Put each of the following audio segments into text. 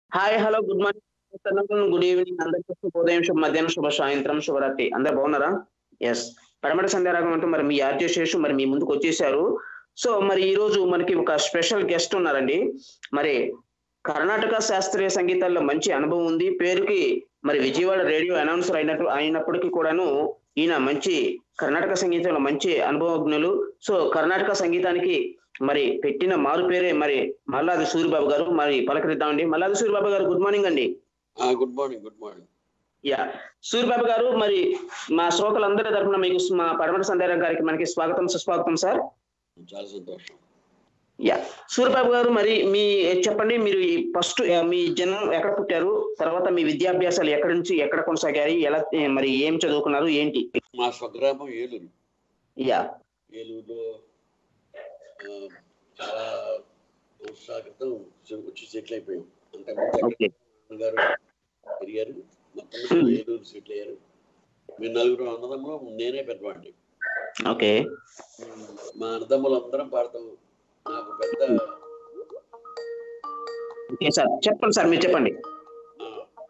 Hi hello good morning good evening అందరికీ శుభోదయం శుభ మధ్యాహ్నం శుభ సాయంత్రం శుభరాత్రి అందరు బాగున్నారా ఎస్ పడమట సంధ్యారాగం అంటూ మరి మీ ఆర్జే శేషు మరి మీ ముందుకు వచ్చేసారు సో మరి ఈ రోజు మనకి ఒక స్పెషల్ గెస్ట్ ఉన్నారండి మరి కర్ణాటక శాస్త్రీయ సంగీతాల్లో మంచి అనుభవం ఉంది పేరుకి మరి విజయవాడ రేడియో అనౌన్సర్ అయినట్టు అయినప్పటికీ కూడాను ఈయన మంచి కర్ణాటక సంగీతంలో మంచి అనుభవజ్ఞులు సో కర్ణాటక సంగీతానికి మరి పెట్టిన మారు పేరే మరి మల్లాది సూర్యబాబు గారు మరి పలకరిద్దామండి మల్లాది సూర్యబాబు గారు గుడ్ మార్నింగ్ అండి good morning good morning ya Suryababu garu మరి మా శ్రోతలందరి తరఫున మీకు మా పడమట సందేహం గారికి మనకి స్వాగతం సుస్వాగతం సార్ చాలా సంతోషం యా సూర్యబాబు గారు మరి మీ చెప్పండి మీరు ఫస్ట్ మీ జన్మం ఎక్కడ పుట్టారు తర్వాత మీ విద్యాభ్యాసాలు ఎక్కడి నుంచి ఎక్కడ కొనసాగాయి ఎలా మరి ఏం చదువుకున్నారు ఏంటి మా స్వగ్రామం ఏలూరు యా ఏలూరులో ఆ, చాలా సంవత్సరాల క్రితం సి- వచ్చి సెటిల్ అయిపోయాం అంతకుముందు ఓకే అక్కడ గారు పెరిగారు మొత్తం మీద ఏలూరు సెటిల్ అయ్యారు మేము నలుగురు అన్నదమ్ములు నేనే పెద్దవాడిని ఓకే మా అన్నదమ్ములు అందరం పాడతాం నాకు పెద్ద ఓకే సార్ చెప్పండి సార్ మీరు చెప్పండి ఆ,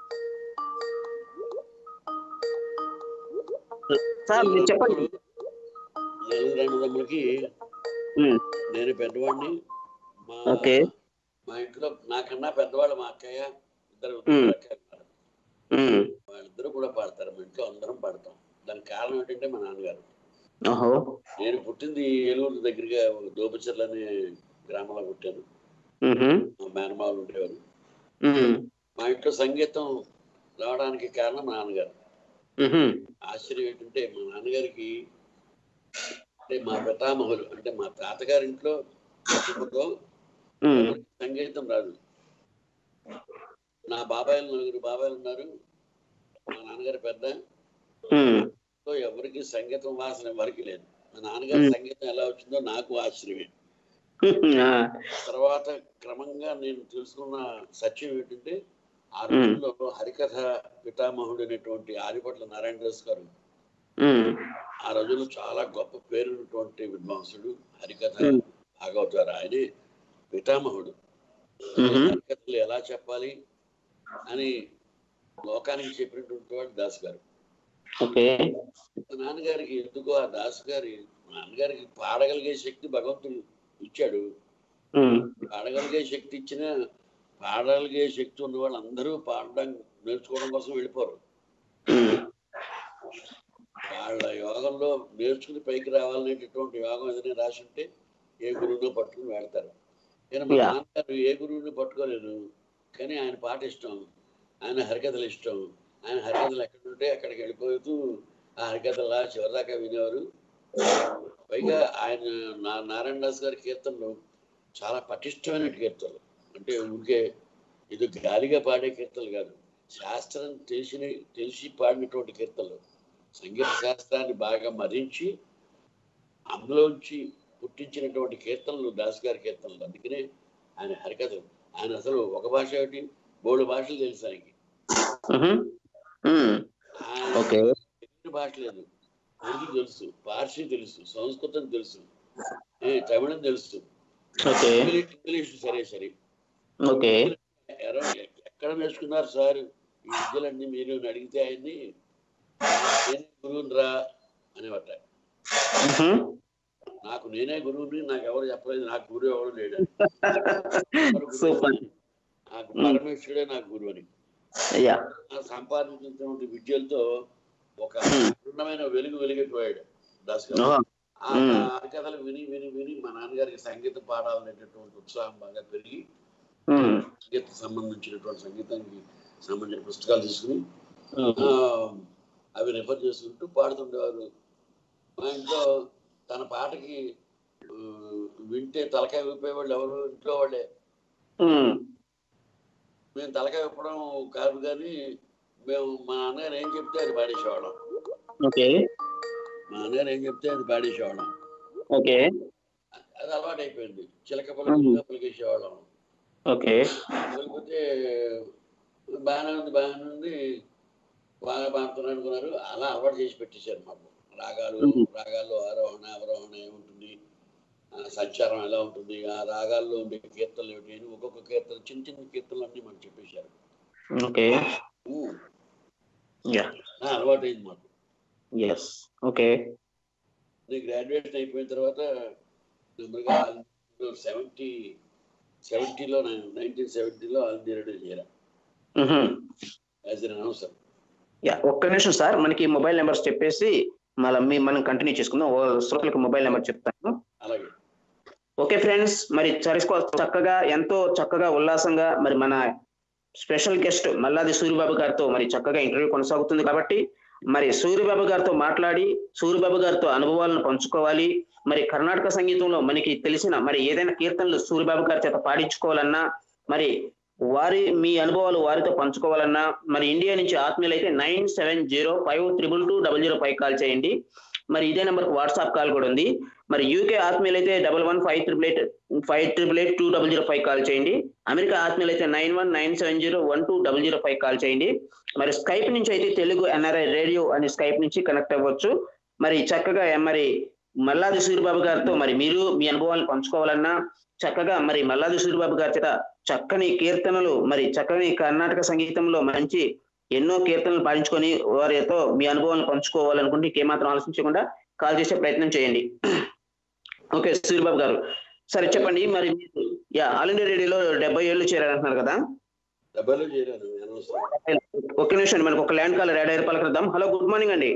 సార్ మీరు చెప్పండి నలుగురు అన్నదమ్ములకి ఉమ్, నేను పెద్దవాడిని మా ఓకే మా ఇంట్లో నాకన్నా పెద్దవాళ్ళు మా అక్కయ్య ఇద్దరు మ్మ్. అక్కయ్య ఉన్నారు. ఉమ్, వాళ్ళిద్దరూ కూడా పాడతారు మా ఇంట్లో అందరం పాడతాం దానికి కారణం ఏంటంటే మా నాన్నగారు ఓహో నేను పుట్టింది ఏలూరు దగ్గరగా ఒక దోపచర్ల అనే గ్రామంలో పుట్టాను ఉహుం, మా మేనమావులు ఉండేవారు ఉమ్, మా ఇంట్లో సంగీతం రావడానికి కారణం మా నాన్నగారు ఉహుం, ఆశ్చర్యం ఏంటంటే మా నాన్నగారికి అంటే మా పితామహులు అంటే మా తాతగారి ఇంట్లో కుటుంబంలో ఉమ్, ఎవరికి సంగీతం రాదు నా బాబాయిలు నలుగురు బాబాయిలు ఉన్నారు మా నాన్నగారు పెద్ద ఉమ్, సో ఎవరికి సంగీతం వాసన ఎవరికి లేదు మా నాన్నగారి మ్మ్. సంగీతం ఎలా వచ్చిందో నాకు ఆశ్చర్యమే ఉహుం, ఆ, తర్వాత క్రమంగా నేను తెలుసుకున్న సత్యం ఏంటంటే ఆ మ్మ్. రోజుల్లో హరికథ పితామహుడు అనేటువంటి ఆరిపట్ల నారాయణ దాస్ గారు ఉమ్, ఆ రోజుల్లో చాలా గొప్ప పేరున్నటువంటి విద్వాంసుడు హరికథ మ్మ్. భాగవతారు ఆయనే పితామహుడు మ్మ్. హరికథలు ఎలా చెప్పాలి అని లోకానికి చెప్పినటువంటి వాడు దాస్ గారు ఓకే మా నాన్నగారికి ఎందుకో ఆ దాస్ గారి మా నాన్నగారికి పాడగలిగే శక్తి భగవంతుడు ఇచ్చాడు ఉమ్, పాడగలిగే శక్తి ఇచ్చిన పాడగలిగే శక్తి ఉన్న వాళ్ళందరూ పాడడం నేర్చుకోవడం కోసం వెళ్ళిపోరు ఉమ్, వాళ్ళ యోగంలో నేర్చుకుని పైకి రావాలనేటటువంటి యోగం ఏదైనా రాసి ఉంటే ఏ గురువునో పట్టుకుని వెళ్తారు కానీ మా Yeah. నాన్నగారు ఏ గురువుని పట్టుకోలేదు కానీ ఆయన పాట ఇష్టం ఆయన హరికథలు ఇష్టం ఆయన హరికథలు ఎక్కడ ఉంటే అక్కడికి వెళ్ళిపోతూ ఆ హరికథలా చివరిదాకా వినేవారు పైగా ఆయన నా నారాయణ దాస్ గారి కీర్తనలు చాలా పటిష్టమైన కీర్తనలు అంటే ఊరికే ఇది గాలిగా పాడే కీర్తనలు కాదు శాస్త్రం తెలిసిన తెలిసి పాడినటువంటి కీర్తనలు సంగీత శాస్త్రాన్ని బాగా మరించి అందులోంచి పుట్టించినటువంటి కీర్తనలు దాస్ గారి కీర్తనలు అందుకనే ఆయన హరికథలు ఆయన అసలు ఒక భాష ఏమిటి మూడు భాషలు తెలుసు ఆయనకి ఉహుం, ఉమ్, ఆయన ఓకే తెలియని భాష లేదు ఉర్దూ తెలుసు పార్సీ తెలుసు సంస్కృతం తెలుసు ఏ, తమిళం తెలుసు ఓకే ఇంగ్లీష్ ఇంగ్లీష్ సరే సరే ఓకే ఎర- ఎక్కడ నేర్చుకున్నారు సార్ ఈ విద్యలన్నీ మీరు అని అడిగితే ఆయన్ని నేనే గురువుని రా అనేవట ఉహుం, నాకు నేనే గురువుని నాకు ఎవరు చెప్పలేదు నాకు గురువు ఎవరు లేడు సూపర్ నాకు పరమేశ్వరుడే నాకు గురువు అని అయ్యా ఆ సంపాదించినటువంటి విద్యలతో ఒక పూర్ణమైన వెలుగు వెలిగిపోయాడు దాస్ గారు ఓహో, ఆ మ్మ్. ఆ కథలు విని విని విని మా నాన్నగారికి సంగీతం పాడాలనేటటువంటి ఉత్సాహం బాగా పెరిగి ఉమ్, సంగీత సంబంధించినటువంటి సంగీతానికి సంబంధించిన పుస్తకాలు తీసుకుని ఉమ్, ఆ, అవి రిఫర్ చేసుకుంటూ పాడుతుండేవారు మా ఇంట్లో తన పాటకి ఆ, వింటే తలకాయ ఊపేవాళ్ళు ఎవరు ఇంట్లో వాళ్ళే ఉమ్, మేము తలకాయ ఊపడం కాదు కానీ మేము మా నాన్నగారు ఏం చెప్తే అది పాడేసేవాళ్ళం ఓకే మా నాన్నగారు ఏం చెప్తే అది పాడేసేవాళ్ళం ఓకే అది అలవాటు అయిపోయింది చిలక పలుకులుగా పలికేసేవాళ్ళం ఓకే లేకపోతే బాగానే ఉంది బాగానే ఉంది బాగా పాడుతున్నాడు అనుకున్నారు అలా అలవాటు చేసి పెట్టేశారు మాకు రాగాలు మ్మ్. రాగాల్లో ఆరోహణ అవరోహణ ఏముంటుంది ఆ సంచారం ఎలా ఉంటుంది ఆ రాగాల్లో ఉండే కీర్తనలు ఏమిటి అని ఒక్కొక్క కీర్తన చిన్న చిన్న కీర్తనలు అన్నీ మనకు చెప్పేశారు ఓకే ఉమ్, యా నా అలవాటు అయింది మాకు ఎస్ ఓకే నేను గ్రాడ్యుయేషన్ అయిపోయిన తర్వాత నెమ్మదిగా సెవెంటీ సెవెంటీలో నైన్టీన్ సెవెంటీలో ఆల్ ఇండియా రేడియో చేరా యాజ్ ఎన్ అనౌన్సర్ యా ఒక్క నిమిషం సార్ మనకి మొబైల్ నెంబర్స్ చెప్పేసి మళ్ళీ మీ మనం కంటిన్యూ చేసుకుందాం ఓ శ్రోతలకు మొబైల్ నెంబర్ చెప్తాను అలాగే ఓకే ఫ్రెండ్స్ మరి చరిస్కో చక్కగా ఎంతో చక్కగా ఉల్లాసంగా మరి మన స్పెషల్ గెస్ట్ మల్లాది సూర్యబాబు గారితో మరి చక్కగా ఇంటర్వ్యూ కొనసాగుతుంది కాబట్టి మరి సూర్యబాబు గారితో మాట్లాడి సూర్యబాబు గారితో అనుభవాలను పంచుకోవాలి మరి కర్ణాటక సంగీతంలో మనకి తెలిసిన మరి ఏదైనా కీర్తనలు సూర్యబాబు గారి చేత పాడించుకోవాలన్నా మరి వారి మీ అనుభవాలు వారితో పంచుకోవాలన్నా మరి ఇండియా నుంచి ఆత్మీయులు అయితే nine seven zero five triple two double zero five call చేయండి మరి ఇదే నెంబర్కి వాట్సాప్ కాల్ కూడా ఉంది మరి యూకే ఆత్మీయులు అయితే double one five triple eight five triple eight two double zero five call చేయండి అమెరికా ఆత్మీయులు అయితే nine one nine seven zero one two double zero five call చేయండి మరి స్కైప్ నుంచి అయితే తెలుగు ఎన్ఆర్ఐ రేడియో అనే స్కైప్ నుంచి కనెక్ట్ అవ్వచ్చు మరి చక్కగా మరి మల్లాది సూర్యబాబు గారితో మరి మీరు మీ అనుభవాలను పంచుకోవాలన్నా చక్కగా మరి మల్లాది సూర్యబాబు గారి చేత చక్కని కీర్తనలు మరి చక్కని కర్ణాటక సంగీతంలో మంచి ఎన్నో కీర్తనలు పాటించుకొని వారితో మీ అనుభవాలను పంచుకోవాలనుకుంటే ఇంకేమాత్రం ఆలోచించకుండా కాల్ చేసే ప్రయత్నం చేయండి ఓకే సూర్యబాబు గారు సరే చెప్పండి మరి మీరు యా ఆల్ ఇండియా రేడియోలో డెబ్బై ఏళ్ళు చేరారంటున్నారు కదా డబ్బాలో చేరాను అనౌన్సర్ ఒక్క నిమిషం మనకు ఒక ల్యాండ్ కాల్ రేడియో పలకరిద్దాం హలో గుడ్ మార్నింగ్ అండి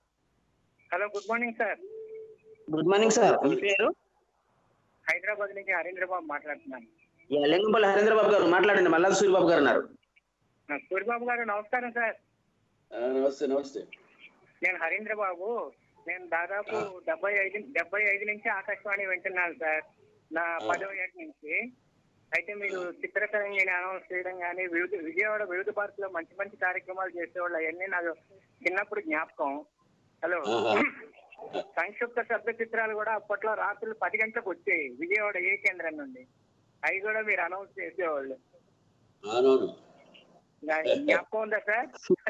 hello good morning sir good morning sir మీ పేరు హైదరాబాద్ నుంచి హరీంద్ర బాబు మాట్లాడుతున్నాను యా, లింగంపల్లి హరేంద్ర బాబు గారు మాట్లాడండి మల్లాది సూర్యబాబు గారు అన్నారు నా సూర్యబాబు గారు నమస్కారం సార్ నమస్తే నమస్తే నేను హరీంద్ర బాబు నేను దాదాపు డెబ్బై ఐదు డెబ్బై ఐదు నుంచి ఆకాశవాణి వింటున్నాను సార్ నా పదవ ఏట నుంచి అయితే మీరు చిత్రతరంగిని అనౌన్స్ చేయడం కానీ వివిధ విజయవాడ వివిధ పార్కులో మంచి మంచి కార్యక్రమాలు చేసేవాళ్ళు అవన్నీ నాకు చిన్నప్పుడు జ్ఞాపకం హలో ఆహా. సంక్షిప్త శబ్ద చిత్రాలు కూడా అప్పట్లో రాత్రులు పది గంటలకు వచ్చాయి విజయవాడ ఏ కేంద్రం నుండి అవి కూడా మీరు అనౌన్స్ చేసేవాళ్ళు అవునవును నా- జ్ఞాపకం ఉందా సార్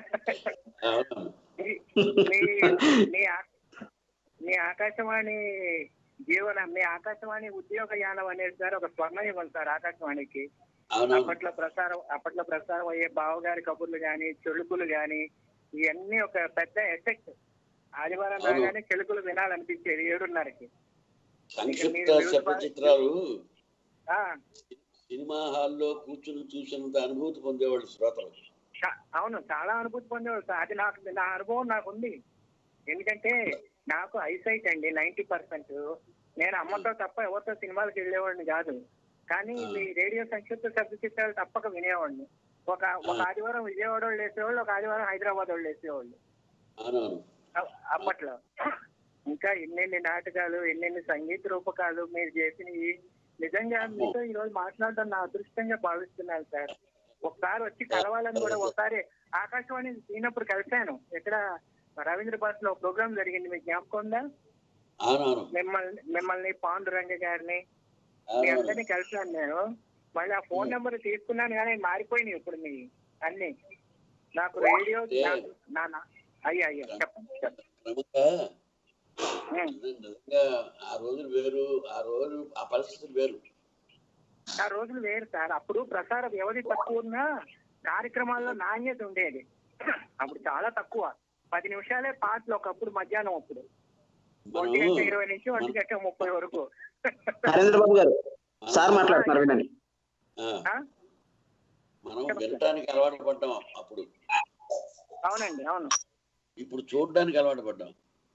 అవునవును మీ- మీ మీ ఆ- మీ ఆకాశవాణి జీవన మీ ఆకాశవాణి ఉద్యోగ యానం అనేది సార్ ఒక స్వర్ణ ఇవ్వాలి సార్ ఆకాశవాణికి అవునవును అప్పట్లో ప్రసారం అప్పట్లో ప్రసారం అయ్యే బావగారి కబుర్లు గాని చెలుకులు గాని ఇవన్నీ ఒక పెద్ద ఎఫెక్ట్ ఆదివారం అవును. రాగానే చెలుకులు వినాలనిపించేది ఏడున్నరకి సంక్షిప్త శబ్ద చిత్రాలు ఆ, సినిమా హాల్లో కూర్చుని చూసినంత అనుభూతి పొందేవాళ్ళు శ్రోతలు చా- అవును చాలా అనుభూతి పొందేవాడు సార్ అది నాకు నా అనుభవం నాకు ఉంది ఎందుకంటే నాకు ఐసైట్ అండి నైన్టీ పర్సెంట్ నేను అమ్మతో తప్ప ఎవరితో సినిమాలకు వెళ్ళేవాడిని కాదు కానీ మీ రేడియో సంక్షిప్త శబ్ద చిత్రాలు తప్పక వినేవాడిని ఒక ఒక ఆదివారం విజయవాడ వాళ్ళు వేసేవాళ్ళు ఒక ఆదివారం హైదరాబాద్ వాళ్ళు వేసేవాళ్ళు అవునవును అ- అప్పట్లో ఇంకా ఎన్నెన్ని నాటకాలు ఎన్నెన్ని సంగీత రూపకాలు మీరు చేసినవి నిజంగా మీతో ఈ రోజు మాట్లాడడం నా అదృష్టంగా భావిస్తున్నాను సార్ ఒకసారి వచ్చి కలవాలని కూడా ఒకసారి ఆకాశవాణి తీనప్పుడు కలిశాను ఇక్కడ రవీంద్ర భాష లో ప్రోగ్రామ్ జరిగింది మీకు జ్ఞాపకం ఉందా అవునవును మిమ్మల్ని మిమ్మల్ని పాండురంగ గారిని మీ అవునవును అందరినీ కలిశాను నేను మళ్ళీ ఆ ఫోన్ నెంబర్ తీసుకున్నాను కానీ మారిపోయినాయి ఇప్పుడు మీ అన్ని నాకు రేడియో నా- నా నా- అయ్యా అయ్యా చెప్పండి చెప్పండి క్రమంగా ఉం. నిజంగా ఆ రోజులు వేరు ఆ రోజు ఆ పరిస్థితులు వేరు ఆ రోజులు వేరు సార్ అప్పుడు ప్రసార వ్యవధి తక్కువ ఉన్నా కార్యక్రమాల్లో నాణ్యత ఉండేది అప్పుడు చాలా తక్కువ పది నిమిషాలే పాటలు ఒకప్పుడు మధ్యాహ్నం అప్పుడు ఒంటి గంట మనం ఇరవై నుంచి ఒంటి గంట ముప్పై వరకు హరేంద్ర బాబు గారు సార్ మాట్లాడుతున్నారు వినండి ఆ, ఆ? మనం వినటానికి అలవాటు పడ్డాం అప్పుడు అవునండి అవును ఇప్పుడు చూడడానికి అలవాటు పడ్డాం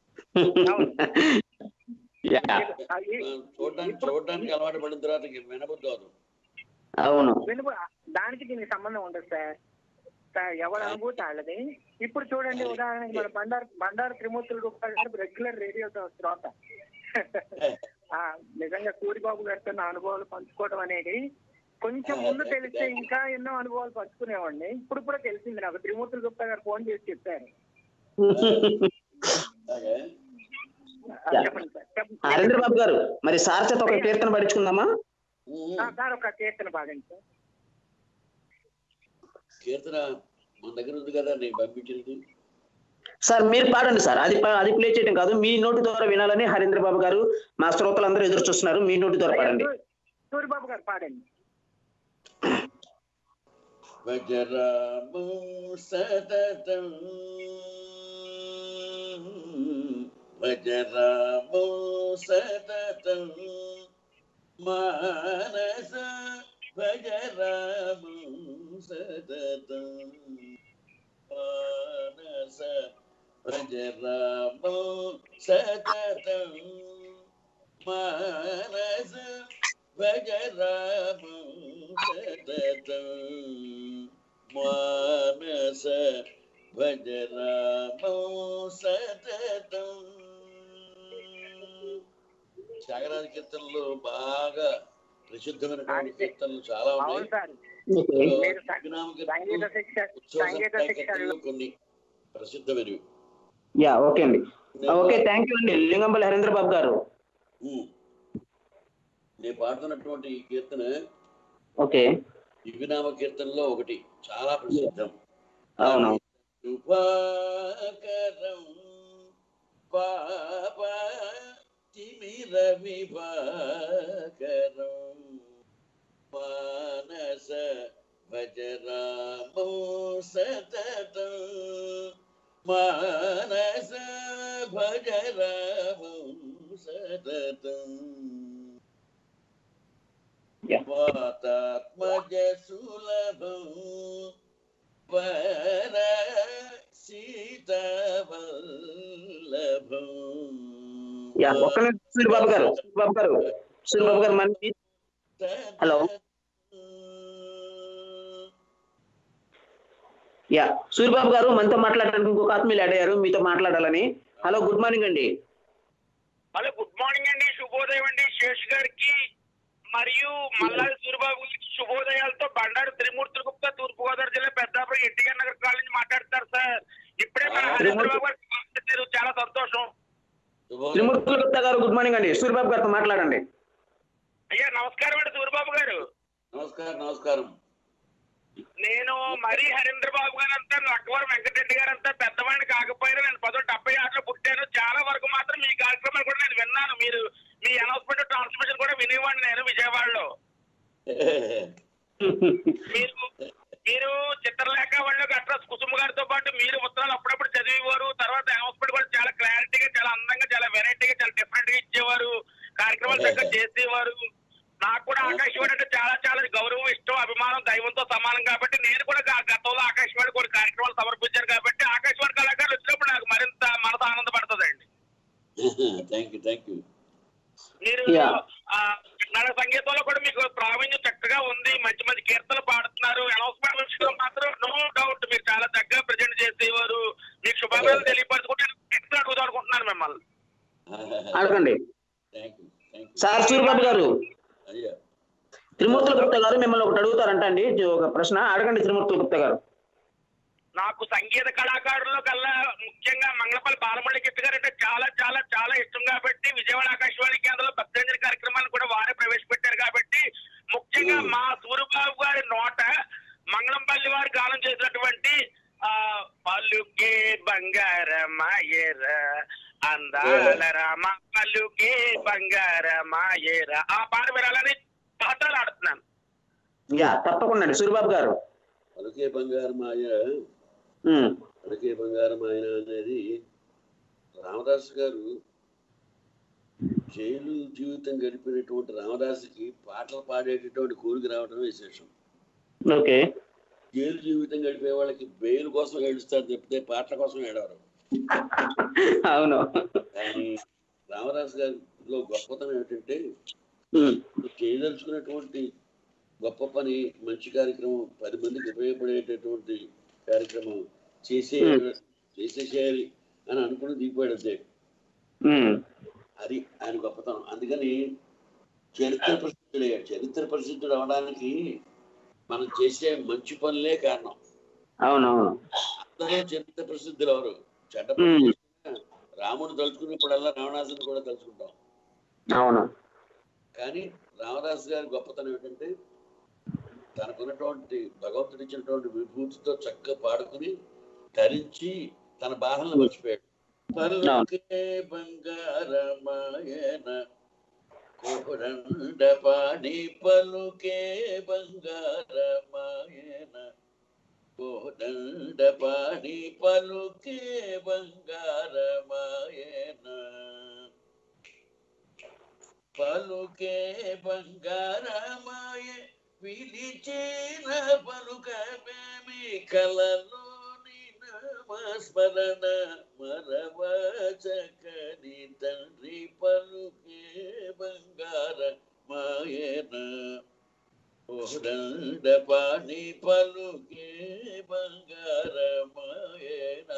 యా అది ఆ, చూడడానికి చూడడానికి అలవాటు పడిన తర్వాత ఇంక వినబుద్ధి అవదు అవును వినుపు దానికి దీనికి సంబంధం ఉండదు సార్ సార్ ఎవరి అనుభూతి వాళ్ళది ఇప్పుడు చూడండి ఉదాహరణకి మన బండారు బండారు త్రిమూర్తులు గొప్ప రెగ్యులర్ రేడియో శ్రోత ఆ, నిజంగా సూరిబాబు గారితో నా అనుభవాలు పంచుకోవడం అనేది కొంచెం ముందు తెలిస్తే ఇంకా ఎన్నో అనుభవాలు పంచుకునేవాడిని ఇప్పుడు కూడా తెలిసింది నాకు త్రిమూర్తులు గుప్తా గారు ఫోన్ చేసి చెప్పారు అలాగే ఆ, చెప్పండి సార్ చెప్పండి. హరేంద్ర బాబు గారు మరి సార్ చేత ఒక కీర్తన పడించుకుందామా ఉమ్, ఆ, సార్ ఒక కీర్తన భాగం సార్ కీర్తన మన దగ్గర ఉంది కదా నేను పంపించినది సార్ మీరు పాడండి సార్ అది ప- అది ప్లే చేయడం కాదు మీ నోటి ద్వారా వినాలని హరేంద్ర బాబు గారు మా శ్రోతలందరూ ఎదురు చూస్తున్నారు మీ నోటి ద్వారా పాడండి సూరిబాబు గారు పాడండి భజరామం సతతం భజరామం సతతం మానస భజరామం సతతం మానస భజరామం సతతం మానస భజరామం సతతం మానస భజరామం సతతం త్యాగరాజ కీర్తనలు బాగా ప్రసిద్ధమైనటువంటి కీర్తనలు చాలా అవును ఉన్నాయి సార్ ఓకే మీరు స- వినామ సంగీత కీర్తనలు, శిక్ష ఉత్సవ సంగీత సంప్రదాయ శిక్ష కీర్తనలు కొన్ని ప్రసిద్ధమైనవి యా ఓకే అండి ఓకే థ్యాంక్ యూ అండి లింగంపల్లి హరేంద్ర బాబు గారు ఉమ్. నేను పాడుతున్నటువంటి ఈ కీర్తన ఓకే దివ్యనామ కీర్తనలో ఒకటి చాలా ప్రసిద్ధం అవును కృపాకరం పాప తిమిర విభాకరం మానస భజరామో సతతం మానస భజరామో సతతం Yeah. వాతాత్మజ సులభం పర సీతవల్లభం యా ఒక్క నిమిషం సూర్యబాబు గారు సూర్యబాబు గారు సూర్యబాబు గారు మనకి హలో. యా సూర్యబాబు గారు మనతో మాట్లాడడానికి ఇంకొక ఆత్మీయులు యాడ్ అయ్యారు మీతో మాట్లాడాలని హలో గుడ్ మార్నింగ్ అండి హలో గుడ్ మార్నింగ్ అండి శుభోదయం అండి శేష్ గారికి మరియు మల్లాది సూరిబాబు గారికి శుభోదయాలతో బండారు త్రిమూర్తుల గుప్తా తూర్పు గోదావరి జిల్లా పెద్దాపురం ఎన్టీఆర్ నగర్ కాలేజ్ నుంచి మాట్లాడతారు సార్ ఇప్పుడే మన హరీంద్రబాబు గారు కాల్ చేశారు. చాలా సంతోషం త్రిమూర్తుల గుప్తా గారు గుడ్ మార్నింగ్ అండి సూర్యబాబు గారితో మాట్లాడండి అయ్యా నమస్కారం అండి సూరిబాబు గారు నమస్కారం నమస్కారం నేను మరీ హరీంద్ర బాబు గారు అంతా లక్కవరం వెంకటరెడ్డి గారు అంతా పెద్దవాడిని కాకపోయినా నేను పదో డెబ్బై ఆరులో పుట్టాను చాలా వరకు మాత్రం మీ కార్యక్రమాలు కూడా నేను విన్నాను మీరు మీ అనౌన్స్మెంట్ ట్రాన్స్మిషన్ కూడా వినేవాడిని నేను విజయవాడలో మీరు మీరు చిత్రలేఖ వాళ్ళు గట్రా కుసుమ గారితో పాటు మీరు ఉత్తరాలు అప్పుడప్పుడు చదివేవారు తర్వాత అనౌన్స్మెంట్ కూడా చాలా క్లారిటీగా చాలా అందంగా చాలా వెరైటీగా చాలా డిఫరెంట్ గా ఇచ్చేవారు కార్యక్రమాలు చక్కగా చేసేవారు నాకు కూడా ఆకాశవాణి అంటే చాలా చాలా గౌరవం ఇష్టం అభిమానం దైవంతో సమానం కాబట్టి నేను కూడా గా- గతంలో ఆకాశవాణి కొన్ని కార్యక్రమాలు సమర్పించాను కాబట్టి ఆకాశవాణి కళాకారులు వచ్చినప్పుడు నాకు మరింత మనసు ఆనందపడుతుందండి థ్యాంక్ యూ థ్యాంక్ యూ మీరు Yeah. ఆ, కన్నడ సంగీతంలో కూడా మీకు ప్రావీణ్యం చక్కగా ఉంది మంచి మంచి కీర్తనలు పాడుతున్నారు అనౌన్స్మెంట్ విషయంలో మాత్రం నో డౌట్ మీరు చాలా చక్కగా ప్రజెంట్ చేసేవారు మీకు శుభాకాంక్షలు తెలియపరచుకుంటే నెక్స్ట్ అడుగుదాం అనుకుంటున్నాను మిమ్మల్ని అడగండి thank you thank you sir Suryababu garu అయ్యా త్రిమూర్తుల గుప్తా గారు మిమ్మల్ని ఒకటి అడుగుతారంట అండి ఇది ఒక ప్రశ్న అడగండి త్రిమూర్తుల గుప్తా గారు నాకు సంగీత కళాకారుల్లో కల్లా ముఖ్యంగా మంగళపల్లి బాలమల్లి కిట్ గారు అంటే చాలా చాలా చాలా ఇష్టం కాబట్టి విజయవాడ ఆకాశవాణి కేంద్రంలో భక్తాంజలి కార్యక్రమాన్ని కూడా వారే ప్రవేశపెట్టారు కాబట్టి ముఖ్యంగా Mm. మా సూరిబాబు గారి నోట మంగళంపల్లి వారు గానం చేసినటువంటి ఆ పలుకే బంగారమాయర అందాల రామ పలుకే బంగారమాయర ఆ పాట వినాలని పాటలు ఆడుతున్నాను యా తప్పకుండా అండి సూర్యబాబు గారు పలుకే బంగారు మాయ ఉమ్, పలుకే బంగారు మాయ అనేది రామదాస్ గారు జైలు జీవితం గడిపినటువంటి రామదాసుకి పాటలు పాడేటటువంటి కోరిక రావడం విశేషం ఓకే జైలు జీవితం గడిపే వాళ్ళకి బెయిల్ కోసం ఏడుస్తారు తప్పితే పాటల కోసం ఏడవరు అవును కానీ రామదాస్ గారిలో గొప్పతనం ఏమిటంటే ఉమ్, చేయదలుచుకున్నటువంటి గొప్ప పని మంచి కార్యక్రమం పది మందికి ఉపయోగపడేటటువంటి కార్యక్రమం చేసే Hmm. చేసేసేయాలి అని అనుకుని దిగిపోయాడు అంతే ఉమ్, అది ఆయన గొప్పతనం అందుకని చరిత్ర ప్రసిద్ధుడయ్యాడు చరిత్ర ప్రసిద్ధుడు అవడానికి మనం చేసే మంచి పనులే కారణం అవునవును అందరూ చరిత్ర ప్రసిద్ధులు ఎవరు చెడ్డ పనులు చేసినా రాముడు తలుచుకున్నప్పుడల్లా రావణాసుని కూడా తలుచుకుంటాం అవును కానీ రామదాస్ గారి గొప్పతనం ఏంటంటే తనకున్నటువంటి భగవంతుడు ఇచ్చినటువంటి విభూతితో చక్కగా పాడుకుని ధరించి తన బాధలను మర్చిపోయాడు పలుకే బంగారమాయన కోరండ పాడి పలుకే బంగారమాయన దండపాణి పలుకే బంగారమాయన పలుకే బంగారమాయ పిలిచిన పలుకమేమి కలలోని నామస్మరణ మరవచకని తండ్రి పలుకే బంగారమాయన పాణి పలుకే బంగారమాయన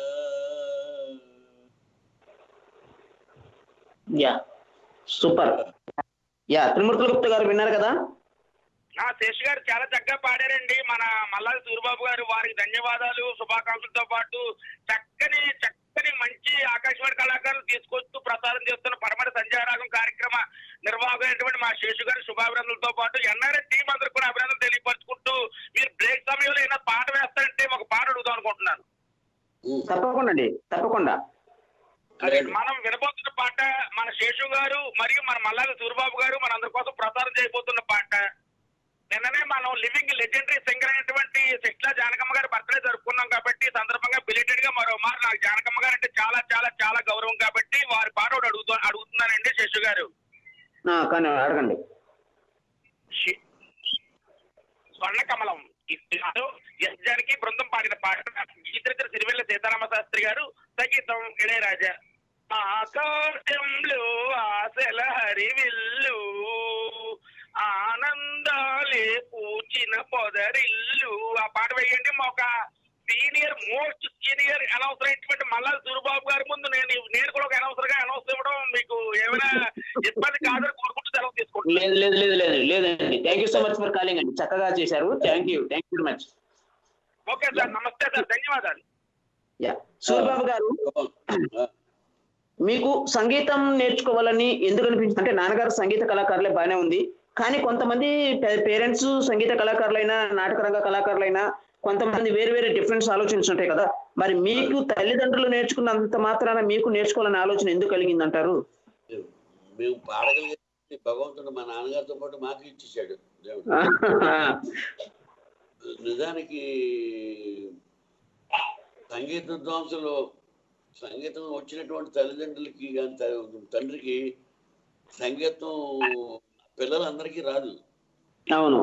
యా సూపర్ యా త్రిమూర్తుల గుప్త గారు విన్నారు కదా ఆ శేష్ గారు చాలా చక్కగా పాడారండి మన మల్లాది సూరిబాబు గారు వారికి ధన్యవాదాలు శుభాకాంక్షలతో పాటు చక్కని చక్కని మంచి ఆకాశవాణి కళాకారులు తీసుకొస్తూ ప్రసారం చేస్తున్న పరమర సంధ్యారాగం కార్యక్రమ నిర్వాహకులైనటువంటి మా శేషు గారి శుభాభినందనలతో పాటు ఎన్ఆర్ఎస్ టీం అందరూ కూడా అభినందనలు తెలియపరుచుకుంటూ మీరు బ్రేక్ సమయంలో ఏమైనా పాట వేస్తారంటే ఒక పాట అడుగుదాం అనుకుంటున్నాను తప్పకుండా అండి తప్పకుండా అదే మనం వినబోతున్న పాట మన శేషు గారు మరియు మన మల్లాది సూరిబాబు గారు మన అందరి కోసం ప్రసారం చేయబోతున్న పాట నిన్ననే మనం లివింగ్ లెజెండరీ సింగర్ అయినటువంటి శిష్లా జానకమ్మ గారి బర్త్డే జరుపుకున్నాం కాబట్టి ఈ సందర్భంగా బిలేటెడ్ గా మరో మారు నాకు జానకమ్మ గారు అంటే చాలా చాలా చాలా గౌరవం కాబట్టి వారి పాట ఒకటి అడుగుతూ అడుగుతున్నానండి శేషు గారు ఆ, కానీ అడగండి శి- స్వర్ణ కమలం ఇస్తున్నారు ఎస్ జానకి బృందం పాడిన పాట గీతరిత్ర సిరివెల్ల సీతారామ శాస్త్రి గారు సంగీతం ఇళయరాజా ఆకాశంలో ఆశల హరివిల్లు ఆనందాలే పూచిన పొదరిల్లు ఆ పాట వేయండి మా ఒక సీనియర్ మోస్ట్ సీనియర్ అనౌన్సర్ అయినటువంటి మల్లా సూరిబాబు గారి ముందు నేను నేను కూడా ఒక అనౌన్సర్ గా అనౌన్స్ ఇవ్వడం మీకు ఏమైనా ఇబ్బంది కాదని కోరుకుంటూ సెలవు తీసుకుంటున్నాను లేదు లేదు లేదు లేదు లేదండి thank you so much for calling అండి చక్కగా చేశారు thank you thank you much okay sir నమస్తే సార్ ధన్యవాదాలు యా సూర్యబాబు గారు మీకు సంగీతం నేర్చుకోవాలని ఎందుకు అనిపించింది అంటే నాన్నగారు సంగీత కళాకారులే బాగానే ఉంది కానీ కొంతమంది పేరెంట్స్ సంగీత కళాకారులైనా నాటక రంగ కళాకారులైనా కొంతమంది వేరు వేరే డిఫరెన్స్ ఆలోచనలు ఉంటాయి కదా మరి మీకు తల్లిదండ్రులు నేర్చుకున్నంత మాత్రాన మీకు నేర్చుకోవాలనే ఆలోచన ఎందుకు కలిగింది అంటారు మేము పాడగలిగే భగవంతుడు మా నాన్నగారితో పాటు మాకు ఇచ్చేసాడు దేవుడు నిజానికి సంగీత విద్వాంసులు సంగీతం వచ్చినటువంటి తల్లిదండ్రులకి కానీ త- తండ్రికి సంగీతం పిల్లలందరికీ రాదు అవును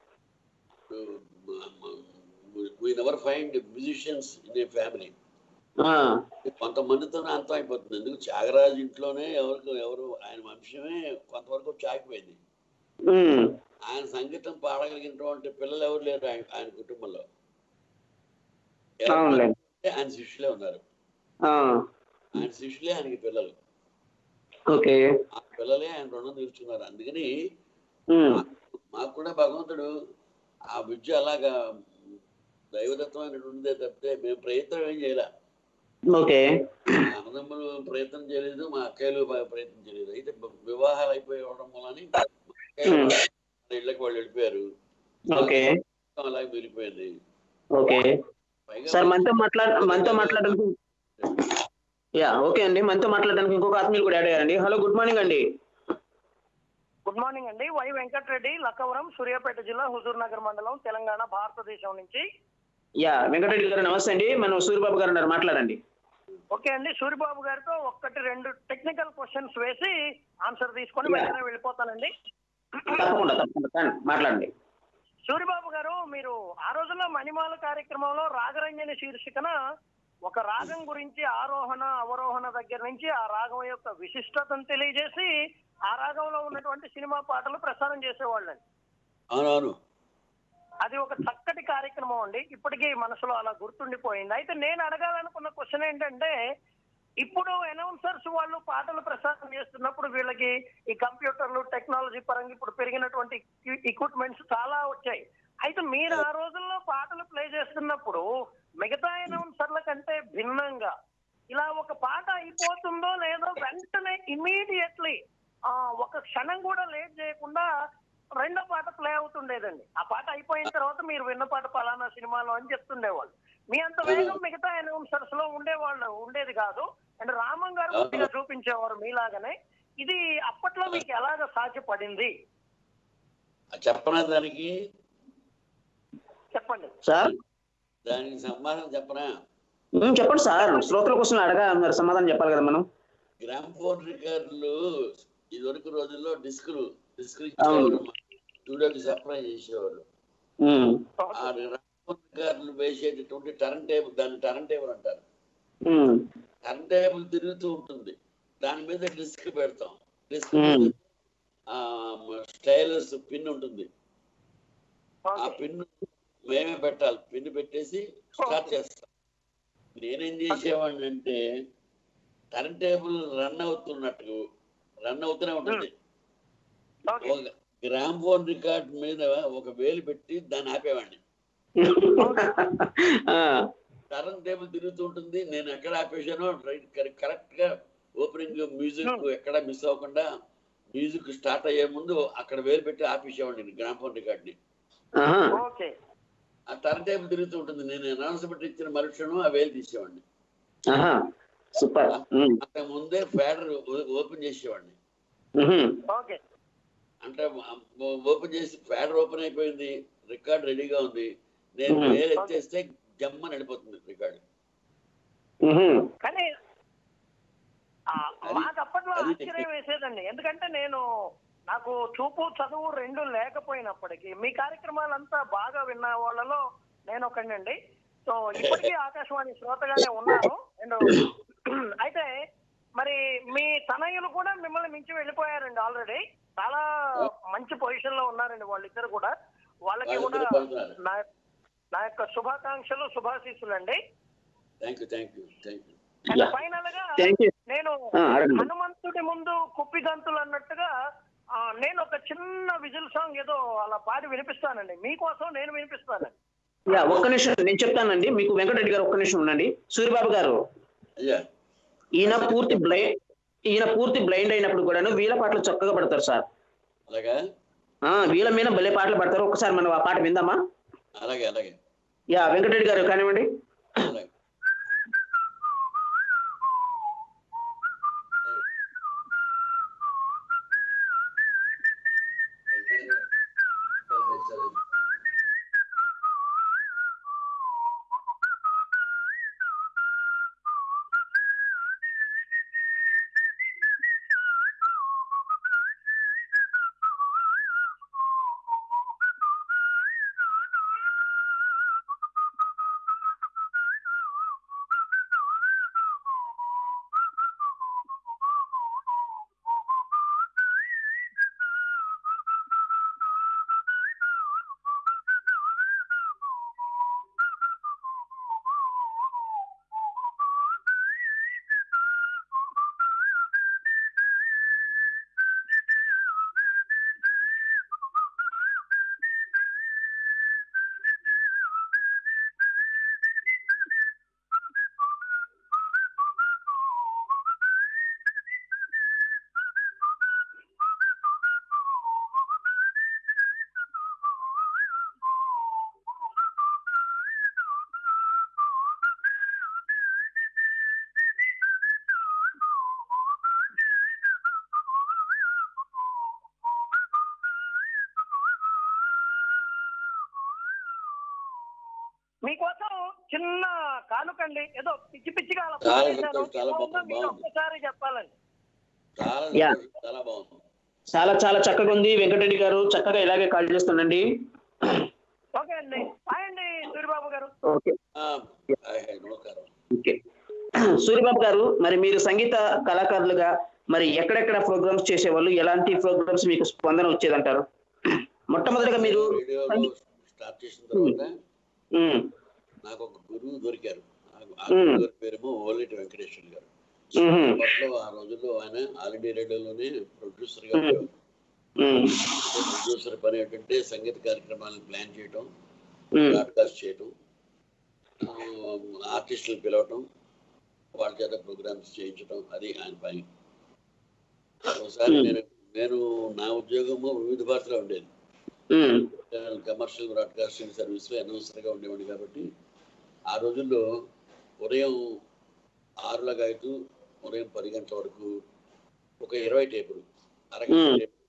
we never find musicians in a family ఆ, కొంతమందితోనే అంతం అయిపోతుంది ఎందుకు త్యాగరాజు ఇంట్లోనే ఎవరికి ఎవరు ఆయన వంశమే కొంతవరకు చాకిపోయింది ఉమ్, ఆయన సంగీతం పాడగలిగినటువంటి పిల్లలు ఎవరు లేరు ఆయన ఆయన కుటుంబంలో అవునులే. అంటే ఆయన శిష్యులే ఉన్నారు ఆ, ఆయన శిష్యులే ఆయనకి పిల్లలు ఓకే ఆ పిల్లలే ఆయన రుణం తీర్చుకున్నారు అందుకని ఉమ్, మాకు కూడా భగవంతుడు ఆ విద్య అలాగా దైవదత్తమైనటువంటిదే తప్పితే మేము ప్రయత్నం ఏం చేయలే ఓకే మా అన్నదమ్ములు ప్రయత్నం చేయలేదు మా అక్కయ్యలు బాగా ప్రయత్నం చేయలేదు అయితే బ- వివాహాలు అయిపోవడం వలని మా అక్కయ్యలు Hmm. వాళ్ళ ఇళ్ళకి వాళ్ళు వెళ్ళిపోయారు ఓకే అలాగే మిగిలిపోయింది ఓకే పైగా సార్ మనతో మాట్లాడ మనతో మాట్లాడడానికి యా ఓకే అండి మనతో మాట్లాడడానికి ఇంకొక ఆత్మీయులు కూడా యాడ్ అయ్యారండి హలో గుడ్ మార్నింగ్ అండి గుడ్ మార్నింగ్ అండి వై వెంకటరెడ్డి లక్కవరం సూర్యాపేట జిల్లా హుజూర్ నగర్ మండలం తెలంగాణ భారతదేశం నుంచి యా వెంకటరెడ్డి గారు నమస్తే అండి మనం సూర్యబాబు గారు ఉన్నారు మాట్లాడండి ఓకే అండి సూరిబాబు గారితో ఒక్కటి రెండు టెక్నికల్ క్వశ్చన్స్ వేసి ఆన్సర్ తీసుకొని వెంటనే వెళ్ళిపోతానండి తప్పకుండా తప్పకుండా కానీ మాట్లాడండి సూరిబాబు గారు మీరు ఆ రోజుల్లో మణిమాల కార్యక్రమంలో రాగరంజని శీర్షికన ఒక రాగం గురించి ఆరోహణ అవరోహణ దగ్గర నుంచి ఆ రాగం యొక్క విశిష్టతను తెలియజేసి ఆ రాగంలో ఉన్నటువంటి సినిమా పాటలు ప్రసారం చేసేవాళ్ళండి అవునవును అది ఒక చక్కటి కార్యక్రమం అండి ఇప్పటికీ మనసులో అలా గుర్తుండిపోయింది అయితే నేను అడగాలనుకున్న క్వశ్చన్ ఏంటంటే ఇప్పుడు అనౌన్సర్స్ వాళ్ళు పాటలు ప్రసారం చేస్తున్నప్పుడు వీళ్ళకి ఈ కంప్యూటర్లు టెక్నాలజీ పరంగా ఇప్పుడు పెరిగినటువంటి ఎక్విప్మెంట్స్ చాలా వచ్చాయి అయితే మీరు ఆ రోజుల్లో పాటలు ప్లే చేస్తున్నప్పుడు మిగతా అనౌన్సర్ల కంటే భిన్నంగా ఇలా ఒక పాట అయిపోతుందో లేదో వెంటనే ఇమీడియట్లీ ఒక క్షణం కూడా లేట్ చేయకుండా రెండో పాట ప్లే అవుతుండేదండి ఆ పాట అయిపోయిన తర్వాత మీరు విన్న పాట పలానా సినిమాలో అని చెప్తుండేవాళ్ళు మీ అంత వేగం మిగతా అనౌన్సర్స్ లో ఉండేవాళ్ళు ఉండేది కాదు అండ్ రామం గారు కొద్దిగా చూపించేవారు మీలాగానే ఇది అప్పట్లో మీకు ఎలాగ సాధ్యపడింది చెప్పనా దానికి చెప్పండి సార్ దానికి సమాధానం చెప్పనా ఉమ్, చెప్పండి సార్ శ్రోతల కోసం అడగా మరి సమాధానం చెప్పాలి కదా మనం గ్రామ్ ఫోన్ రికార్డులు ఇదివరకు రోజుల్లో డిస్కులు డిస్కులు అవును. ఇచ్చేవారు స్టూడియోకి సప్లై చేసేవారు ఉమ్, ఆ గ్రామ్ ఫోన్ రికార్డులు వేసేటటువంటి టర్న్ టేబుల్ దాన్ని టర్న్ టేబుల్ అంటారు ఉమ్, టర్న్ టేబుల్ తిరుగుతూ ఉంటుంది దాని మీద డిస్క్ పెడతాం డిస్క్ Hmm. స్టైలస్ పిన్ ఉంటుంది ఆ ఓకే పిన్ మేమే పెట్టాలి పిన్ పెట్టేసి స్టార్ట్ చేస్తాం నేనేం చేసేవాడిని అంటే టర్న్ టేబుల్ రన్ అవుతున్నట్టు రన్ అవుతూనే ఉంటుంది ఓకే ఒక గ్రామ్ ఫోన్ రికార్డ్ మీద ఒక వేలు పెట్టి దాన్ని ఆపేవాడిని ఆ, టర్న్ టేబుల్ తిరుగుతూ ఉంటుంది నేను ఎక్కడ ఆపేసానో కరెక్ట్ గా ఓపెనింగ్ మ్యూజిక్ ఎక్కడ మిస్ అవ్వకుండా మ్యూజిక్ స్టార్ట్ అయ్యే ముందు అక్కడ వేలు పెట్టి ఆపేసేవాడిని గ్రామ్ ఫోన్ రికార్డ్ ని ఆహా, ఓకే ఆ టర్న్ టేబుల్ తిరుగుతూ ఉంటుంది నేను అనౌన్స్మెంట్ ఇచ్చిన మరుక్షణం ఆ వేలు తీసేవాడిని ఆహా, సూపర్ ఉమ్, అంతకు ముందే ఫ్యాడర్ ఓపెన్ చేసేవాడిని ఉహు, ఓకే అంటే ఓపెన్ చేసి ఫ్యాడర్ ఓపెన్ అయిపోయింది రికార్డ్ రెడీగా ఉంది నేను Hmm. వేలు ఎత్తేస్తే జమ్మ నడిపోతుంది రికార్డ్ ఉహు, కానీ ఆ, అది- మాకు అప్పట్లో అది ఆశ్చర్యం వేసేదండి ఎందుకంటే నేను నాకు చూపు చదువు రెండు లేకపోయినప్పటికీ మీ కార్యక్రమాలంతా బాగా విన్న వాళ్ళలో నేను ఒకనండి సో ఇప్పటికీ ఆకాశవాణి శ్రోతగానే ఉన్నాను అండ్ అయితే మరి మీ తనయులు కూడా మిమ్మల్ని మించి వెళ్ళిపోయారండి ఆల్రెడీ చాలా మంచి పొజిషన్ లో ఉన్నారండి వాళ్ళిద్దరు కూడా వాళ్ళకి కూడా వాళ్ళిద్దరు పడుతున్నారు నా నా యొక్క శుభాకాంక్షలు శుభాశీస్సులు అండి thank you thank you thank you Yeah. Final గా థ్యాంక్ యూ నేను ఆ, అడగండి. హనుమంతుడి ముందు కుప్పిగంతులు అన్నట్టుగా ఆ, నేను ఒక చిన్న విజిల్ సాంగ్ ఏదో అలా పాడి వినిపిస్తానండి మీకోసం నేను వినిపిస్తానండి యా ఒక్క నిమిషం నేను చెప్తానండి మీకు వెంకటరెడ్డి గారు ఒక్క నిమిషం ఉండండి సూర్యబాబు గారు అయ్యా ఈయన పూర్తి బ్లైండ్ ఈయన పూర్తి బ్లైండ్ అయినప్పుడు కూడాను వీళ్ళ పాటలు చక్కగా పడతారు సార్ అలాగా ఆ వీళ్ళ మీద భలే పాటలు పడతారు ఒకసారి మనం ఆ పాట విందామా అలాగే అలాగే యా వెంకటరెడ్డి గారు కానివ్వండి అలాగే మీకోసం చిన్న కానుకండి ఏదో పిచ్చి పిచ్చిగా అలా చాలా పాడేశాను. సంతోషం, చాలా ఎలా ఉందో బాగుంది, మీకు బాగుంది. ఒక్కసారి చెప్పాలండి చాలా యా. సంతోషం, చాలా బాగుంది చాలా చాలా చక్కగా ఉంది వెంకటరెడ్డి గారు చక్కగా ఇలాగే కాల్ చేస్తుండండి ఓకే అండి హాయ్ అండి సూర్యబాబు గారు ఓకే ఆ, హాయ్, హాయ్, నమస్కారం ఓకే సూర్యబాబు గారు మరి మీరు సంగీత కళాకారులుగా మరి ఎక్కడెక్కడ ప్రోగ్రామ్స్ చేసేవాళ్ళు ఎలాంటి ప్రోగ్రామ్స్ మీకు స్పందన వచ్చేదంటారు మొట్టమొదటిగా మీరు రేడియోలో స్టార్ట్ చేసిన తర్వాత ఉమ్, నాకు ఒక గురువు దొరికారు ఆ- ఆ మ్మ్. గురువు గారి పేరేమో ఓలేటి వెంకటేశ్వర గారు ఉహు, అప్పట్లో ఆ రోజుల్లో ఆయన ఆల్ ఇండియా రేడియోలోనే ప్రొడ్యూసర్ గా మ్మ్. ఉండేవారు. ఉమ్, అంటే ప్రొడ్యూసర్ పని ఏంటంటే సంగీత కార్యక్రమాలను ప్లాన్ చేయటం ఉమ్, బ్రాడ్కాస్ట్ చేయటం ఆ, ఆర్టిస్టులు పిలవటం వాళ్ళ చేత ప్రోగ్రామ్స్ చేయించటం అది ఆయన పని ఒకసారి మ్మ్. నేను నేను నా ఉద్యోగము వివిధ భారతిలో ఉండేది ఉమ్, కమర్షియల్ బ్రాడ్కాస్టింగ్ సర్వీస్ లో అనౌన్సర్ గా ఉండేవాడిని కాబట్టి ఆ రోజుల్లో ఉదయం ఆరుల గాయతూ ఉదయం పది గంటల వరకు ఒక ఇరవై టేపులు అరగంట మ్మ్. టేపు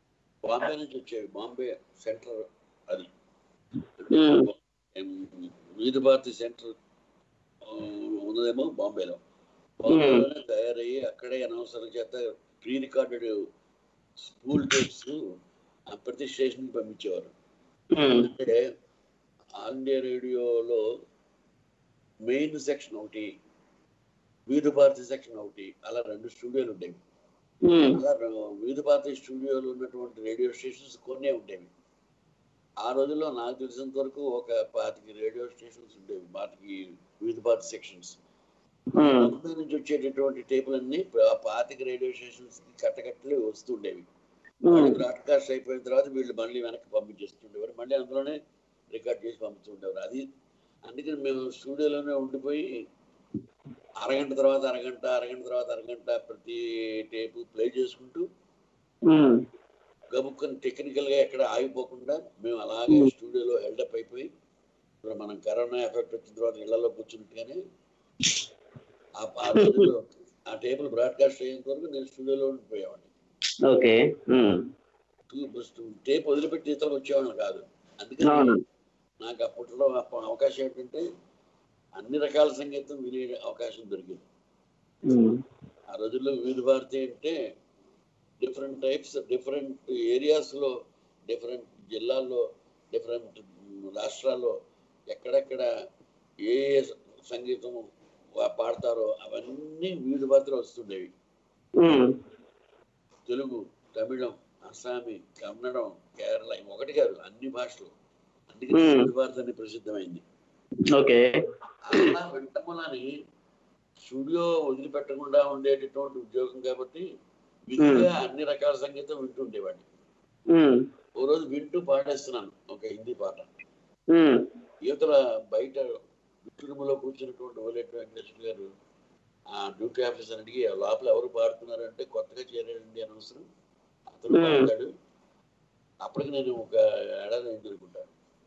బాంబే నుంచి వచ్చేవి బాంబే సెంటర్ అది ఉమ్, వీధ భారతి సెంటర్ ఆ, ఉన్నదేమో బాంబేలో బాంబేలోనే తయారయ్యి అక్కడే అనవసరం చేత ప్రీ రికార్డెడ్ స్కూల్ టేప్స్ ప్రతి స్టేషన్కి పంపించేవారు ఉమ్, అంటే ఆల్ ఇండియా రేడియోలో మెయిన్ సెక్షన్ ఒకటి వీధ భారతి సెక్షన్ ఒకటి అలా రెండు స్టూడియోలు ఉండేవి ఉమ్, అలా ర- వీధ భారతి స్టూడియోలు ఉన్నటువంటి రేడియో స్టేషన్స్ కొన్నే ఉండేవి ఆ రోజుల్లో నాకు తెలిసినంత వరకు ఒక పాతికి రేడియో స్టేషన్స్ ఉండేవి పాతికి వీధ భారతి సెక్షన్స్ ఉమ్, ముందు నుంచి వచ్చేటటువంటి టేపులన్నీ ఆ పాతిక రేడియో స్టేషన్స్ కి కట్టకట్టలు వస్తుండేవి ఉమ్, బ్రాడ్కాస్ట్ అయిపోయిన తర్వాత వీళ్ళు మళ్ళీ వెనక్కి పంపించేస్తుండేవారు మళ్ళీ అందులోనే రికార్డ్ చేసి పంపిస్తుండేవారు అది అందుకని మేము స్టూడియోలోనే ఉండిపోయి అరగంట తర్వాత అరగంట అరగంట తర్వాత అరగంట ప్రతి టేపు ప్లే చేసుకుంటూ ఉమ్, గబుక్కని టెక్నికల్ గా ఎక్కడ ఆగిపోకుండా మేము అలాగే స్టూడియోలో హెల్డప్ అయిపోయి ఇప్పుడు మనం కరోనా ఎఫెక్ట్ వచ్చిన తర్వాత ఇళ్లలో కూర్చున్నట్టుగానే ఆ ఆ రోజుల్లో ఆ టేపులు బ్రాడ్కాస్ట్ అయ్యేంత వరకు నేను స్టూడియోలో ఉండిపోయేవాడిని ఓకే ఉమ్, టేప్ వదిలిపెట్టి ఇతరులకు వచ్చేవాళ్ళం కాదు అవును అందుకని నాకు అప్పట్లో అప్ప- అవకాశం ఏంటంటే అన్ని రకాల సంగీతం వినే అవకాశం దొరికింది ఉమ్, ఆ రోజుల్లో వివిధ భారతి అంటే డిఫరెంట్ టైప్స్ డిఫరెంట్ ఏరియాస్లో డిఫరెంట్ జిల్లాల్లో డిఫరెంట్ రాష్ట్రాల్లో ఎక్కడెక్కడ ఏ ఏ సంగీతం వా- పాడతారో అవన్నీ వివిధ భారతిలో వస్తుండేవి ఉమ్, తెలుగు తమిళం అస్సామీ కన్నడం కేరళ ఇవి ఒకటి కాదు అన్ని భాషలు అందుకని Hmm. వివిధ భారతి అని ప్రసిద్ధమైంది ఓకే అలా వింటములని స్టూడియో వదిలిపెట్టకుండా ఉండేటటువంటి ఉద్యోగం కాబట్టి విధిగా అన్ని రకాల సంగీతం వింటుండేవాడిని ఉమ్, ఓ రోజు వింటూ పాడేస్తున్నాను ఒక హిందీ పాట ఉమ్, యువతల బయట విట్టురుములో కూర్చున్నటువంటి ఓలేటి వెంకటేశ్వర గారు ఆ డ్యూటీ ఆఫీసర్ అడిగి "ఆ లోపల ఎవరు పాడుతున్నారంటే కొత్తగా చేరాడండి అనవసరం అతను Hmm. పాడతాడు అప్పటికి నేను ఒక ఏడాది అయింది అనుకుంటా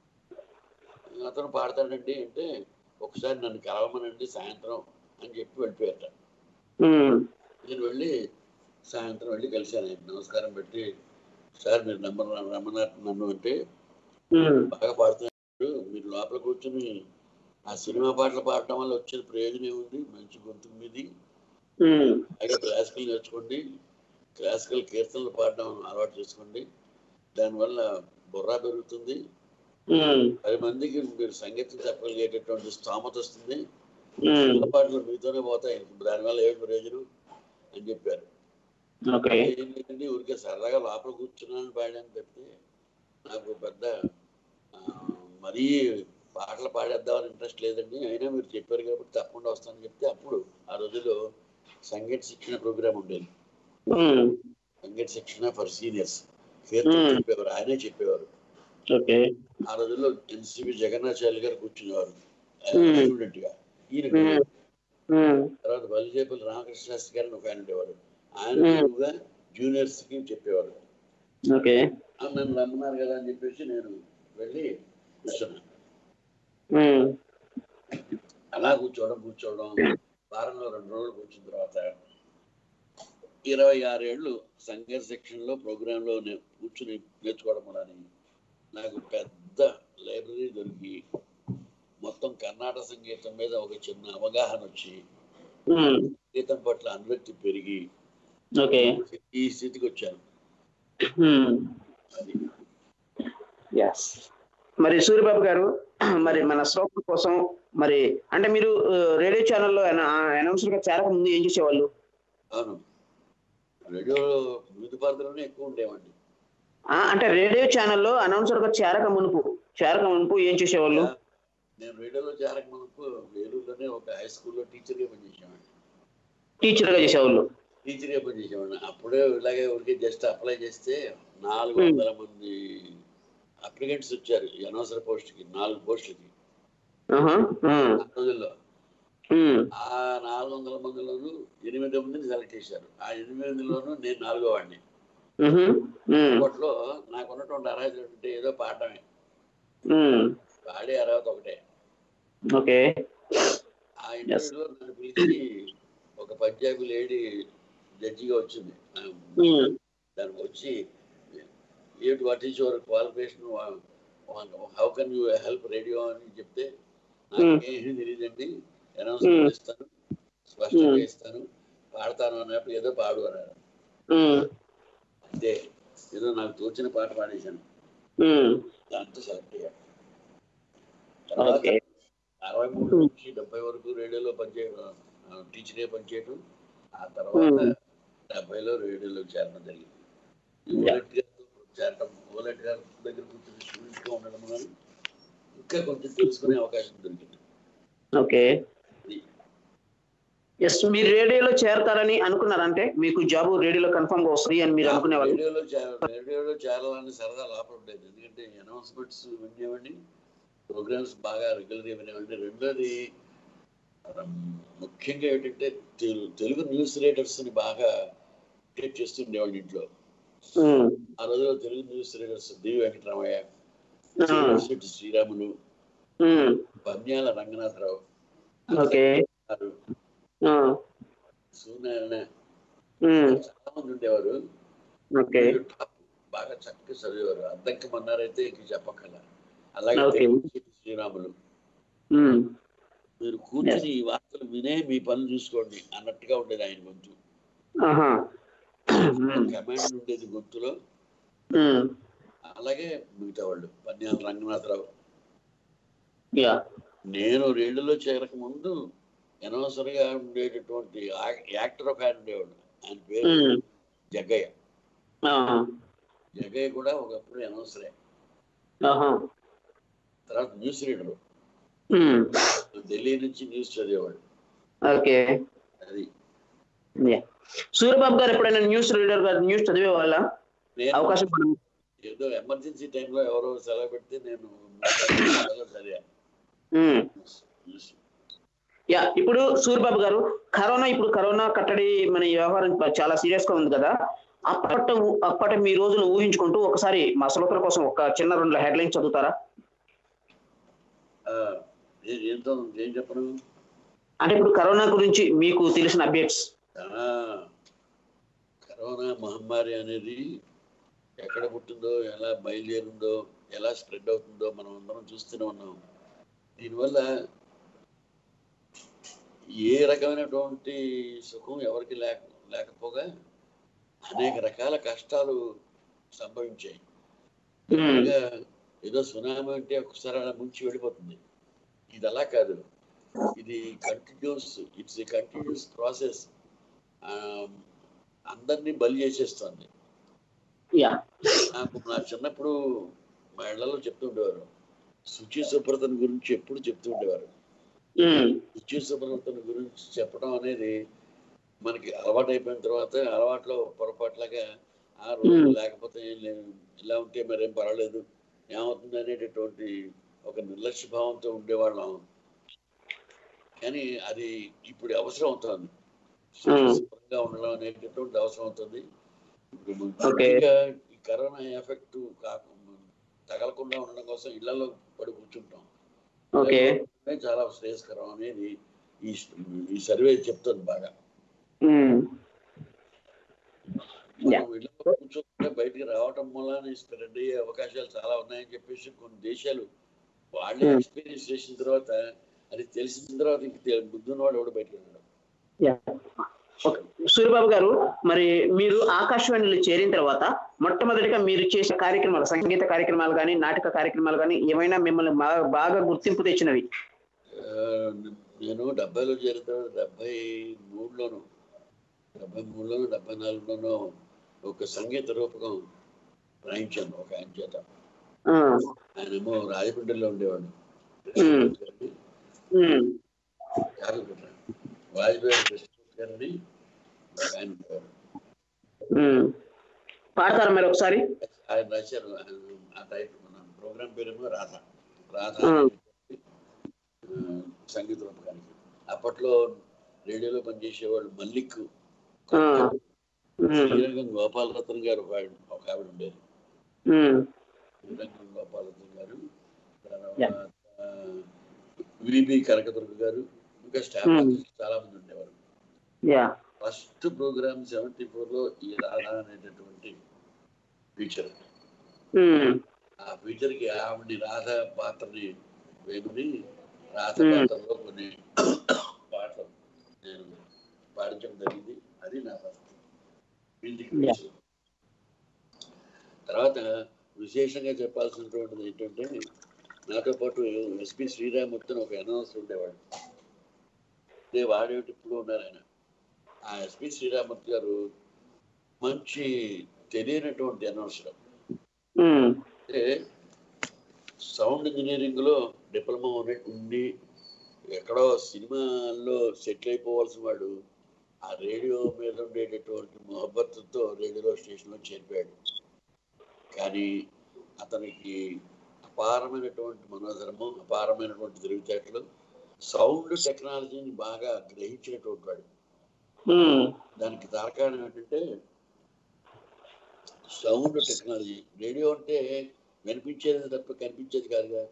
అతను పాడతాడండి అంటే ఒకసారి నన్ను కలవమనండి సాయంత్రం అని చెప్పి వెళ్ళిపోయాట ఉమ్, నేను వెళ్ళి సాయంత్రం వెళ్ళి కలిశాను ఆయన నమస్కారం పెట్టి సార్ మీరు నెంబర్ రమ్మన్నారు నన్ను అంటే ఉమ్, బాగా పాడుతున్నారు మీరు లోపల కూర్చొని ఆ సినిమా పాటలు పాడటం వల్ల వచ్చిన ప్రయోజనం ఏముంది మంచి గొంతు మీది ఉమ్, అలాగే క్లాసికల్ నేర్చుకోండి క్లాసికల్ కీర్తనలు పాడడం అలవాటు చేసుకోండి దానివల్ల బుర్రా పెరుగుతుంది ఉమ్, పది మందికి మీరు సంగీతం చెప్పగలిగేటటువంటి స్తోమత వస్తుంది ఉమ్, సినిమా పాటలు మీతోనే పోతాయి దానివల్ల ఏమి ప్రయోజనం అని చెప్పారు ఓకే ఏంటంటే ఊరికే సరదాగా లోపల కూర్చున్నాను పాడాను తప్పితే నాకు పెద్ద ఆ, మరీ పాటలు పాడేద్దామని ఇంట్రెస్ట్ లేదండి అయినా మీరు చెప్పారు కాబట్టి తప్పకుండా వస్తానని చెప్తే అప్పుడు ఆ రోజుల్లో సంగీత శిక్షణ ప్రోగ్రామ్ ఉండేది ఉమ్, సంగీత శిక్షణ ఫర్ సీనియర్స్ కీర్తన Hmm. చెప్పేవారు ఆయనే చెప్పేవారు ఓకే ఆ రోజుల్లో ఎన్సిబి జగన్నాచార్య గారు కూర్చునేవారు Hmm. స్టూడెంట్ గా ఈయన Hmm. ఉమ్, తర్వాత బలిజేపల్లి రామకృష్ణ శాస్త్రి గారిని ఒక ఆయన ఉండేవారు ఆయన Hmm. ఎక్కువగా జూనియర్స్ కి చెప్పేవారు ఓకే ఆ, నన్ను రమ్మన్నారు కదా అని చెప్పేసి నేను వెళ్ళి కూర్చున్నాను ఉమ్, అలా కూర్చోవడం కూర్చోవడం వారంలో రెండు రోజులు కూర్చున్న తర్వాత ఇరవై ఆరేళ్ళు సంగీత సెక్షన్లో ప్రోగ్రాంలో నే- కూర్చుని నేర్చుకోవడం వలని నాకు పెద్ద లైబ్రరీ దొరికి మొత్తం కర్ణాటక సంగీతం మీద ఒక చిన్న అవగాహన వచ్చి ఉమ్, సంగీతం పట్ల అనురక్తి పెరిగి ఓకే ఈ స్థితికి వచ్చాను ఉమ్, అది ఎస్ మరి సూర్యబాబు గారు మరి మన శ్రోతల కోసం మరి అంటే మీరు ఆ, రేడియో ఛానల్లో అనౌన్సర్ గా చేరక ముందు ఏం చేసేవాళ్ళు అవును రేడియో వివిధ పాత్రలోనే ఎక్కువ ఉండేవండి ఆ, అంటే రేడియో ఛానల్లో అనౌన్సర్ గా చేరక మునుపు చేరక మునుపు ఏం చేసేవాళ్ళు నేను రేడియోలో చేరక మునుపు వేలూరులోనే ఒక హై స్కూల్లో టీచర్గా పనిచేసేవాడిని టీచర్ గా చేసేవాళ్ళు టీచర్గా పనిచేసేవాడిని అప్పుడే ఇలాగే ఊరికి జస్ట్ అప్లై చేస్తే నాలుగు వందల మంది అప్లికెంట్స్ వచ్చారు ఈ అనవసర పోస్ట్కి నాలుగు పోస్టులకి ఆహా, ఉమ్, ఆ రోజుల్లో ఉమ్, ఆ నాలుగు వందల మందిలోనూ ఎనిమిది మందిని సెలెక్ట్ చేశారు ఆ ఎనిమిది మందిలోనూ నేను నాలుగో వాడిని ఉహు, ఉమ్, అప్పట్లో నాకు ఉన్నటువంటి అర్హత ఏంటంటే ఏదో పాడటమే ఉమ్, పాడే అర్హత ఒకటే ఓకే ఆ ఇంటర్వ్యూలో నన్ను పిలిచి ఒక పంజాబీ లేడీ జడ్జిగా వచ్చింది ఉమ్, దానికి వచ్చి ఏమిటి what is your qualification how can you help radio అని చెప్తే నాకేమీ తెలియదండి అనౌన్స్మెంట్ ఇస్తాను స్పష్టంగా మ్మ్. ఇస్తాను పాడతాను అన్నప్పుడు ఏదో పాడు అన్నారు ఉమ్, అంతే ఏదో నాకు తోచిన పాట పాడేశాను ఉమ్, దాంతో సెలెక్ట్ అయ్యాను తర్వాత ఓకే అరవై మూడు నుంచి డెబ్బై వరకు రేడియోలో పనిచేయడం టీచరే పనిచేయడం ఆ తర్వాత మ్మ్. డెబ్బైలో రేడియోలో చేరడం జరిగింది ఈ Yeah. ఓలెట్ గారితో చేరడం ఓలెట్ గారి దగ్గర కూర్చొని స్టూడెంట్ గా ఉండడం వల్ల ఇంకా కొంచెం తెలుసుకునే అవకాశం దొరికింది ఓకే ఎస్ మీరు రేడియోలో చేరతారని అనుకున్నారంటే మీకు జాబ్ రేడియోలో కన్ఫర్మ్ గా వస్తుంది అని మీరు అనుకునేవాళ్ళు రేడియోలో చేర- రేడియోలో చేరాలని సరదా లోపల ఉండేది ఎందుకంటే అనౌన్స్మెంట్స్ వినేవండి ప్రోగ్రామ్స్ బాగా రెగ్యులర్ వినేవండి రెండోది మనం ముఖ్యంగా ఏంటంటే తెలు- తెలుగు న్యూస్ రీడర్స్ ని బాగా టేక్ చేస్తుండేవాళ్ళు ఇంట్లో ఉమ్, ఆ రోజుల్లో తెలుగు న్యూస్ రీడర్స్ దివి వెంకటరామయ్య ఆ, శెట్టి శ్రీరాములు ఉమ్, పద్యాల రంగనాథరావు ఓకే గారు, ఆ, సూర్యనారాయణ ఉమ్, చాలా మంది ఉండేవారు ఓకే వీళ్ళు టాప్ బాగా చక్కగా చదివేవారు అద్దెక్కమన్నారైతే ఇంక చెప్పక్కల అలాగే ఓకే. తెలుగు శెట్టి శ్రీరాములు ఉమ్, మీరు కూర్చుని ఈ వార్తలు వినే మీ పనులు చూసుకోండి అన్నట్టుగా ఉండేది ఆయన గొంతు ఆహా ఉమ్, కమాండ్ ఉండేది గొంతులో ఉమ్, అలాగే మిగతా వాళ్ళు పన్యాల రంగనాథరావు యా నేను రేడియోలో చేరక ముందు అనవసరం గా ఉండేటటువంటి యా- యాక్టర్ ఒక ఆయన ఉండేవాడు ఆయన పేరు ఉమ్, జగ్గయ్య ఆ, జగ్గయ్య కూడా ఒకప్పుడు అనవసరే ఆహా తర్వాత న్యూస్ రీడర్ ఉమ్, ఢిల్లీ నుంచి న్యూస్ చదివేవాడు ఓకే అది యా సూర్యబాబు గారు ఎప్పుడైనా న్యూస్ రీడర్ గారు న్యూస్ చదివే వాళ్ళ నేను అవకాశం పడింది ఏదో ఎమర్జెన్సీ టైంలో ఎవరో సెలవు పెడితే నేను చదివా ఉమ్. న్యూస్ యా ఇప్పుడు సూర్యబాబు గారు కరోనా ఇప్పుడు కరోనా కట్టడి మన ఈ వ్యవహారం చాలా సీరియస్ గా ఉంది కదా అప్పటి అప్పటి మీ రోజులు ఊహించుకుంటూ ఒకసారి మా శ్రోతల కోసం ఒక చిన్న రెండు హెడ్లైన్స్ చదువుతారా ఆ, ఏ- ఏంతో ఏం చెప్పను అంటే ఇప్పుడు కరోనా గురించి మీకు తెలిసిన అప్డేట్స్ ఆ, కరోనా మహమ్మారి అనేది ఎక్కడ పుట్టిందో ఎలా బయలుదేరిందో ఎలా స్ప్రెడ్ అవుతుందో మనం అందరం చూస్తూనే ఉన్నాం దీనివల్ల ఏ రకమైనటువంటి సుఖం ఎవరికి లేక లేకపోగా అనేక రకాల కష్టాలు సంభవించాయి మామూలుగా ఏదో సునామీ అంటే ఒకసారి అలా ముంచి వెళ్ళిపోతుంది ఇది అలా కాదు ఇది continuous it's a continuous process అందరినీ బలి చేసేస్తుంది యా నాకు నా చిన్నప్పుడు మా ఇళ్లలో చెప్తూ ఉండేవారు శుచి శుభ్రతను గురించి ఎప్పుడు చెప్తూ ఉండేవారు శుచి శుభ్రతను గురించి చెప్పడం అనేది మనకి అలవాటు అయిపోయిన తర్వాత అలవాట్లో పొరపాట్లాగా ఆ రోజు Hmm. లేకపోతే ఏం లేదు ఇలా ఉంటే మరేం పర్వాలేదు ఏమవుతుంది అనేటటువంటి ఒక నిర్లక్ష్య భావంతో ఉండేవాళ్ళం కానీ అది ఇప్పుడు అవసరం అవుతుంది Hmm. శుభ్రంగా ఉండడం అనేటటువంటి అవసరం అవుతుంది ఇప్పుడు Okay. ముఖ్యంగా ఈ కరోనా ఎఫెక్ట్ కాకుండా తగలకుండా ఉండడం కోసం ఇళ్లలో పడి కూర్చుంటాం ఓకే ఇళ్లలో చాలా శ్రేయస్కరం అనేది ఈ ఈ సర్వే చెప్తుంది బాగా మనం ఇళ్లలో కూర్చోకుండా బయటికి రావటం వల్ల స్ప్రెడ్ అయ్యే అవకాశాలు చాలా ఉన్నాయని చెప్పేసి కొన్ని దేశాలు వాళ్ళే Hmm. ఎక్స్పీరియన్స్ చేసిన తర్వాత అది తెలిసిన తర్వాత ఇంక తె- బుద్ధి ఉన్నవాడు ఎవడు బయటకు వెళ్ళాడు యా ఓకే. సూర్యబాబు గారు మరి మీరు ఆకాశవాణిలో చేరిన తర్వాత మొట్టమొదటిగా మీరు చేసే కార్యక్రమాలు సంగీత కార్యక్రమాలు కానీ నాటక కార్యక్రమాలు కానీ ఏమైనా మిమ్మల్ని బాగా బాగా గుర్తింపు తెచ్చినవి ఆ, నేను డెబ్బైలో చేరిన తర్వాత డెబ్బై మూడులోను డెబ్బై మూడులోను డెబ్బై నాలుగులోనూ ఒక సంగీత రూపకం రాయించాను ఒక ఆయన చేత ఆ, ఆయనేమో రాజమండ్రిలో ఉండేవాడు Hmm. ఉమ్, యాదగిరి వాజ్పేయి కృష్ణమూర్తి గారిని ఒక ఆయన ఉండేవాడు ఉమ్. పాడతారా మరి ఒకసారి ఆయన రాశారు ఆయన ఆ టైప్ మన ప్రోగ్రామ్ పేరేమో రాధ రాధ Hmm. ఆ, సంగీత రూపకానికి అప్పట్లో రేడియోలో పనిచేసేవాళ్ళు మల్లిక్ ఆ, ఉమ్, శ్రీరంగం గోపాలరత్న గారు ఒక ఆవిడ ఒక ఆవిడ ఉండేది ఉమ్, శ్రీరంగం గోపాలరత్న గారు Yeah. తర్వాత విబి కనకదుర్గ గారు ఇంకా స్టాఫ్ Hmm. ఆర్టిస్ట్ చాలా మంది ఉండేవారు యా ఫస్ట్ ప్రోగ్రామ్ సెవెంటీ లో ఈ రాధ అనేటటువంటి ఫీచర్ ఉమ్, ఆ ఫీచర్ కి ఆవిడ రాధ పాత్రని వేసుకుని రాత Hmm. పాత్రలో కొన్ని పాటలు నేను పాడించడం జరిగింది అది నా పరిస్థితి మ్యూజిక్ Yeah. విషయం. తర్వాత విశేషంగా చెప్పాల్సినటువంటిది ఏంటంటే నాతో పాటు ఎస్పి శ్రీరామూర్తి అని ఒక అనౌన్సర్ ఉండేవాడు నేను వాడేటి ఇప్పుడు ఉన్నారు ఆయన ఆ ఎస్పి శ్రీరామూర్తి గారు మంచి తెలియనటువంటి అనౌన్సర్ ఉమ్, అంటే సౌండ్ ఇంజనీరింగ్ లో డిప్లొమా ఉన్న- ఉండి ఎక్కడో సినిమాల్లో సెటిల్ అయిపోవాల్సిన వాడు ఆ రేడియో మీద ఉండేటటువంటి మొహబ్బత్తుతో రేడియో స్టేషన్లో చేరిపోయాడు కానీ అతనికి అపారమైనటువంటి మనోధర్మం అపారమైనటువంటి తెలివితేటలు సౌండ్ టెక్నాలజీని బాగా గ్రహించినటువంటి వాడు ఉమ్, దానికి తార్కాణం ఏంటంటే సౌండ్ టెక్నాలజీ రేడియో అంటే వినిపించేది తప్ప కనిపించేది కాదుగా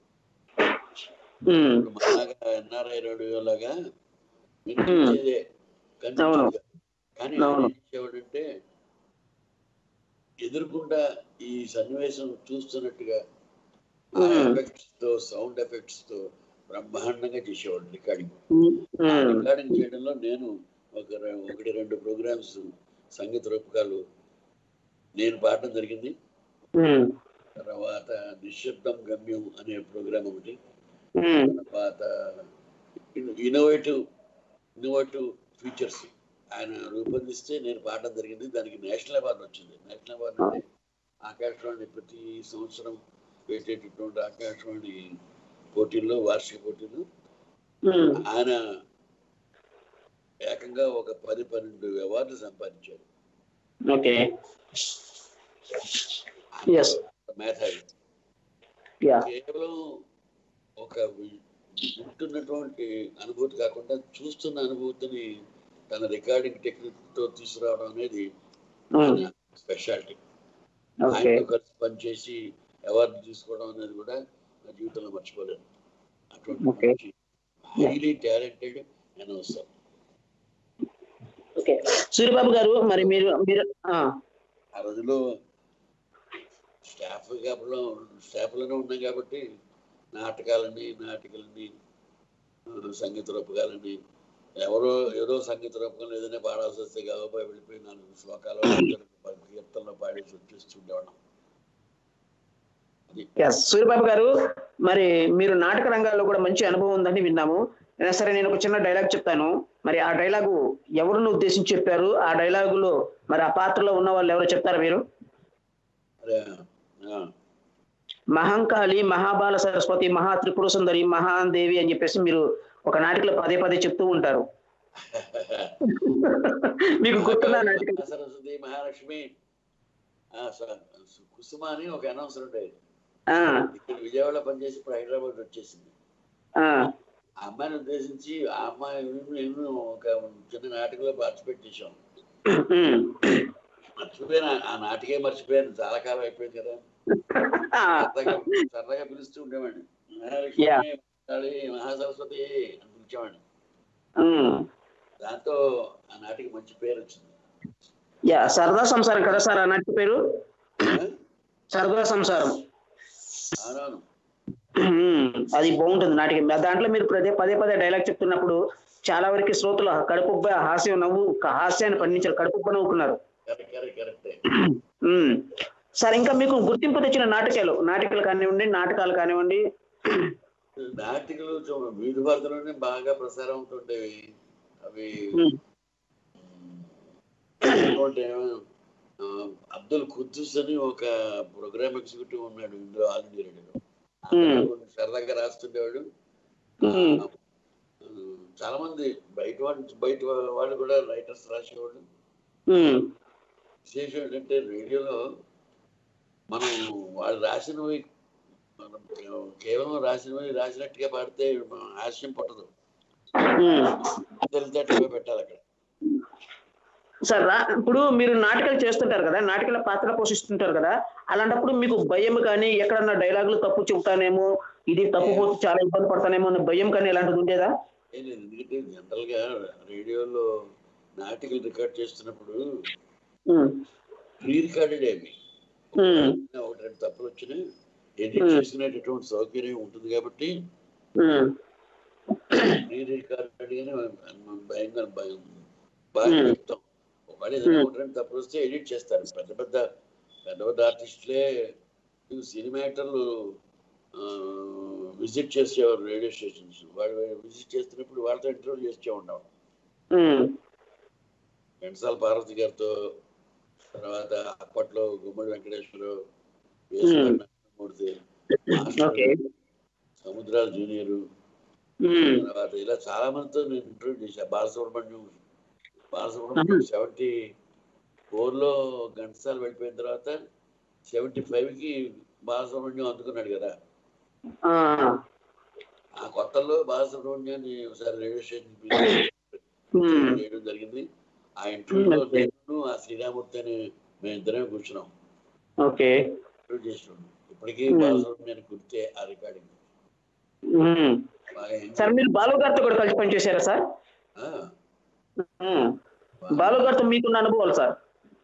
ఉమ్, ఇప్పుడు మనలాగా ఎన్ఆర్ఐ రేడియో లాగా వినిపించేదే కనిపించేది కాదు. కానీ అవును. ఏం చేసేవాడంటే ఎదురుకుండా ఈ సన్నివేశం చూస్తున్నట్టుగా ఆ Hmm. ఎఫెక్ట్స్ తో సౌండ్ ఎఫెక్ట్స్ తో బ్రహ్మాండంగా చేసేవాడు రికార్డింగ్ ఉమ్, ఉమ్, రికార్డింగ్ చేయడంలో నేను ఒక రె- ఒకటి రెండు ప్రోగ్రామ్స్ సంగీత రూపకాలు నేను పాడడం జరిగింది ఉమ్, తర్వాత నిశ్శబ్దం గమ్యం అనే ప్రోగ్రామ్ ఒకటి ఉమ్, తర్వాత ఇన్నోవేటివ్ ఇన్నోవేటివ్ ఫీచర్స్ ఆయన రూపొందిస్తే నేను పాడడం జరిగింది దానికి నేషనల్ అవార్డు వచ్చింది నేషనల్ అవార్డు అంటే ఆకాశవాణి ప్రతి సంవత్సరం పెట్టేటటువంటి ఆకాశవాణి పోటీల్లో వార్షిక పోటీలు ఉమ్, ఆయన ఏకంగా ఒక పది పన్నెండు అవార్డులు సంపాదించారు ఓకే Yes. మేధావి యా కేవలం ఒక వి- వింటున్నటువంటి అనుభూతి కాకుండా చూస్తున్న అనుభూతిని తన రికార్డింగ్ టెక్నిక్ తో తీసుకురావడం అనేది ఉమ్, స్పెషాలిటీ ఓకే ఆయనతో కలిసి పనిచేసి అవార్డు తీసుకోవడం అనేది కూడా నా జీవితంలో మర్చిపోలేదు అటువంటి Okay. మంచి highly talented announcer okay Suryababu garu మరి మీరు మీరు ఆ, ఆ రోజుల్లో స్టాఫ్ లో స్టాఫ్లోనే ఉన్నాం కాబట్టి నాటకాలని నాటికలని ఆ, సంగీత రూపకాలని ఎవరో ఏదో సంగీత రూపకంలో ఏదైనా పాడాల్సి వస్తే కాబట్టి వెళ్ళిపోయి నాలుగు శ్లోకాలు కీర్తనలో పాడేసి వచ్చేస్తుండేవాళ్ళం అది yes, సూర్యబాబు గారు మరి మీరు నాటక రంగాల్లో కూడా మంచి అనుభవం ఉందని విన్నాము అయినా సరే నేను ఒక చిన్న డైలాగ్ చెప్తాను మరి ఆ డైలాగు ఎవరిని ఉద్దేశించి చెప్పారు ఆ డైలాగులో మరి ఆ పాత్రలో ఉన్న వాళ్ళు ఎవరో చెప్తారా మీరు అదే ఆ, మహంకాళి మహాబాల సరస్వతి మహా త్రిపుర సుందరి మహాదేవి అని చెప్పేసి మీరు ఒక నాటికలో పదే పదే చెప్తూ ఉంటారు మీకు గుర్తున్న నాటిక సరస్వతి మహాలక్ష్మి ఆ, స- కుసుమ అని ఒక అనౌన్సర్ ఉండేది ఆ, ఇక్కడ విజయవాడ పనిచేసి ఇప్పుడు హైదరాబాద్ వచ్చేసింది ఆ, ఆ అమ్మాయిని ఉద్దేశించి ఆ అమ్మాయి నేను ఒక చిన్న నాటకంలో పార్టిసిపేట్ చేశాం ఉమ్, మర్చిపోయాను ఆ- ఆ నాటికే మర్చిపోయాను చాలా కాలం అయిపోయింది కదా ఆ, సరదాగా సరదాగా పిలుస్తూ ఉండేవాడిని మహాలక్ష్మి Yeah. మహాకాళి, మహాసరస్వతి అని పిలిచేవాడిని ఉమ్. దాంతో ఆ నాటికి మంచి పేరు వచ్చింది యా సరదా సంసారం కదా సార్ ఆ నాటిక పేరు సరదా సంసారం అవునవును ఉమ్, అది బాగుంటుంది నాటిక దాంట్లో మీరు పదే పదే పదే డైలాగ్ చెప్తున్నప్పుడు చాలా వరకు శ్రోతలు కడుపుబ్బ హాస్యం నవ్వు హాస్యాన్ని పండించారు కడుపుబ్బ నవ్వుకున్నారు కరెక్ట్ కరెక్ట్ కరెక్టే ఉమ్. సార్ ఇంకా మీకు గుర్తింపు తెచ్చిన నాటకాలు నాటికలు కానివ్వండి నాటకాలు కానివ్వండి నాటికలు చూ- వీధి వార్తలోనే బాగా ప్రసారం అవుతుండేవి అవి ఉమ్, ఇంకోటి ఆ, అబ్దుల్ ఖుద్దూస్ అని ఒక ప్రోగ్రామ్ ఎగ్జిక్యూటివ్ ఉన్నాడు ఇందులో ఆల్ ఇండియా రేడియోలో అతను సరదాగా రాస్తుండేవాడు ఉమ్, ఆ, చాలా మంది బయట వాళ్ళు బయట వాళ్ళు కూడా రైటర్స్ రాసేవాళ్ళు ఉమ్, విశేషం ఏంటంటే రేడియోలో మనం వాళ్ళు రాసినవి మనం కేవలం రాసినవి రాసినట్టుగా పాడితే మన హాస్యం పట్టదు ఉమ్. తెలిసేట్టుగా పెట్టాలి అక్కడ సార్ రా ఇప్పుడు మీరు నాటకాలు చేస్తుంటారు కదా నాటకాల పాత్ర పోషిస్తుంటారు కదా అలాంటప్పుడు మీకు భయం కానీ ఎక్కడన్నా డైలాగులు తప్పు చెబుతానేమో ఇది తప్పు పోతే చాలా ఇబ్బంది పడతానేమో అనే భయం కానీ ఎలాంటిది ఉండేదా ఏం లేదు ఎందుకంటే జనరల్ గా రేడియోలో నాటికలు రికార్డ్ చేస్తున్నప్పుడు ఉమ్, ప్రీ రికార్డెడ్ అవి ఉమ్, ఒకటి రెండు తప్పులు వచ్చినాయి ఎడిట్ Hmm. చేసుకునేటటువంటి సౌకర్యం ఉంటుంది కాబట్టి ఉమ్, రీ రికార్డెడ్గానే భయంగా భయం బాగా Hmm. చెప్తాం ఒకవేళ ఏదైనా Hmm. ఒకటి రెండు తప్పులు వస్తే ఎడిట్ చేస్తారు పెద్ద పెద్ద పెద్ద పెద్ద ఆర్టిస్టులే సినిమా యాక్టర్లు విజిట్ చేసేవారు రేడియో స్టేషన్స్ వాళ్ళు విజిట్ చేస్తున్నప్పుడు వాళ్ళతో ఇంటర్వ్యూ చేస్తూ ఉన్నాం ఉమ్, ఘంటసాల పార్వతి గారితో తర్వాత అప్పట్లో Gummadi Venkateswararao Hmm. Murthy okay Samudrala junior um, తర్వాత ఇలా చాలా మందితో నేను ఇంటర్వ్యూ చేశాను బాలసుబ్రహ్మణ్యం బాలసుబ్రహ్మణ్యం సెవెంటీ ఫోర్లో ఘంటసాల వెళ్ళిపోయిన తర్వాత సెవెంటీ ఫైవ్కి బాలసుబ్రహ్మణ్యం అందుకున్నాడు కదా ఆ, ఆ కొత్తలో బాలసుబ్రహ్మణ్యాన్ని ఒకసారి రేడియో స్టేషన్ పిలిచి ఉమ్, చేయడం జరిగింది ఆ ఇంటర్వ్యూలో Okay. నేను ఆ శ్రీరామూర్తి అని మేమిద్దరమే కూర్చున్నాం ఓకే ఇంటర్వ్యూ చేసినాం ఇప్పటికీ Hmm. బాలసుబ్రహ్మణ్యాన్ని గుర్తే ఆ రికార్డింగ్ ఉమ్. బాగా enjoy- సార్ మీరు బాలు గారితో కూడా కలిసి పనిచేశారా సార్ ఆ, ఉమ్, బాలు గారితో మీకున్న అనుభవాలు సార్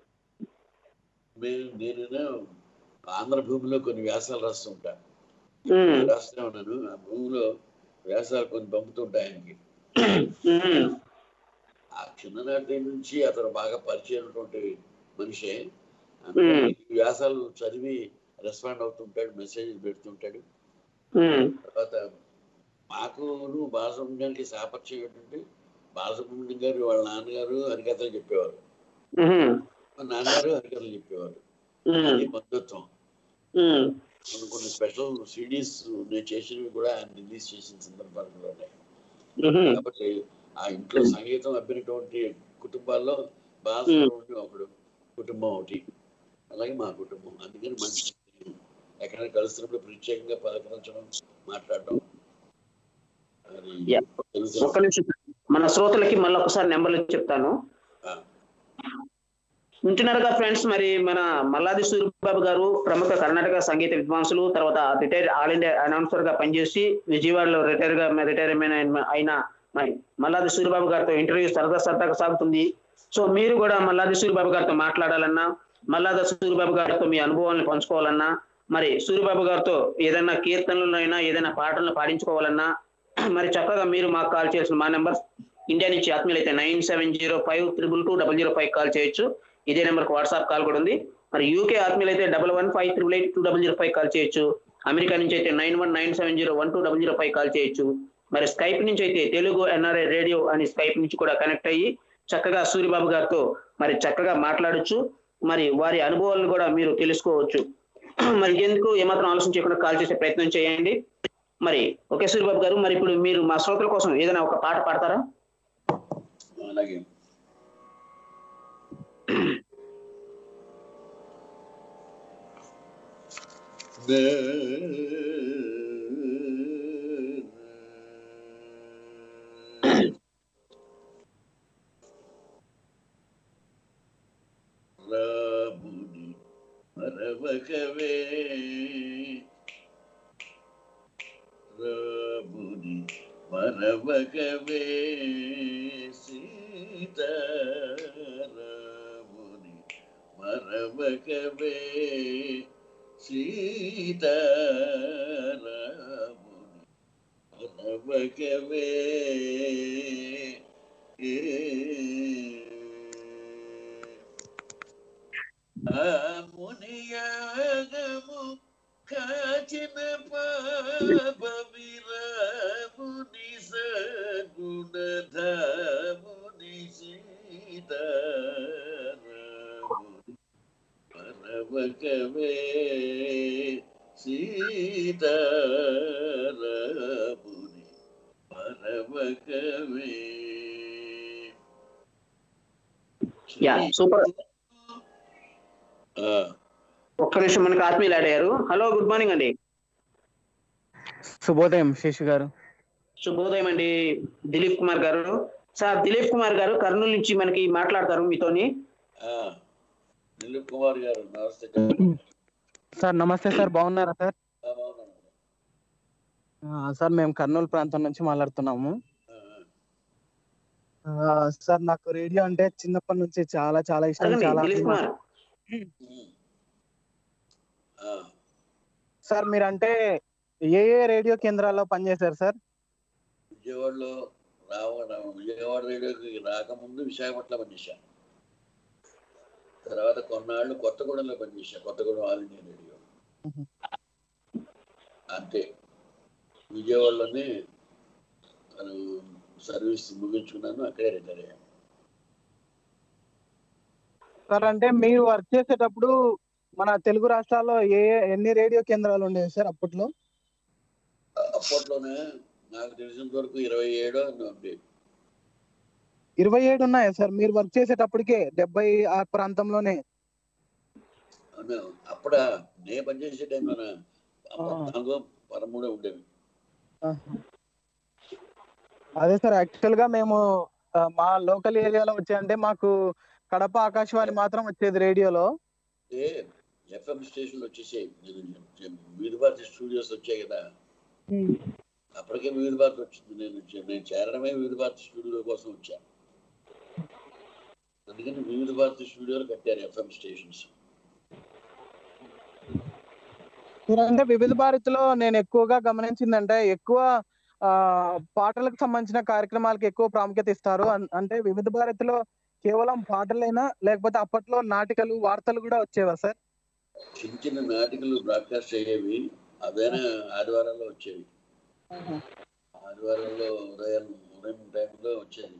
నేను నేను ఆంధ్ర భూమిలో కొన్ని వ్యాసాలు రాస్తుంటా ఉమ్, రాస్తూనే ఉన్నాను ఆ భూమిలో వ్యాసాలు కొన్ని పంపుతుంటా ఆయనకి ఉమ్, ఆ చిన్ననాటి నుంచి అతను బాగా పరిచయం ఉన్నటువంటి మనిషే అందుకని Hmm. ఈ వ్యాసాలు చదివి రెస్పాండ్ అవుతుంటాడు మెసేజ్ పెడుతుంటాడు ఉమ్, తర్వాత మాకు బాలసుబ్రహ్మణ్యానికి సాపరిచయం ఏంటంటే బాలసుబ్రహ్మణ్యం గారు వాళ్ళ నాన్నగారు హరికథలు చెప్పేవారు ఉమ్, మా నాన్నగారు హరికథలు చెప్పేవారు ఉమ్, అది బంధుత్వం ఉమ్, కొన్ని కొన్ని స్పెషల్ సిడీస్ నేను చేసినవి కూడా ఆయన రిలీజ్ చేసిన సందర్భాలు కూడా ఉన్నాయి ఉమ్, కాబట్టి ఆ ఇంట్లో సంగీతం అబ్బినటువంటి కుటుంబాల్లో బాలసుబ్రహ్మణ్యం ఒకడు కుటుంబం ఒకటి అలాగే మా కుటుంబం అందుకని మంచి ఎక్కడైనా కలుస్తున్నప్పుడు ప్రత్యేకంగా పలకరించడం మాట్లాడడం అది Yeah. తెలుసు ఒక్క నిమిషం మన శ్రోతలకి మళ్ళీ ఒకసారి నెంబర్లు చెప్తాను ఆ, వింటున్నారుగా ఫ్రెండ్స్ మరి మన మల్లాది సూర్యబాబు గారు ప్రముఖ కర్ణాటక సంగీత విద్వాంసులు తర్వాత రిటైర్ ఆల్ ఇండియా అనౌన్సర్ గా పనిచేసి విజయవాడలో రిటైర్ గా రిటైర్మెంట్ అయిన అయిన మరి మల్లాది సూర్యబాబు గారితో ఇంటర్వ్యూ సరదా సరదాగా సాగుతుంది సో మీరు కూడా మల్లాది సూర్యబాబు గారితో మాట్లాడాలన్నా మల్లాది సూర్యబాబు గారితో మీ అనుభవాలను పంచుకోవాలన్నా మరి సూర్యబాబు గారితో ఏదైనా కీర్తనలైనా ఏదైనా పాటలను పాడించుకోవాలన్నా మరి చక్కగా మీరు మాకు కాల్ చేయాల్సిన మా నెంబర్ ఇండియా నుంచి ఆత్మీయులైతే nine seven zero five triple two double zero five call చేయొచ్చు ఇదే నెంబర్కి వాట్సాప్ కాల్ కూడా ఉంది మరి యూకే ఆత్మీయులైతే double one five triple eight two double zero five call చేయొచ్చు అమెరికా నుంచి అయితే nine one nine seven zero one two double zero five call చేయొచ్చు మరి స్కైప్ నుంచి అయితే తెలుగు ఎన్ఆర్ఐ రేడియో అని స్కైప్ నుంచి కూడా కనెక్ట్ అయ్యి చక్కగా సూర్యబాబు గారితో మరి చక్కగా మాట్లాడొచ్చు మరి వారి అనుభవాలను కూడా మీరు తెలుసుకోవచ్చు మరి ఎందుకు ఏమాత్రం ఆలోచన చేయకుండా కాల్ చేసే ప్రయత్నం చేయండి మరి ఓకే సూర్యబాబు గారు మరి ఇప్పుడు మీరు మా శ్రోతల కోసం ఏదైనా ఒక పాట పాడతారా అలాగే రాముని మరవకవే రాముని మరవకవే సీత రాముని మరవకవే సీత రాముని మరవకవే ఏ ఆ మునియాగము కాచిన పాప విరాముని సగుణధాముని సీతారాముని పరవకవే సీతారాముని పరవకవే యా సూపర్ ఆ, ఒక్క నిమిషం మనకి ఆత్మీయులు అడిగారు హలో గుడ్ మార్నింగ్ అండి శుభోదయం శేషు గారు శుభోదయం అండి దిలీప్ కుమార్ గారు సార్ దిలీప్ కుమార్ గారు కర్నూలు నుంచి మనకి మాట్లాడతారు మీతోని ఆ, దిలీప్ కుమార్ గారు నమస్తే సార్ నమస్తే సార్ బాగున్నారా సార్ ఆ, బాగున్నాను. ఆ, సార్ మేము కర్నూలు ప్రాంతం నుంచి మాట్లాడుతున్నాము ఆ, ఆ, సార్ నాకు రేడియో అంటే చిన్నప్పటి నుంచి చాలా చాలా ఇష్టం అడగండి చాలా దిలీప్ కుమార్ ఉమ్. ఆ, సార్ మీరంటే ఏ ఏ రేడియో కేంద్రాల్లో పనిచేశారు సార్ విజయవాడలో రావడం విజయవాడ రేడియోకి రాకముందు విశాఖపట్నం పనిచేశాను తర్వాత కొన్నాళ్ళు కొత్తగూడెంలో పనిచేశాను కొత్తగూడెం ఆల్ ఇండియా రేడియో మ్మ్. అంతే విజయవాడలోనే తను సర్వీస్ ముగించుకున్నాను అక్కడే రిటైర్ అయ్యాను సార్ అంటే మీరు వర్క్ చేసేటప్పుడు మన తెలుగు రాష్ట్రాల్లో ఏ ఎన్ని రేడియో కేంద్రాలు ఉండేవి సార్ అప్పట్లో అప్పట్లోనే నాకు తెలిసినంత వరకు ఇరవై ఏడో ఎన్నో ఉండేవి ఇరవై ఏడు ఉన్నాయా సార్ మీరు వర్క్ చేసేటప్పటికే డెబ్బై ఆ ప్రాంతంలోనే అవును అప్పుడ నేను పనిచేసే టైంలోన పద్నాలుగు పదమూడే ఉండేవి ఆహా. అదే సార్ యాక్చువల్ గా మేము ఆ, మా లోకల్ ఏరియాలో వచ్చాయంటే మాకు కడప ఆకాశవాణి మాత్రం వచ్చేది రేడియోలో అంటే ఎఫ్ఎం స్టేషన్లు వచ్చేసాయి నేను చె- వివిధ భారతి స్టూడియోస్ వచ్చాయి కదా అప్పటికే వివిధ భారతి వచ్చింది నేను చే- నేను చేరడమే వివిధ భారతి స్టూడియో కోసం వచ్చా అందుకని వివిధ భారతి స్టూడియోలు కట్టారు ఎఫ్ఎం స్టేషన్స్ సార్ అంటే వివిధ భారతిలో నేను ఎక్కువగా గమనించిందంటే ఎక్కువ ఆ పాటలకు సంబంధించిన కార్యక్రమాలకు ఎక్కువ ప్రాముఖ్యత ఇస్తారు అన్- అంటే వివిధ భారతిలో కేవలం పాటలేనా లేకపోతే అప్పట్లో నాటికలు వార్తలు కూడా వచ్చేవా సార్ చిన్న చిన్న నాటికలు బ్రాడ్కాస్ట్ అయ్యేవి అదైనా ఆదివారాల్లో వచ్చేవి ఆదివారాల్లో ఉదయం ఉదయం టైంలో వచ్చేది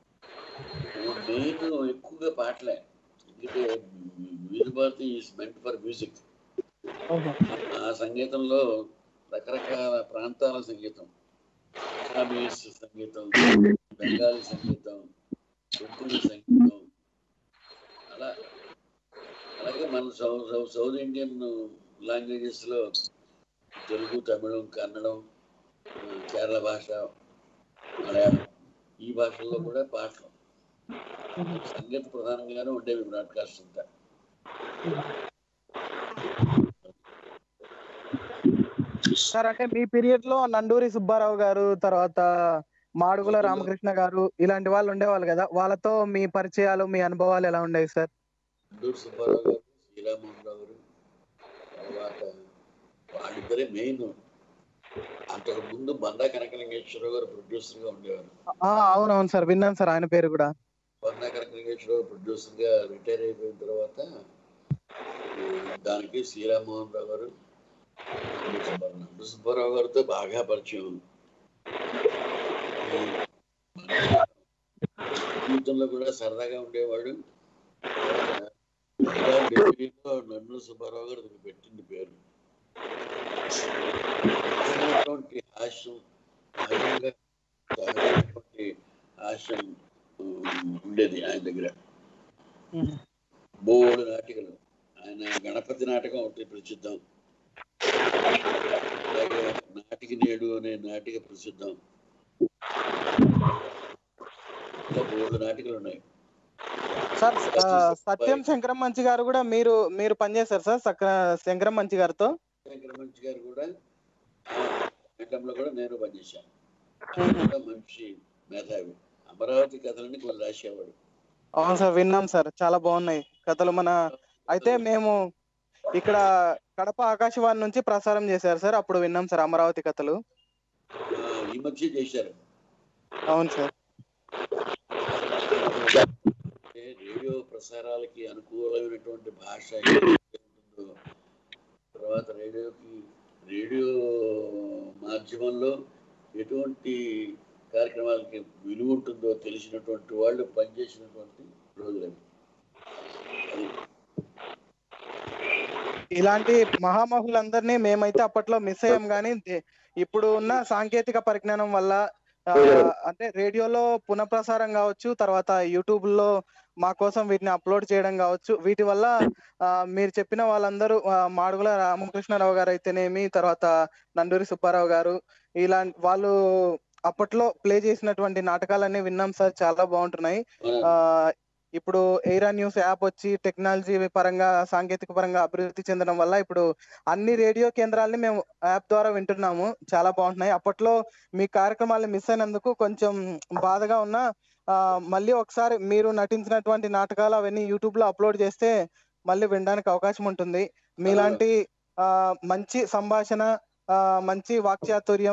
నేను ఎక్కువగా పాటలే ఎందుకంటే Vividh Bharati is meant for music ఓహో. ఆ సంగీతంలో రకరకాల ప్రాంతాల సంగీతం అస్సామీస్ సంగీతం బెంగాలీ సంగీతం కొంకణి సంగీతం అలా అలాగే మన సౌ సౌ సౌత్ ఇండియన్ లాంగ్వేజెస్ లో తెలుగు తమిళం కన్నడం ఆ, కేరళ భాష మలయాళం ఈ భాషల్లో కూడా పాటలు సంగీత ప్రధానంగానే ఉండేవి బ్రాడ్కాస్ట్ అంతా సార్ అంటే మీ పీరియడ్ లో నండూరి సుబ్బారావు గారు తర్వాత మాడుగుల రామకృష్ణ గారు ఇలాంటి వాళ్ళు ఉండేవాళ్ళు కదా వాళ్ళతో మీ పరిచయాలు మీ అనుభవాలు ఎలా ఉండేవి సార్ అల్లూరు సుబ్బారావు గారు శ్రీరామోహన్ రావు గారు తర్వాత వాళ్ళిద్దరే మెయిన్ అంతకు ముందు బండా కనకలింగేశ్వరరావు గారు ప్రొడ్యూసర్ గా ఉండేవారు ఆ, అవునవును సార్ విన్నాను సార్ ఆయన పేరు కూడా బండా కనకలింగేశ్వరరావు ప్రొడ్యూసర్ గా రిటైర్ అయిపోయిన తర్వాత ఆ, దానికి శ్రీరామోహన్ రావు గారు అల్లూరు సుబ్బారావు అల్లూరు సుబ్బారావు గారితో బాగా పరిచయం ఈ మన జీవితంలో కూడా సరదాగా ఉండేవాడు ఢిల్లీలో నన్ను సుబ్బారావు గారు అతనికి పెట్టింది పేరు సహజమైనటువంటి హాస్యం సహజంగా సహజమైనటువంటి హాస్యం ఉమ్, ఉండేది ఆయన దగ్గర బోడు నాటికలు ఆయన గణపతి నాటకం ఒకటి ప్రసిద్ధం అలాగే నాటిక నేడు అనే నాటిక ప్రసిద్ధం ఇంకా బోడు నాటికలు ఉన్నాయి సార్ ఆ, సత్యం శంకరం మంచి గారు కూడా మీరు మీరు పనిచేశారు సార్ సక్క శంకరం మంచి గారితో శంకర మంచి గారు కూడా ఆ ఘట్టంలో కూడా నేను పనిచేశాను ఆయన కూడా మంచి మేధావి అమరావతి కథలని కొన్ని రాసేవాడు అవును సార్ విన్నాం సార్ చాలా బాగున్నాయి కథలు మన అయితే మేము ఇక్కడ కడప ఆకాశవాణి నుంచి ప్రసారం చేశారు సార్ అప్పుడు విన్నాం సార్ అమరావతి కథలు ఆ, ఈ మధ్య చేశారు అవును సార్ అంటే రేడియో ప్రసారాలకి అనుకూలమైనటువంటి భాష ఏదైతే ఉంటుందో తర్వాత రేడియోకి రేడియో మాధ్యమంలో ఎటువంటి కార్యక్రమాలకి విలువ ఉంటుందో తెలిసినటువంటి వాళ్ళు పనిచేసినటువంటి రోజులు అవి. అది ఇలాంటి మహామహులందరినీ మేమైతే అప్పట్లో మిస్ అయ్యాం కానీ దే- ఇప్పుడు ఉన్న సాంకేతిక పరిజ్ఞానం వల్ల ఆ, అంటే రేడియోలో పునఃప్రసారం కావచ్చు తర్వాత యూట్యూబ్ లో మా కోసం వీటిని అప్లోడ్ చేయడం కావచ్చు వీటి వల్ల ఆ, మీరు చెప్పిన వాళ్ళందరూ ఆ, మాడుగుల రామకృష్ణారావు గారు అయితేనేమి తర్వాత నండూరి సుబ్బారావు గారు ఇలాంటి వాళ్ళు అప్పట్లో ప్లే చేసినటువంటి నాటకాలన్నీ విన్నాం సార్ చాలా బాగుంటున్నాయి మన ఆ ఇప్పుడు ఎయిరా న్యూస్ యాప్ వచ్చి టెక్నాలజీ పరంగా సాంకేతిక పరంగా అభివృద్ధి చెందడం వల్ల ఇప్పుడు అన్ని రేడియో కేంద్రాలని మేము యాప్ ద్వారా వింటున్నాము చాలా బాగుంటున్నాయి అప్పట్లో మీ కార్యక్రమాలు మిస్ అయినందుకు కొంచెం బాధగా ఉన్నా ఆ, మళ్ళీ ఒకసారి మీరు నటించినటువంటి నాటకాలు అవన్నీ యూట్యూబ్ లో అప్లోడ్ చేస్తే మళ్ళీ వినడానికి అవకాశం ఉంటుంది మీలాంటి ఆ మంచి సంభాషణ ఆ మంచి వాక్చాతుర్యం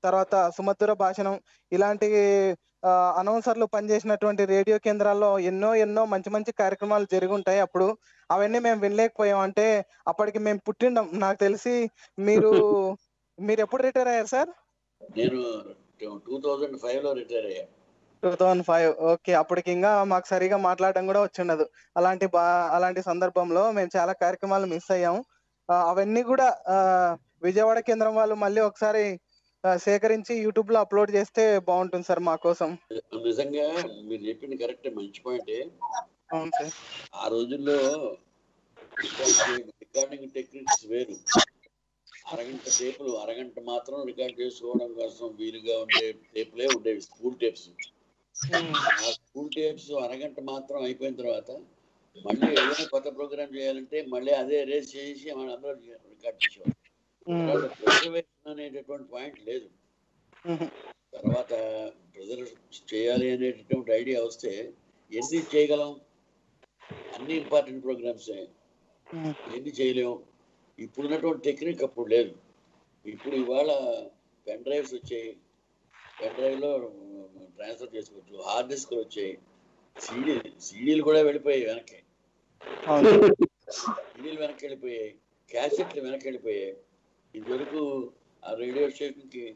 తర్వాత సుమధుర భాషణం ఇలాంటి ఆ, అనౌన్సర్లు పనిచేసినటువంటి రేడియో కేంద్రాల్లో ఎన్నో ఎన్నో మంచి మంచి కార్యక్రమాలు జరిగి ఉంటాయి అప్పుడు అవన్నీ మేము వినలేకపోయాం అంటే అప్పటికి మేము పుట్టిండం నాకు తెలిసి మీరు మీరు ఎప్పుడు రిటైర్ అయ్యారు సార్ నేను టూ థౌజండ్ ఫైవ్ లో రిటైర్ అయ్యా టూ థౌజండ్ ఫైవ్ ఓకే అప్పటికి ఇంకా మాకు సరిగా మాట్లాడడం కూడా వచ్చిండదు అలాంటి బా అలాంటి సందర్భంలో మేము చాలా కార్యక్రమాలు మిస్ అయ్యాము ఆ, అవన్నీ కూడా ఆ, విజయవాడ కేంద్రం వాళ్ళు మళ్ళీ ఒకసారి ఆ, సేకరించి యూట్యూబ్ లో అప్లోడ్ చేస్తే బాగుంటుంది సార్ మా కోసం నిజంగా మీరు చెప్పింది కరెక్ట్ మంచి పాయింటే అవును సార్ ఆ రోజుల్లో రికార్డింగ్ టెక్నిక్స్ వేరు అరగంట టేపులు అరగంట మాత్రం రికార్డ్ చేసుకోవడం కోసం వీలుగా ఉండే టేపులే ఉండేవి స్కూల్ టేప్స్ ఆ స్కూల్ టేప్స్ అరగంట మాత్రం అయిపోయిన తర్వాత మళ్ళీ ఏదైనా కొత్త ప్రోగ్రామ్ చేయాలంటే మళ్ళీ అదే రేస్ చేసి మన అందరూ రికార్డ్ చేసేవారు తర్వాత ప్రిజర్వేషన్ అనేటటువంటి పాయింట్ లేదు మ్మ్. తర్వాత ప్రజలు చేయాలి అనేటటువంటి ఐడియా వస్తే ఎన్ని చేయగలం అన్ని ఇంపార్టెంట్ ప్రోగ్రామ్సే మ్మ్. ఎన్ని చేయలేము ఇప్పుడున్నటువంటి టెక్నిక్ అప్పుడు లేదు ఇప్పుడు ఇవాళ పెన్ డ్రైవ్స్ వచ్చాయి పెన్ డ్రైవ్లో ట్రాన్స్ఫర్ చేసుకోవచ్చు హార్డ్ డిస్క్లు వచ్చాయి సీడీ సీడీలు కూడా వెళ్ళిపోయాయి వెనక్కి అవును సీడీలు వెనక్కి వెళ్ళిపోయాయి క్యాసెట్లు వెనక్కి వెళ్ళిపోయాయి ఇదివరకు ఆ రేడియో స్టేషన్కి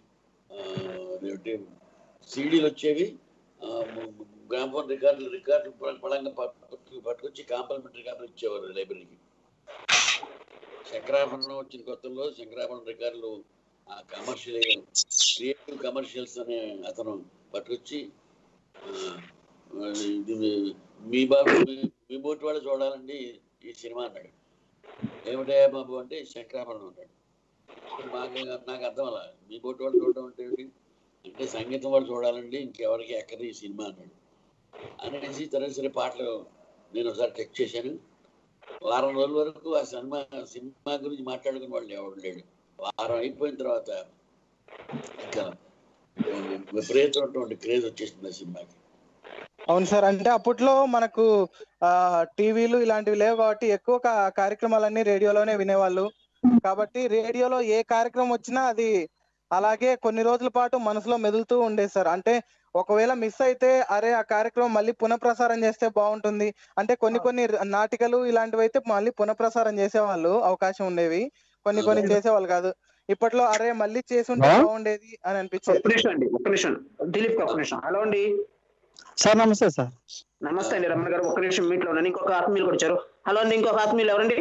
సీడీలు వచ్చేవి గ్రామఫోన్ రికార్డులు రికార్డులు ప- పడంగా పట్టు- పట్టుకొచ్చి కాంప్లిమెంటరీ రికార్డులు ఇచ్చేవారు లైబ్రరీకి శంకరాభరణం వచ్చిన కొత్తలో శంకరాభరణం రికార్డులు కమర్షియల్ క్రియేటివ్ కమర్షియల్స్ అనే అతను పట్టుకొచ్చి ఆ, ఇది మీ బాబు మీ- మీ బోటి వాళ్ళు చూడాలండి ఈ సినిమా అన్నాడు ఏమిటయ్యా బాబు అంటే శంకరాభరణం అన్నాడు ఇప్పుడు మాకు నాకు అర్థం అలా మీ బోటి వాళ్ళు చూడడం అంటే ఏమిటి అంటే సంగీతం వాళ్ళు చూడాలండి ఇంకెవరికి ఎక్కదు ఈ సినిమా అన్నాడు అనేసి తర్వాత సరే పాటలు నేను ఒకసారి చెక్ చేశాను వారం రోజుల వరకు ఆ సినిమా సినిమా గురించి మాట్లాడుకుని వాళ్ళు ఎవడు లేడు వారం అయిపోయిన తర్వాత ఇంకా విపరీతమైనటువంటి క్రేజ్ వచ్చేసింది ఆ సినిమాకి అవును సార్ అంటే అప్పట్లో మనకు ఆ టీవీలు ఇలాంటివి లేవు కాబట్టి ఎక్కువ కా- కార్యక్రమాలన్నీ రేడియోలోనే వినేవాళ్ళు కాబట్టి రేడియోలో ఏ కార్యక్రమం వచ్చినా అది అలాగే కొన్ని రోజుల పాటు మనసులో మెదులుతూ ఉండేది సార్ అంటే ఒకవేళ మిస్ అయితే అరే ఆ కార్యక్రమం మళ్ళీ పునఃప్రసారం చేస్తే బాగుంటుంది అంటే కొన్ని కొన్ని నాటికలు ఇలాంటివి అయితే మళ్ళీ పునఃప్రసారం చేసేవాళ్ళు అవకాశం ఉండేవి కొన్ని కొన్ని చేసేవాళ్ళు కాదు ఇప్పట్లో అరే మళ్ళీ చేసి ఉంటే బాగుండేది అని ఒక్క అనిపించేది నిమిషం అండి ఒక్క నిమిషం దిలీప్ ఒక్క నిమిషం హలో అండి సార్ నమస్తే సార్ నమస్తే అండి రమణ గారు ఒక్క నిమిషం మీట్లో ఉన్నాను ఇంకొక ఆత్మీయులు కూడా వచ్చారు హలో అండి ఇంకొక ఆత్మీయులు ఎవరండి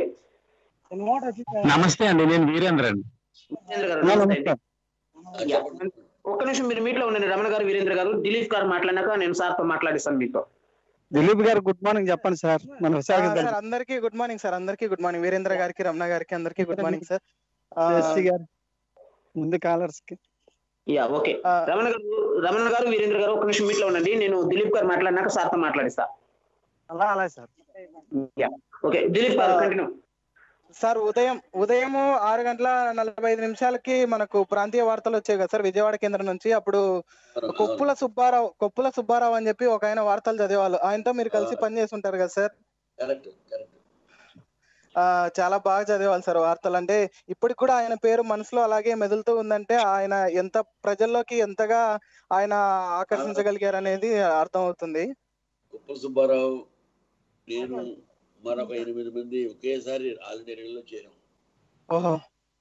నమస్తే అండి నేను వీరేంద్ర అండి వీరేంద్ర గారు ఆ, నమస్తే నమస్తే అండి. యా. ఒక్క నిమిషం మీరు మీట్లో ఉండండి రమణ గారు వీరేంద్ర గారు దిలీప్ గారు మాట్లాడినాక నేను సార్తో మాట్లాడిస్తాను మీతో దిలీప్ గారు గుడ్ మార్నింగ్ చెప్పండి సార్ మన ఆ, విశాఖ సార్ అందరికీ గుడ్ మార్నింగ్ సార్ అందరికీ గుడ్ మార్నింగ్ వీరేంద్ర గారికి రమణ గారికి అందరికీ గుడ్ మార్నింగ్ సార్ ఆ, ఎస్సీ గారు ముందు కాలర్స్ కి యా ఓకే ఆ, రమణ గారు రమణ గారు వీరేంద్ర గారు ఒక నిమిషం మీట్లో ఉండండి నేను దిలీప్ గారు మాట్లాడినాక సార్తో మాట్లాడిస్తా అలా అలా సార్ యా ఓకే దిలీప్ గారు కంటిన్యూ సార్ ఉదయం ఉదయం ఆరు గంటల నలభై ఐదు నిమిషాలకి మనకు ప్రాంతీయ వార్తలు వచ్చాయి కదా సార్ విజయవాడ కేంద్రం నుంచి అప్పుడు కొప్పుల సుబ్బారావు కొప్పుల సుబ్బారావు అని చెప్పి ఒక ఆయన వార్తలు చదివేవాళ్ళు ఆయనతో మీరు కలిసి పనిచేసి ఉంటారు కదా సార్ కరెక్ట్ కరెక్ట్ ఆ చాలా బాగా చదివేవాళ్ళు సార్ వార్తలు అంటే ఇప్పటికి కూడా ఆయన పేరు మనసులో అలాగే మెదులుతూ ఉందంటే ఆయన ఎంత ప్రజల్లోకి ఎంతగా ఆయన ఆకర్షించగలిగారు అనేది అర్థం అవుతుంది కుప్పల సుబ్బారావు నేను మరొక ఎనిమిది మంది ఒకేసారి ఆల్ ఇండియా రేడియోలో చేరాం ఓహో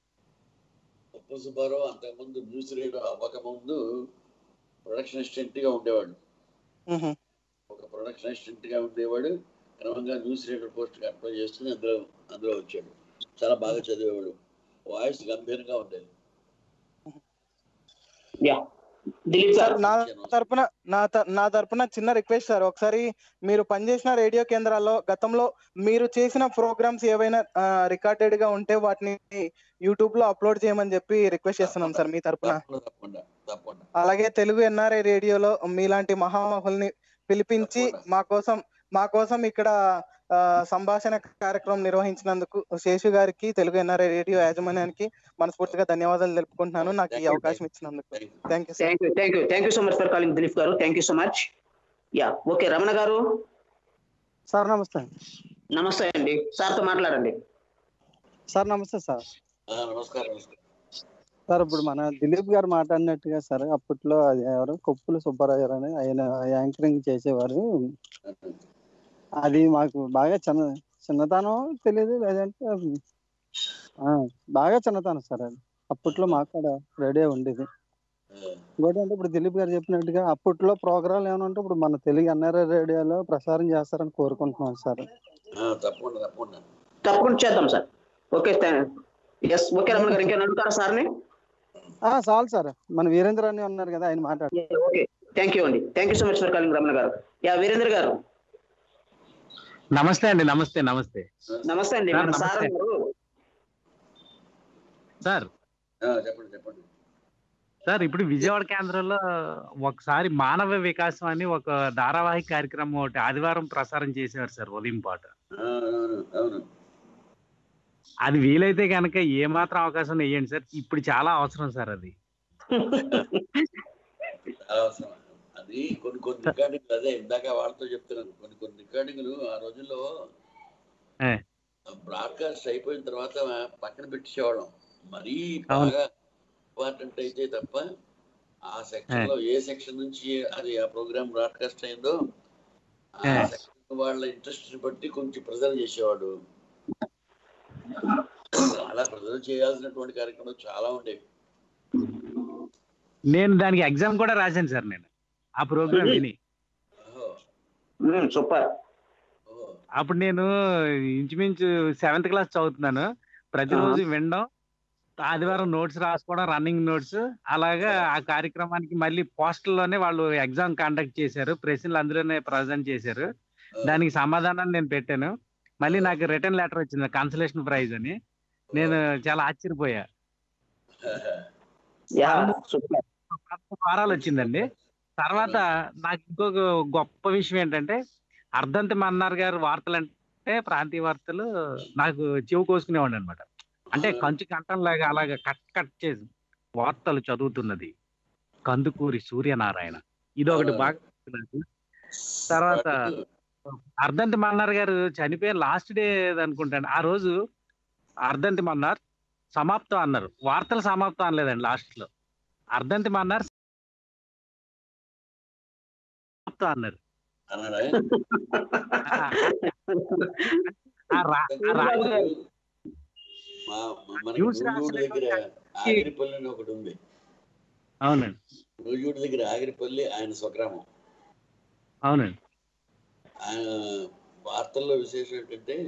కుప్పల సుబ్బారావు అంతకుముందు న్యూస్ రేడియో అవ్వకముందు ప్రొడక్షన్ అసిస్టెంట్ గా ఉండేవాడు ఉహు. ఒక ప్రొడక్షన్ అసిస్టెంట్ గా ఉండేవాడు క్రమంగా న్యూస్ రేడియో పోస్ట్ అప్లై చేస్తూనే అందులో అందులో వచ్చాడు చాలా బాగా చదివేవాడు వాయిస్ గంభీరంగా ఉండేది యా దిలీప్ సార్ గారు నా తరపున నా త- నా తరపున చిన్న రిక్వెస్ట్ సార్ ఒకసారి మీరు పనిచేసిన రేడియో కేంద్రాల్లో గతంలో మీరు చేసిన ప్రోగ్రామ్స్ ఏవైనా రికార్డెడ్ గా ఉంటే వాటిని యూట్యూబ్ లో అప్లోడ్ చేయమని చెప్పి రిక్వెస్ట్ చేస్తున్నాం సార్ మీ తరపున తప్పకుండా తప్పకుండా తప్పకుండా అలాగే తెలుగు ఎన్ఆర్ఐ రేడియోలో మీలాంటి మహామహుల్ని పిలిపించి మా కోసం మా కోసం ఇక్కడ ఆ, సంభాషణ కార్యక్రమం నిర్వహించినందుకు శేషు గారికి తెలుగు ఎన్ఆర్ఐ రేడియో యాజమాన్యానికి మనస్ఫూర్తిగా ధన్యవాదాలు తెలుపుకుంటున్నాను నాకు ఈ అవకాశం ఇచ్చినందుకు thank you thank you sir thank you thank you thank you so much for calling Dilip garu thank you so much yeah okay Ramana garu sir నమస్తే అండి నమస్తే అండి సార్తో మాట్లాడండి సార్ నమస్తే సార్ నమస్కారం నమస్కారం సార్ ఇప్పుడు మన దిలీప్ గారు మాట్లాడినట్టుగా సార్ అప్పట్లో అది ఎవరు కొప్పుల సుబ్బారావు గారు అని ఆయన యాంకరింగ్ చేసేవారు అది మాకు బాగా చిన్న చిన్నతనం తెలియదు లేదంటే ఆ, బాగా చిన్నతనం సార్ అది అప్పట్లో మాకు కూడా రేడియో ఉండేది ఇంకోటి అంటే ఇప్పుడు దిలీప్ గారు చెప్పినట్టుగా అప్పట్లో ప్రోగ్రాలు ఏమైనా ఉంటే ఇప్పుడు మన తెలుగు ఎన్ఆర్ఐ రేడియోలో ప్రసారం చేస్తారని కోరుకుంటున్నాం సార్ ఆ, తప్పకుండా తప్పకుండా తప్పకుండా చేద్దాం sir okay yes okay Ramana garu ఇంకేమైనా అడుగుతారా సార్ని ఆ, చాలు సార్ మన వీరేంద్ర అని ఉన్నారు కదా ఆయన మాట్లాడు ఓకే థ్యాంక్ యూ అండి thank you so much for calling Ramana garu yeah Virendra గారు నమస్తే అండి నమస్తే నమస్తే నమస్తే అండి సార్, మన సార్ నమస్తే. గారు సార్ ఆ, చెప్పండి చెప్పండి సార్ ఇప్పుడు విజయవాడ కేంద్రంలో ఒకసారి మానవ వికాసం అని ఒక ధారావాహిక కార్యక్రమం ఒకటి ఆదివారం ప్రసారం చేసేవారు సార్ ఉదయం పాట ఆ, అవును అవును అది వీలైతే కనుక ఏ మాత్రం అవకాశం ఇవ్వండి సార్ ఇప్పుడు చాలా అవసరం సార్ అది చాలా అవసరం అది కొన్ని కొన్ని రికార్డింగ్లు అదే ఇందాక వాళ్ళతో చెప్తున్నాను కొన్ని కొన్ని రికార్డింగ్లు ఆ రోజుల్లో ఏ. బ్రాడ్కాస్ట్ అయిపోయిన తర్వాత పక్కన పెట్టేసేవాళ్ళం మరీ అవును. బాగా ఇంపార్టెంట్ అయితే తప్ప ఆ సెక్షన్ లో ఏ సెక్షన్ నుంచి అది ఆ ప్రోగ్రామ్ బ్రాడ్కాస్ట్ అయిందో ఆ ఏ. సెక్షన్ వాళ్ళ ఇంట్రెస్ట్ బట్టి కొంచెం ప్రిజర్వ్ చేసేవాడు అలా ప్రిజర్వ్ చేయాల్సినటువంటి కార్యక్రమాలు చాలా ఉండేవి నేను దానికి ఎగ్జామ్ కూడా రాశాను సార్ నేను ఆ ప్రోగ్రామ్ విని ఓహో సూపర్ ఓహో అప్పుడు నేను ఇంచుమించు సెవెంత్ క్లాస్ చదువుతున్నాను ప్రతిరోజు వినడం ఆదివారం నోట్స్ రాసుకోవడం రన్నింగ్ నోట్స్ అలాగా ఆ కార్యక్రమానికి మళ్ళీ పోస్టల్లోనే వాళ్ళు ఎగ్జామ్ కండక్ట్ చేశారు ప్రశ్నలు అందులోనే ప్రజెంట్ చేశారు దానికి సమాధానాన్ని నేను పెట్టాను మళ్ళీ నాకు రిటర్న్ లెటర్ వచ్చింది కన్సలేషన్ ప్రైజ్ అని నేను చాలా ఆశ్చర్యపోయా యా సూపర్ పదకొండు వారాలు వచ్చిందండి తర్వాత నాకు ఇంకొక గొప్ప విషయం ఏంటంటే అర్ధంతి మన్నార్ గారు వార్తలు అంటే ప్రాంతీయ వార్తలు నాకు చెవు కోసుకునేవాడు అనమాట అంటే కంచు కంఠంలాగా అలాగా కట్ కట్ చేసి వార్తలు చదువుతున్నది కందుకూరి సూర్యనారాయణ ఇది ఒకటి బాగా గుర్తు నాకు. తర్వాత అర్ధంతి మన్నార్ గారు చనిపోయిన లాస్ట్ డే అనుకుంటాను ఆ రోజు అర్ధంతి మన్నార్ సమాప్తం అన్నారు వార్తలు సమాప్తం అనలేదండి లాస్ట్ లో అర్ధంతి మన్నార్ సమాప్తం అన్నారు అన్నాడా ఆ రా- ఆ రా- మా మా- మనకి న్యూస్ నూజూడు రాసిన దగ్గర ఆగిరిపల్లి అని ఒకటి ఉంది అవునండి నూజూడు దగ్గర ఆగిరిపల్లి ఆయన స్వగ్రామం అవునండి ఆయన వార్తల్లో విశేషం ఏంటంటే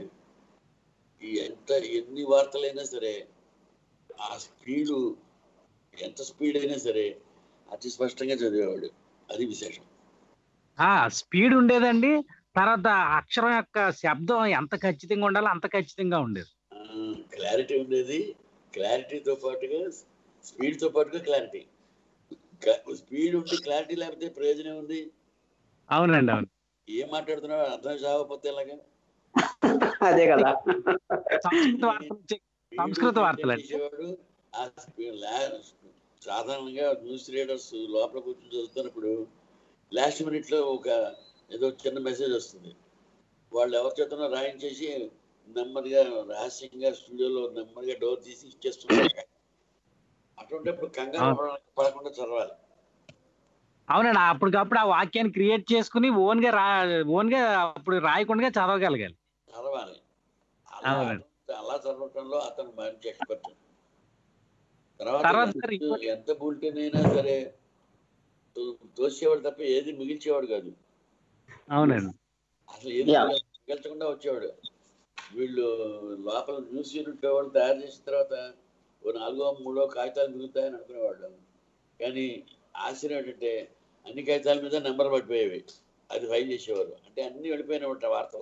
ఈ ఎంత ఎన్ని వార్తలైనా సరే ఆ స్పీడు ఎంత స్పీడ్ అయినా సరే అతి స్పష్టంగా చదివేవాడు అది విశేషం ఆ స్పీడ్ ఉండేదండి తర్వాత అక్షరం యొక్క శబ్దం ఎంత ఖచ్చితంగా ఉండాలో అంత ఖచ్చితంగా ఉండేది క్లారిటీ ఉండేది క్లారిటీతో పాటుగా స్పీడ్తో పాటుగా క్లారిటీ స్పీడ్ ఉండి క్లారిటీ లేకపోతే ప్రయోజనం ఉంది అవునండి అవును ఏం మాట్లాడుతున్నావు అర్థం కాకపోతే ఎలాగా అదే కదా సంస్కృత వార్తలు వచ్చే- సంస్కృత వార్తలు అండి. చేసేవాడు ఆ స్పీ- లా- సాధారణంగా న్యూస్ రీడర్స్ లోపల కూర్చొని చదువుతున్నప్పుడు లాస్ట్ మినిట్ లో ఒక ఏదో చిన్న మెసేజ్ వస్తుంది వాళ్ళు ఎవరి చేతనో రాయించేసి నెమ్మదిగా రహస్యంగా స్టూడియోలో నెమ్మదిగా డోర్ తీసి ఇచ్చేస్తున్నారు అటువంటిప్పుడు కంగారు పడ- పడకుండా చదవాలి అవునండి అప్పటికప్పుడు ఆ వాక్యాన్ని క్రియేట్ చేసుకుని ఓన్ గా రా ఓన్ గా అప్పుడు రాయకుండా చదవగలగాలి చదవాలి అలా అవునండి. అలా చదవటంలో అతను మంచి ఎక్స్పర్ట్ తర్వాత తర్వాత ఎంత- సార్ ఇంకోటి- ఎంత బులెటిన్ అయినా సరే తో- తోసేవాడు తప్ప ఏది మిగిల్చేవాడు కాదు అవునండి అసలు ఏది Yeah. మిగల్చకుండా వచ్చేవాడు వీళ్ళు లోపల న్యూస్ యూనిట్ వాళ్ళు తయారు చేసిన తర్వాత ఓ నాలుగో మూడో కాగితాలు మిగులుతాయని అనుకునేవాళ్ళు కానీ ఆశ్చర్యం ఏంటంటే అన్ని కాగితాల మీద నెంబర్ పడిపోయేవి అది ఫైల్ చేసేవారు అంటే అన్ని వెళ్ళిపోయినమాట వార్తలు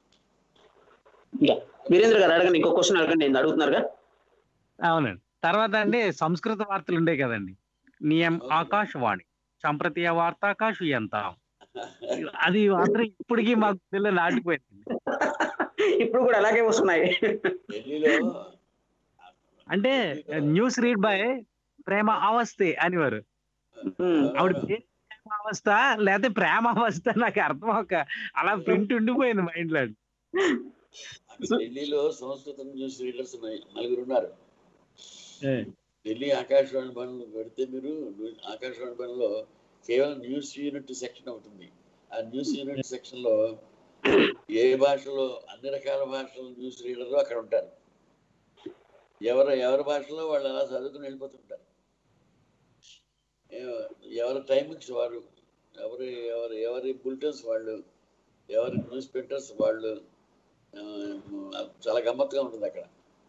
యా. వీరేంద్ర గారు అడగండి ఇంకో క్వశ్చన్ అడగండి నేను అడుగుతున్నారుగా అవునండి తర్వాత అండి సంస్కృత వార్తలు ఉండే కదండి నియం ఆకాశవాణి సంప్రతీయ వార్తాకాశు ఎంత అది మాత్రం ఇప్పటికీ మాకు పిల్ల నాటిపోయింది ఇప్పుడు కూడా అలాగే వస్తున్నాయి ఢిల్లీలో అంటే news read by Prema Awasthi అనివారు ఉమ్. ఆవిడ పేరు ప్రేమ అవస్థ లేకపోతే ప్రేమ అవస్థ నాకు అర్థం ఒక అలా ప్రింట్ ఉండిపోయింది మైండ్ లో ఢిల్లీలో సంస్కృతం న్యూస్ రీడర్స్ ఉన్నాయి నలుగురు ఉన్నారు ఢిల్లీ ఆకాశవాణి పనులు పెడితే మీరు ఆకాశవాణి పనిలో కేవలం న్యూస్ యూనిట్ సెక్షన్ ఉంటుంది ఆ న్యూస్ యూనిట్ సెక్షన్ లో ఏ భాషలో అన్ని రకాల భాషల న్యూస్ రీడర్లు అక్కడ ఉంటారు ఎవరు ఎవరి భాషలో వాళ్ళు అలా చదువుకుని వెళ్ళిపోతుంటారు ఎవ- ఎవరి టైమింగ్స్ వారు ఎవరి ఎవరి ఎవరి బులెటిన్స్ వాళ్ళు ఎవరి న్యూస్ ప్రింటర్స్ వాళ్ళు ఆ, చాలా గమ్మత్తుగా ఉంటుంది అక్కడ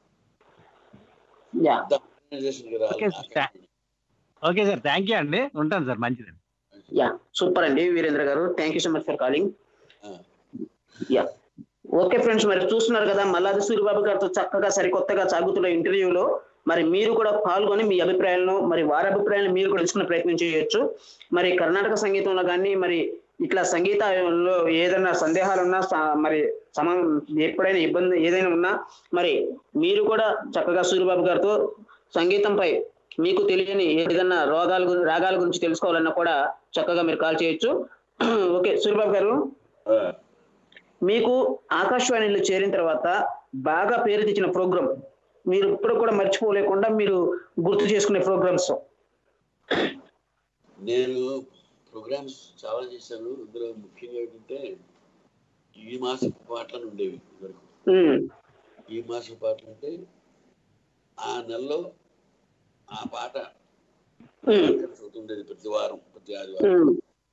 యా అంత organization కి రావాలి. Okay, sir. Akashvani. Okay sir thank you అండి ఉంటాను సార్ మంచిదండి యా సూపర్ అండి Veerendra garu thank you so much for calling ఆ. యా ఓకే ఫ్రెండ్స్ మరి చూస్తున్నారు కదా మల్లాది సూరిబాబు గారితో చక్కగా సరికొత్తగా సాగుతున్న ఇంటర్వ్యూలో మరి మీరు కూడా పాల్గొని మీ అభిప్రాయాలను మరి వారి అభిప్రాయాలను మీరు కూడా తెలుసుకునే ప్రయత్నం చేయొచ్చు మరి కర్ణాటక సంగీతంలో కానీ మరి ఇట్లా సంగీతంలో ఏదైనా సందేహాలు ఉన్నా స- మరి సమ ఎప్పుడైనా ఇబ్బంది ఏదైనా ఉన్నా మరి మీరు కూడా చక్కగా సూరిబాబు గారితో సంగీతంపై మీకు తెలియని ఏదైనా రోగాల గురి- రాగాల గురించి తెలుసుకోవాలన్నా కూడా చక్కగా మీరు కాల్ చేయొచ్చు ఓకే సూరిబాబు గారు ఆ. మీకు ఆకాశవాణిలో చేరిన తర్వాత బాగా పేరు తెచ్చిన ప్రోగ్రామ్ మీరు ఇప్పుడు కూడా మర్చిపోలేకుండా మీరు గుర్తు చేసుకునే ప్రోగ్రామ్స్ నేను ప్రోగ్రామ్స్ చాలా చేశాను ఇందులో ముఖ్యంగా ఏంటంటే ఈ మాస పాటలు ఉండేవి ఇదివరకు ఈ మాస పాటలు అంటే ఆ నెలలో ఆ పాట అవుతుండేది ప్రతి వారం ప్రతి ఆదివారం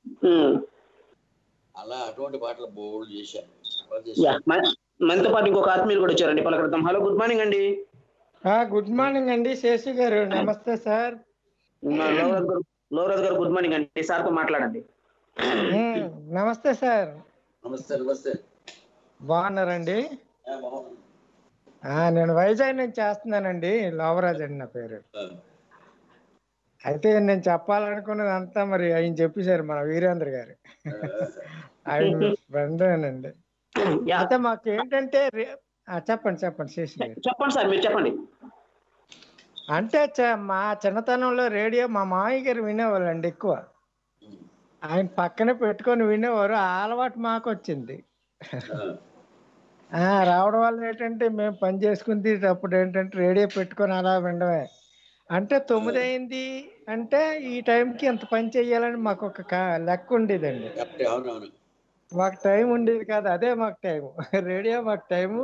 అలా అటువంటి పాటలు బోల్డ్ చేశాను చాలా చేశాను. మనతో పాటు ఇంకొక ఆత్మీయులు కూడా వచ్చారండి పలకడతాం హలో గుడ్ మార్నింగ్ అండి గుడ్ మార్నింగ్ అండి శేషు గారు నమస్తే సార్ లోవరాజ్ గారు లోవరాజ్ గారు గుడ్ మార్నింగ్ అండి సార్తో మాట్లాడండి ఉమ్, నమస్తే సార్ నమస్తే నమస్తే బాగున్నారండి ఆ, బాగున్నాను. ఆ, నేను వైజాగ్ నుంచి చేస్తున్నానండి లోవరాజ్ అండి నా పేరు ఆ, అయితే నేను చెప్పాలనుకున్నది అంతా మరి ఆయన చెప్పేశారు మన వీరేంద్ర గారు ఆయన ఫ్రెండ్ అండి యా, అయితే మాకు ఏంటంటే రే- ఆ, చెప్పండి చెప్పండి శేషు గారు చెప్పండి సార్ మీరు చెప్పండి అంటే చ- మా చిన్నతనంలో రేడియో మా మామయ్య గారు వినేవాళ్ళండి ఎక్కువ ఆయన పక్కనే పెట్టుకొని వినేవారు ఆ అలవాటు మాకు వచ్చింది ఆ, ఆ రావడం వల్ల ఏంటంటే మేము పని చేసుకుని తీసేటప్పుడు ఏంటంటే రేడియో పెట్టుకొని అలా వినడమే అంటే తొమ్మిది అయింది అంటే ఈ టైంకి ఎంత పని చేయాలని మాకు ఒక కా- లెక్క ఉండేదండి కరెక్టే, అవునవును మాకు టైం ఉండేది కాదు అదే మాకు టైం రేడియో మాకు టైము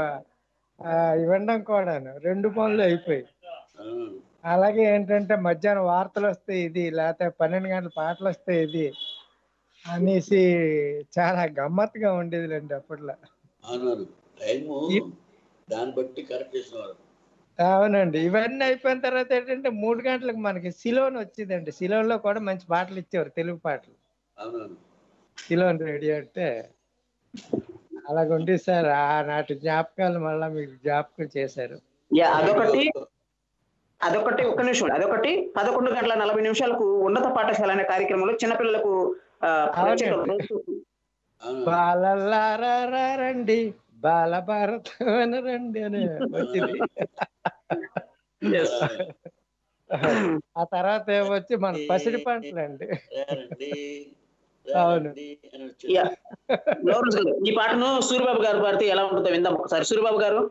వినడం కూడాను రెండు పనులు అయిపోయి ఆ, అలాగే ఏంటంటే మధ్యాహ్నం వార్తలు వస్తే ఇది లేకపోతే పన్నెండు గంటల పాటలు వస్తే ఇది అనేసి చాలా గమ్మత్తుగా ఉండేదిలేండి అప్పట్లో అవునవును టైము ఈ- దాన్ని బట్టి కరెక్ట్ చేసినవారు అవునండి ఇవన్నీ అయిపోయిన తర్వాత ఏంటంటే మూడు గంటలకు మనకి సిలోన్ వచ్చిందండి సిలోన్ లో కూడా మంచి పాటలు ఇచ్చేవారు తెలుగు పాటలు అవునవును సిలోన్ రేడియో అంటే అలాగుండి సార్ ఆనాటి జ్ఞాపకాలు మళ్ళా మీకు జ్ఞాపకం చేశారు యా అదొకటి అదొకటి ఒక్క నిమిషం అదొకటి పదకొండు గంటల నలభై నిమిషాలకు ఉన్నత పాఠశాల అనే కార్యక్రమంలో చిన్నపిల్లలకు ఆ, ప్రత్యేక అవునండి. అవును బాలల్లారా రండి బాల భారత రండి అని వచ్చింది Yes. ఆ తర్వాత ఏమొచ్చి మన పసిడి పంటలు అండి రండి అవును. రండి అని వచ్చింది. యా లోరెన్స్ గారు ఈ పాటను సూర్యబాబు గారు పాడితే ఎలా ఉంటుందో విందాం ఒకసారి సూర్యబాబు గారు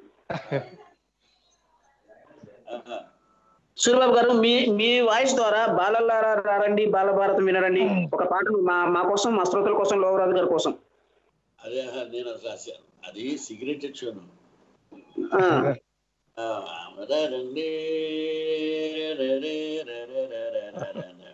ఆహా. సూర్యబాబు గారు మీ మీ వాయిస్ ద్వారా బాలల్లారా రారండి బాలభారతం వినరండి ఒక పాటను మా మా కోసం మా శ్రోతల కోసం లోవరాజు గారి కోసం అదే ఆహా, నేను అసలు రాశాను అది సిగరెట్ ఇచ్చాను ఆ, రండి రే రే రే రే రే రే రే రే రే.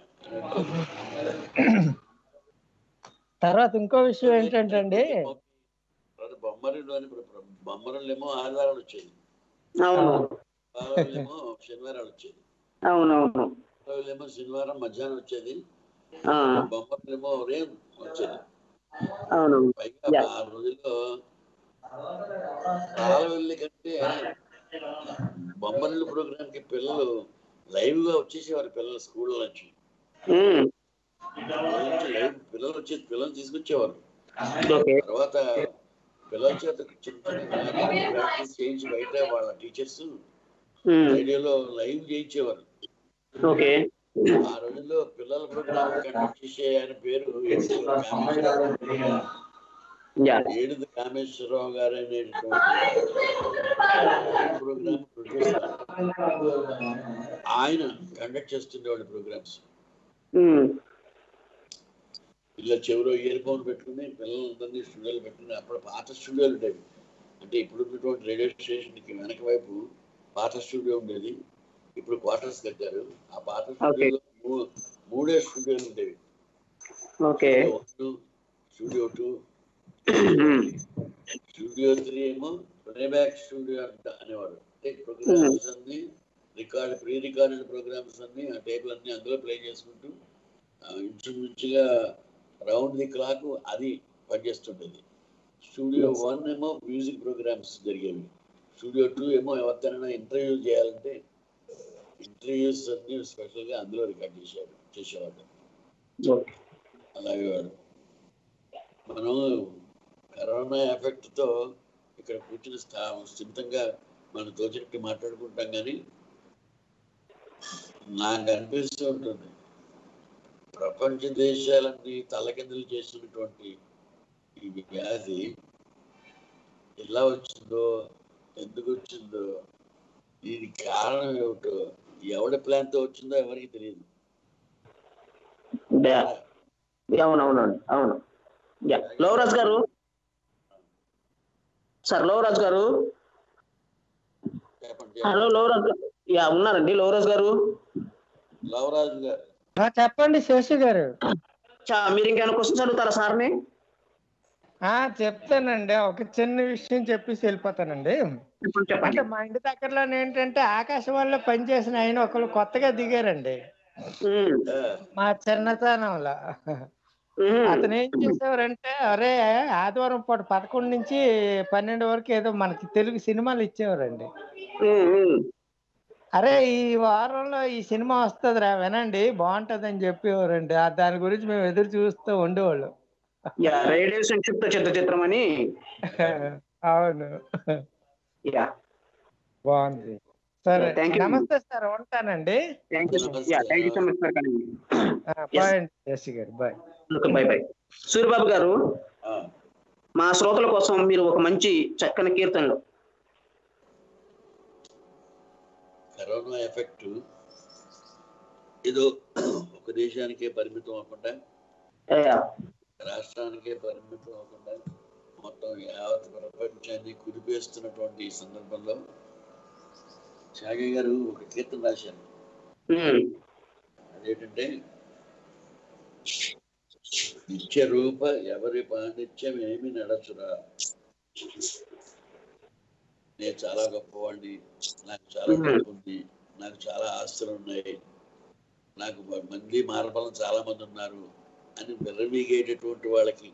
తర్వాత ఇంకో విషయం ఏంటంటే అండి తర్వాత బొమ్మరిలో అని ఇప్పుడు బొమ్మరిలో ఏమో ఆదివారాలు వచ్చేది అవును బాలలు ఏమో శనివారాలు వచ్చేది అవునవును బాలలు ఏమో శనివారం మధ్యాహ్నం వచ్చేది ఆ, బొమ్మరిలో ఏమో ఉదయం వచ్చేది అవును పైగా Yeah. ఆ రోజుల్లో పాలవెల్లి కంటే బొమ్మరిల్లు ప్రోగ్రామ్ కి పిల్లలు లైవ్ గా వచ్చేసేవారు పిల్లలు స్కూల్ నుంచి ఉమ్, స్కూల్ నుంచి లైవ్ పిల్లలు వచ్చి పిల్లలు తీసుకొచ్చేవారు ఓకే తర్వాత పిల్లల చేత చిన్న చిన్న ప్రాక్టీస్ చేయించి బయట వాళ్ళ టీచర్స్ ఉమ్, రేడియోలో లైవ్ చేయించేవారు ఓకే ఆ రోజుల్లో పిల్లల ప్రోగ్రామ్ కండక్ట్ చేసే ఆయన పేరు ఏడుది కామేశ్వరరావు యా ఏడుది కామేశ్వరరావు గారు అనేటువంటి ప్రోగ్రామ్ ప్రొడ్యూసర్ ఆయన కండక్ట్ చేస్తుండేవాళ్ళు ప్రోగ్రామ్స్ ఉమ్, ఇలా చెవిలో ఇయర్ ఫోన్ పెట్టుకుని పిల్లలందరినీ స్టూడియోలు పెట్టుకుని అప్పుడు పాత స్టూడియోలు ఉండేవి అంటే ఇప్పుడు ఉన్నటువంటి రేడియో స్టేషన్కి వెనక వైపు పాత స్టూడియో ఉండేది ఇప్పుడు క్వార్టర్స్ కట్టారు ఆ పాత స్టూడియోలో మూ- మూడే స్టూడియోలు ఉండేవి okay one studio two um, studio three ఏమో ప్లేబ్యాక్ స్టూడియో అంట అనేవాడు అంటే ప్రోగ్రామ్స్ అన్ని రికార్డ్ ప్రీ రికార్డెడ్ ప్రోగ్రామ్స్ అన్ని ఆ టేబుల్ అన్ని అందులో ప్లే చేసుకుంటూ ఆ, ఇంచుమించుగా రౌండ్ ది క్లాక్ అది పనిచేస్తుండేది స్టూడియో వన్ ఏమో మ్యూజిక్ ప్రోగ్రామ్స్ జరిగేవి స్టూడియో టూ ఏమో ఎవరితోనైనా ఇంటర్వ్యూ చేయాలంటే ఇంటర్వ్యూస్ అన్ని స్పెషల్గా అందులో రికార్డ్ చేశాడు చేసేవాడు ఓకే. అలాగే వాడు మనం కరోనా ఎఫెక్ట్ తో ఇక్కడ కూర్చుని స్థా స్థిమితంగా మనం తోచినట్టు మాట్లాడుకుంటాం కానీ నాకు అనిపిస్తూ ఉంటుంది ప్రపంచ దేశాలన్నీ తలకిందులు చేసినటువంటి ఈ వ్యాధి ఎలా వచ్చిందో ఎందుకు వచ్చిందో దీని కారణం ఏమిటో ఎవడి ప్లాన్తో వచ్చిందో ఎవరికి తెలియదు యా. అవునవునండి అవును యా లోవరాజ్ గారు సార్ లోవరాజ్ గారు చెప్పండి హలో లోవరాజ్ గారు యా ఉన్నారండి లోవరాజ్ గారు లవరాజు గారు ఆ, చెప్పండి శేషు గారు చా మీరు ఇంకేమైనా క్వశ్చన్స్ అడుగుతారా సార్ని ఆ చెప్తానండి ఒక చిన్న విషయం చెప్పేసి వెళ్ళిపోతానండి చెప్పండి చెప్పండి అంటే మా ఇంటి దగ్గరలో ఏంటంటే ఆకాశవాణిలో పనిచేసిన ఆయన ఒకరు కొత్తగా దిగారండి ఉమ్, ఆ, మా చిన్నతనంలో ఉమ్, అతను ఏం చేసేవారంటే అరే ఆదివారం పూట పదకొండు నుంచి పన్నెండు వరకు ఏదో మనకి తెలుగు సినిమాలు ఇచ్చేవారండి ఉమ్, ఉమ్. అరే ఈ వారంలో ఈ సినిమా వస్తుందిరా వినండి బాగుంటది అని చెప్పేవారండి ఆ దాని గురించి మేము ఎదురు చూస్తూ ఉండేవాళ్ళం యా రేడియో సంక్షిప్త చిత్ర చిత్రం అని అవును యా బాగుంది సరే Yeah, thank you. నమస్తే సార్ ఉంటానండి thank you yeah thank you so much sir కానీ బాయ్ అండి శశి గారు బాయ్ బై బై సూర్యబాబు గారు ఆ. మా శ్రోతల కోసం మీరు ఒక మంచి చక్కని కీర్తనలు కరోనా ఎఫెక్ట్ ఏదో ఒక దేశానికే పరిమితం అవ్వకుండా యా రాష్ట్రానికే పరిమితం అవ్వకుండా మొత్తం యావత్ ప్రపంచాన్ని కుదిపేస్తున్నటువంటి ఈ సందర్భంలో త్యాగయ్య గారు ఒక కీర్తన రాశారు ఉమ్, అదేంటంటే నిత్య రూప ఎవరి పాండిత్యం ఏమి నడచురా నేను చాలా గొప్పవాడిని నాకు చాలా డబ్బు ఉంది నాకు చాలా ఆస్తులు ఉన్నాయి నాకు మ- మంది మారబలం చాలా మంది ఉన్నారు అని విర్రవీగేటటువంటి వాళ్ళకి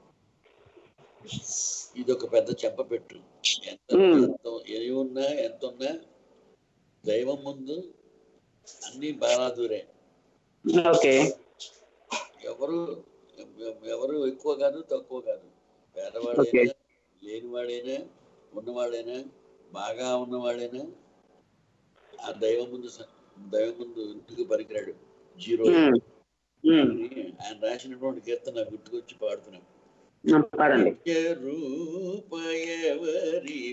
ఇది ఒక పెద్ద చెప్పపెట్టు ఎంత Hmm. ఎంత ఏమి ఉన్నా ఎంత ఉన్నా దైవం ముందు అన్ని బారాదూరే ఓకే ఎవరు ఎవ- ఎవరు ఎక్కువ కాదు తక్కువ కాదు పేదవాడైనా లేనివాడైనా ఉన్నవాడైనా బాగా ఉన్నవాడైనా ఆ దైవం ముందు స- దైవం ముందు ఇంటికి పనికిరాడు జీరో ఉమ్, ఉమ్, అని ఆయన రాసినటువంటి కీర్తన గుర్తుకొచ్చి పాడుతున్నాం పాడండి రూప ఎవరి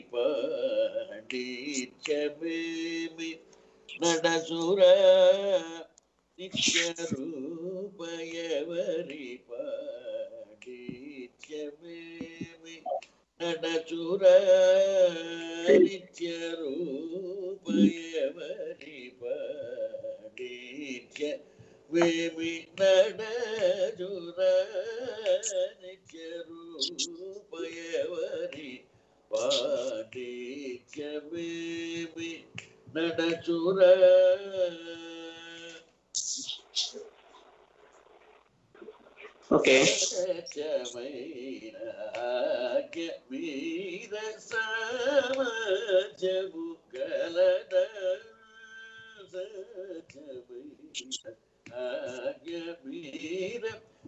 పాండిత్యమేమి నడసుర నిత్య రూప ఎవరి పాండిత్యమేమి నడచుర నిత్య రూప ఎవరి పాండిత్య వేమి నడజుర నిత్య రూప ఎవరి పాటిత్యమేమి నడచుర ఓకే సత్యమైన ఆజ్ఞ మీర సమాజము కలద సత్యమైన ఆజ్ఞ మీర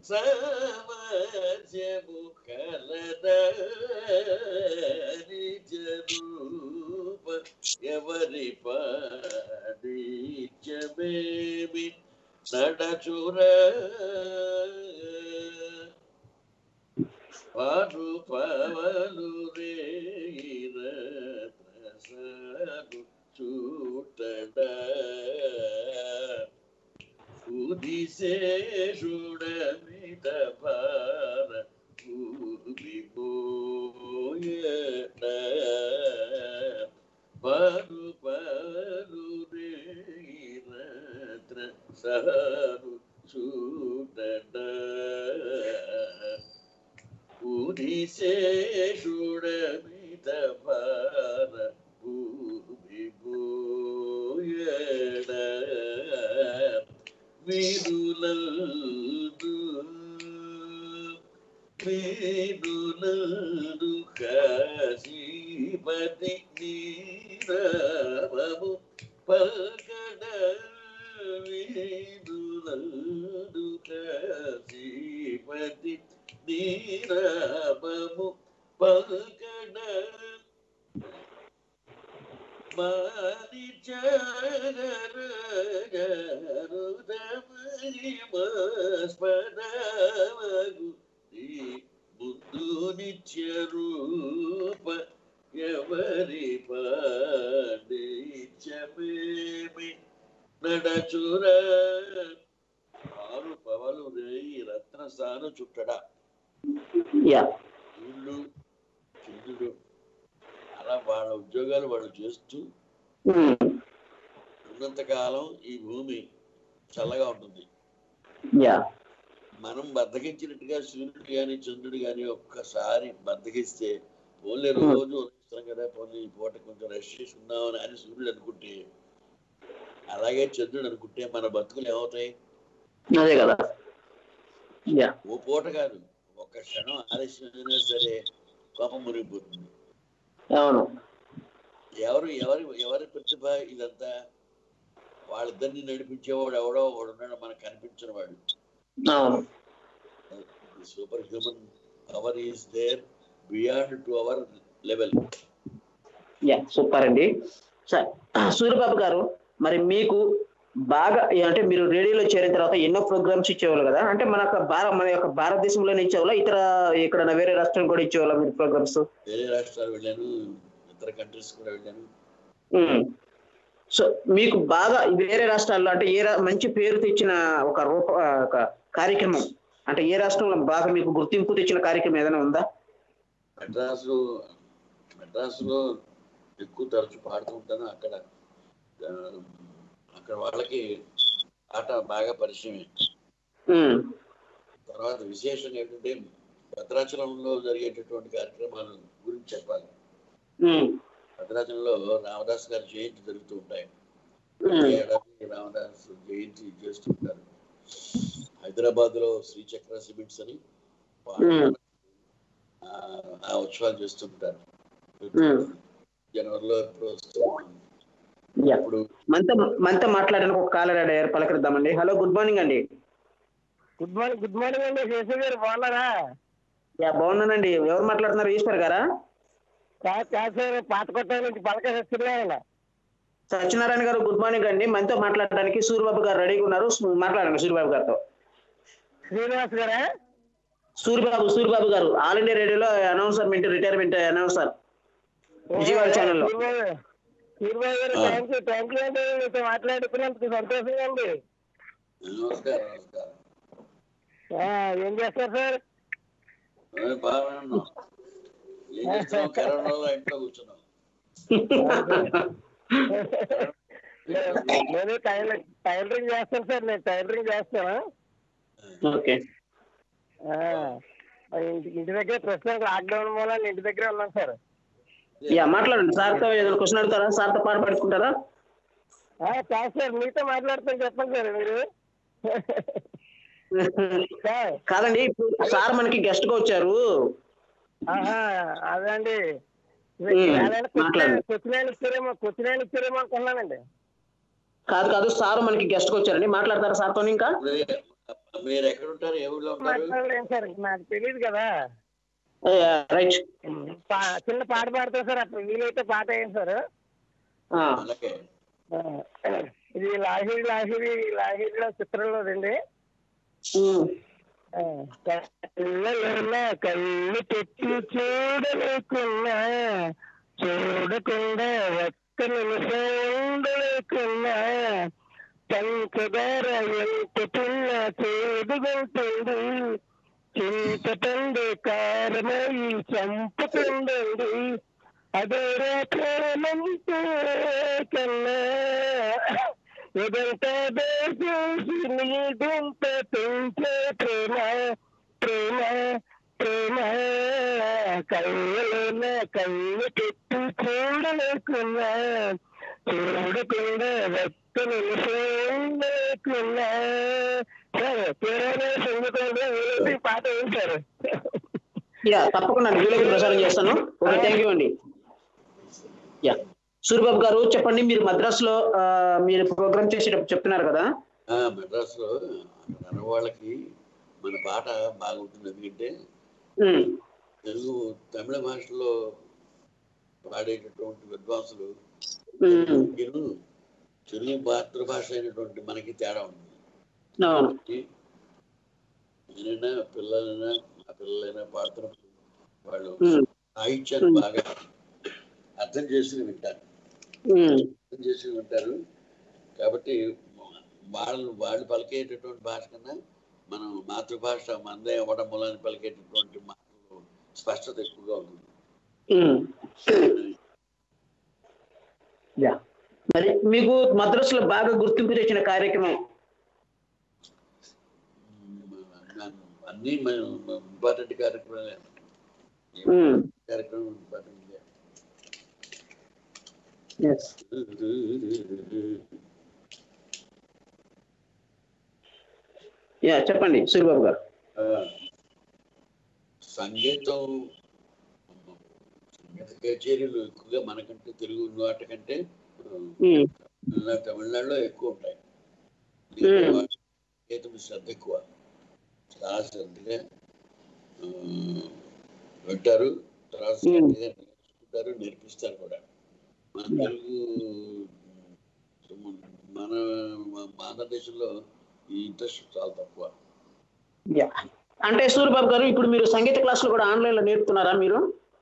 సమాజము కలద నిజ రూప ఎవరి పాడిత్యమేమి నడచుర పాడు పవలు రేర ప్రసాదు చూట ఊదిశేషుడమిత భార ఊగిపోయేట పరు పరు రేత్ర సారు చూడట ఊదిశేషుడమిత భార ఊగిపోయేట వీరులందు వీరులందు కాశీపతి నీరవము పగడ వీరులందు కాశీపతి నీరవము పగడ మానిచరూప ముందు నిత్య రూప ఎవరి పాడిచమేమి నడచుర ఆరు పవలు రేయి రత్న సాను చుట్టడా యా వీళ్ళు చంద్రుడు అలా వాళ్ళ ఉద్యోగాలు వాళ్ళు చేస్తూ ఉన్నంతకాలం ఈ భూమి చల్లగా ఉంటుంది యా మనం బద్దకించినట్టుగా సూర్యుడు కానీ చంద్రుడు కానీ ఒక్కసారి బద్దకిస్తే పోలే రోజు ఉదయిస్తాం కదా పోలే ఈ పూట కొంచెం రెస్ట్ చేసుకుందామని అని సూర్యుడు అనుకుంటే అలాగే చంద్రుడు అనుకుంటే మన బతుకులు ఏమవుతాయి అదే కదా యా ఓ పూట కాదు ఒక్క క్షణం ఆలస్యమైనా సరే కోపం మురిగిపోతుంది అవును ఎవరు ఎవరి ఎవరి ప్రతిభ ఇదంతా వాళ్ళిద్దరిని నడిపించేవాడు ఎవడో వాడు ఉన్నాడు మనకు కనిపించిన వాడు అవును super human power is there beyond to our level yeah super అండి సార్ సూర్యబాబు గారు మరి మీకు బాగా అంటే మీరు రేడియోలో చేరిన తర్వాత ఎన్నో ప్రోగ్రామ్స్ ఇచ్చేవాళ్ళు కదా అంటే మన యొక్క భారత మన యొక్క భారతదేశంలోనే ఇచ్చేవాళ్ళ ఇతర ఇక్కడ వేరే రాష్ట్రం కూడా ఇచ్చేవాళ్ళ మీరు ప్రోగ్రామ్స్ వేరే రాష్ట్రాలు వెళ్ళాను ఇతర కంట్రీస్ కూడా వెళ్ళాను సో మీకు బాగా వేరే రాష్ట్రాల్లో అంటే ఏ రా- మంచి పేరు తెచ్చిన ఒక రూప ఒక కార్యక్రమం అంటే ఏ రాష్ట్రంలో బాగా మీకు గుర్తింపు తెచ్చిన కార్యక్రమం ఏదైనా ఉందా మెడ్రాస్లో మెడ్రాస్లో ఎక్కువ తరచు పాడుతూ ఉంటాను అక్కడ ఆ, అక్కడ వాళ్ళకి ఆట బాగా పరిచయమే ఉమ్, తర్వాత విశేషంగా ఏంటంటే భద్రాచలంలో జరిగేటటువంటి కార్యక్రమాల గురించి చెప్పాలి ఉమ్, భద్రాచలంలో రామదాస్ గారి జయంతి జరుగుతూ ఉంటాయి ఉమ్, ఈ ఏడాది రామదాస్ జయంతి చేస్తుంటారు హైదరాబాద్ లో శ్రీచక్ర సిమెంట్స్ అని ఉమ్, ఆ, ఆ ఉత్సవాలు చేస్తుంటారు ఉమ్. జనవరిలో ఎప్పుడు వస్తూ ఉంటుంది. యా. అప్పుడు మనతో మనతో మాట్లాడడానికి ఒక కాలర్ అయ్యారు పలకరిద్దామండి హలో గుడ్ మార్నింగ్ అండి గుడ్ మార్నింగ్ గుడ్ మార్నింగ్ అండి శేషు గారు బాగున్నారా యా బాగున్నానండి ఎవరు మాట్లాడుతున్నారు ఈశ్వర్ గారా కాదు కాదు సార్ పాత కొట్ట నుంచి పలక సత్యనారాయణ సత్యనారాయణ గారు గుడ్ మార్నింగ్ అండి మనతో మాట్లాడడానికి సూర్యబాబు గారు రెడీగా ఉన్నారు సు- మాట్లాడండి సూర్యబాబు గారితో శ్రీనివాస్ గారా సూర్యబాబు సూర్యబాబు గారు ఆల్ ఇండియా రేడియోలో అనౌన్సర్మెంట్ రిటైర్మెంట్ అనౌన్సర్ విజయవాడ ఛానల్లో సూర్యబాబు గారు ఆ. థ్యాంక్ యూ థ్యాంక్ యూ అండి మీతో మాట్లాడుకున్నందుకు సంతోషంగా ఉంది నమస్కారం నమస్కారం ఆ, ఏం చేస్తారు సార్ మేము బాగానే ఉన్నాం ఏం చేస్తున్నాం కరోనాలో ఇంట్లో కూర్చున్నాం నేను టైలర్ టైలరింగ్ చేస్తాను సార్ నేను టైలరింగ్ చేస్తాను ఓకే ఆ, ఇంటి ఇంటి దగ్గర ప్రస్తుతం లాక్డౌన్ మూలాన ఇంటి దగ్గరే ఉన్నాను సార్ యా మాట్లాడండి సార్తో ఏదైనా క్వశ్చన్ అడుగుతారా సార్తో పాటు పడుకుంటారా ఆ, కాదు సార్ మీతో మాట్లాడుతాను చెప్పండి సార్ మీరు సార్ కాదండి ఇప్పుడు సార్ మనకి గెస్ట్ గా వచ్చారు ఆహా, అదే అండి ఉమ్, మాట్లాడండి. కొచ్చినాయలు ఇచ్చారేమో కొచ్చినాయలు ఇచ్చారేమో అనుకున్నానండి కాదు కాదు సార్ మనకి గెస్ట్ గా వచ్చారండి మాట్లాడతారా సార్తో ఇంకా ఇప్పుడు మీరు ఎక్కడ ఉంటారు ఏ ఊళ్ళో ఉంటారు మాట్లాడలేను సార్ నాకు తెలియదు కదా రైట్ పా- చిన్న పాట పాడతాను సార్ అప్పుడు వీలైతే పాట వేయండి సార్ అలాగే ఆ, ఇది లాహిరి లాహిరి లాహిరిలో చిత్రంలో రండి ఆ, కళ్ళలోన కళ్ళు పెట్టి చూడలేకున్నా చూడకుండా ఒక్క నిమిషం ఉండలేకున్నా పంచదార ఎంత పిల్ల చేదుగవుతుంది చింతపండు కారమై చంపుతుందండి అదే ప్రేమంటే కన్నా ఎదంతా దేశేసి నీదంత పెంచే ప్రేమ ప్రేమ ప్రేమ కళ్ళలోన కళ్ళు పెట్టి చూడలేకున్నా చూడకుండా భక్త నిమిషంలేకున్నా సరే పేరే సంగీతంలో వేసి పాట వేశారు యా తప్పకుండా వీడియో ప్రసారం చేస్తాను ఓకే థ్యాంక్ యూ అండి యా సూర్యబాబు గారు చెప్పండి మీరు మద్రాసులో ఆ, మీరు ప్రోగ్రామ్ చేసేటప్పుడు చెప్తున్నారు కదా ఆ, మెడ్రాస్లో మన వాళ్ళకి మన పాట బాగుంటుంది ఎందుకంటే ఉమ్, తెలుగు తమిళ భాషలో పాడేటటువంటి విద్వాంసులు ఉమ్, తెలుగు తెలుగు మాతృభాష అయినటువంటి మనకి తేడా ఉంది అవును కాబట్టి నేనైనా పిల్లలైనా మా పిల్లలైనా పాడుతున్నప్పుడు వాళ్ళు ఉమ్, సాహిత్యాన్ని బాగా అర్థం చేసుకుని వింటారు ఉమ్, అర్థం చేసుకుని వింటారు కాబట్టి వాళ్ళు వాళ్ళు పలికేటటువంటి భాష కన్నా మనం మాతృభాష మందే అవ్వడం మూలాన్ని పలికేటటువంటి మాటలు స్పష్టత ఎక్కువగా ఉంటుంది ఉమ్. యా మరి మీకు మద్రాసులో బాగా గుర్తింపు తెచ్చిన కార్యక్రమం అన్ని ఇంపార్టెంట్ కార్యక్రమాలే ఉమ్, కార్యక్రమం ఇంపార్టెంట్ yes. యా చెప్పండి సూర్యబాబు గారు ఆ, సంగీతం సంగీత కచేరీలు ఎక్కువగా మనకంటే తెలుగు నాట కంటే ఆ, ఉమ్, తమిళనాడు తమిళనాడులో ఎక్కువ ఉంటాయి మ్మ్. వాళ్ళ సంగీతం శ్రద్ధ ఎక్కువ చాలా శ్రద్ధగా ఆ, వింటారు తర్వాత మ్మ్. శ్రద్ధగా నేర్చుకుంటారు నేర్పిస్తారు కూడా మన తెలుగు మన మన ఆంధ్రదేశంలో ఈ ఇంట్రెస్ట్ చాలా తక్కువ యా అంటే సూర్యబాబు గారు ఇప్పుడు మీరు సంగీత క్లాసులు కూడా ఆన్లైన్ లో నేర్పుతున్నారా మీరు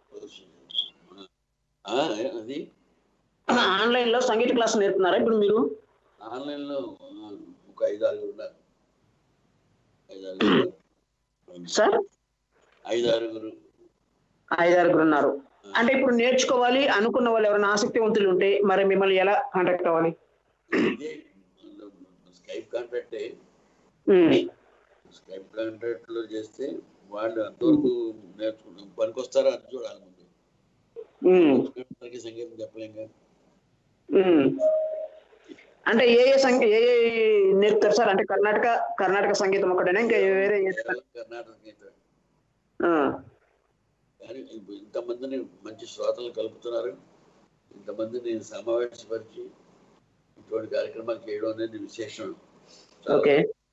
ఆ, అది ఆన్లైన్ లో సంగీత క్లాసులు నేర్పుతున్నారా ఇప్పుడు మీరు ఆన్లైన్లో ఆ, ఒక ఐదు ఆరుగురు ఉన్నారు ఐదు ఆరుగురు ఉన్నారు. సార్ ఐదు ఆరుగురు ఐదారుగురు ఉన్నారు అంటే ఇప్పుడు నేర్చుకోవాలి అనుకున్న వాళ్ళు ఎవరైనా ఆసక్తివంతులు ఉంటే మరి మిమ్మల్ని ఎలా కాంటాక్ట్ అవ్వాలి ఇదే స్కైప్ కాంట్రాక్టే ఉమ్, స్కైప్ కాంట్రాక్ట్ లో చేస్తే వాళ్ళు అంతవరకు నేర్చుకుంటాం పనికొస్తారా అని చూడాలి ముందు ఉమ్, అందరికీ సంగీతం చెప్పలేం కదా ఉమ్. అంటే ఏ ఏ సంగీ ఏ ఏ నేర్పుతారు సార్ అంటే కర్ణాటక కర్ణాటక సంగీతం ఒకటేనా ఇంకా వేరే ఏ- కేవలం కర్ణాటక సంగీతం ఆ, కానీ ఇప్పుడు ఇంతమందిని మంచి శ్రోతలు కలుపుతున్నారు ఇంతమందిని సమావేశపరిచి ఇటువంటి కార్యక్రమాలు చేయడం అనేది విశేషం చాలా ఓకే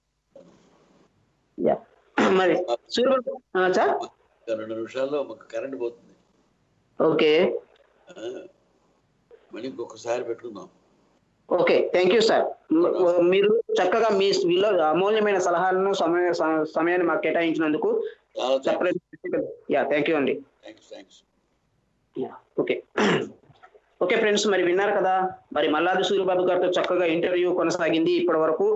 యా మరి సూర్యబాబు ఆ, సార్ ఒక రెండు నిమిషాల్లో మాకు కరెంట్ పోతుంది ఓకే ఆ, మళ్ళీ ఇంకొకసారి పెట్టుకుందాం ఓకే థ్యాంక్ యూ సార్ మ- మీరు చక్కగా మీ విలో అమూల్యమైన సలహాలను సమయ స- సమయాన్ని మాకు కేటాయించినందుకు చాలా సెపరేట్ యా థ్యాంక్ యూ అండి thanks thanks yeah okay okay friends మరి విన్నారు కదా మరి మల్లాది సూర్యబాబు గారితో చక్కగా ఇంటర్వ్యూ కొనసాగింది ఇప్పటి వరకు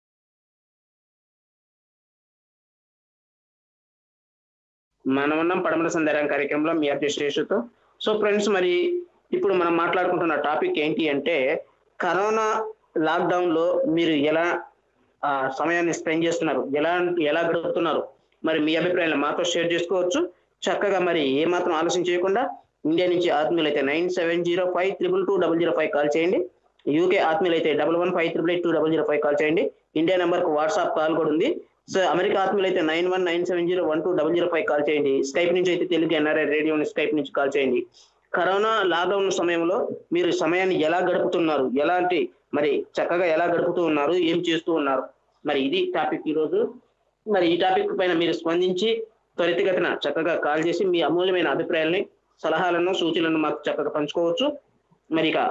మనం ఉన్నాం పడమల సందేహం కార్యక్రమంలో మీ అధ్యక్షతో సో ఫ్రెండ్స్ మరి ఇప్పుడు మనం మాట్లాడుకుంటున్న టాపిక్ ఏంటి అంటే కరోనా లాక్డౌన్ లో మీరు ఎలా ఆ, సమయాన్ని స్పెండ్ చేస్తున్నారు ఎలా ఎలా గడుపుతున్నారు మరి మీ అభిప్రాయాలు మాతో షేర్ చేసుకోవచ్చు చక్కగా మరి ఏ మాత్రం ఆలోచన చేయకుండా ఇండియా నుంచి ఆత్మీయులు అయితే nine seven zero five triple two double zero five call చేయండి యూకే ఆత్మీయులు అయితే double one five triple eight two double zero five call చేయండి ఇండియా నెంబర్కు వాట్సాప్ కాల్ కూడా ఉంది సో అమెరికా ఆత్మీయులు అయితే nine one nine seven zero one two double zero five call చేయండి స్కైప్ నుంచి అయితే తెలుగు ఎన్ఆర్ఐ రేడియో స్కైప్ నుంచి కాల్ చేయండి కరోనా లాక్డౌన్ సమయంలో మీరు సమయాన్ని ఎలా గడుపుతున్నారు ఎలాంటి మరి చక్కగా ఎలా గడుపుతూ ఉన్నారు ఏం చేస్తూ ఉన్నారు మరి ఇది టాపిక్ ఈరోజు మరి ఈ టాపిక్ పైన మీరు స్పందించి త్వరితగతిన చక్కగా కాల్ చేసి మీ అమూల్యమైన అభిప్రాయాలని సలహాలను సూచనలను మాకు చక్కగా పంచుకోవచ్చు మరి ఇక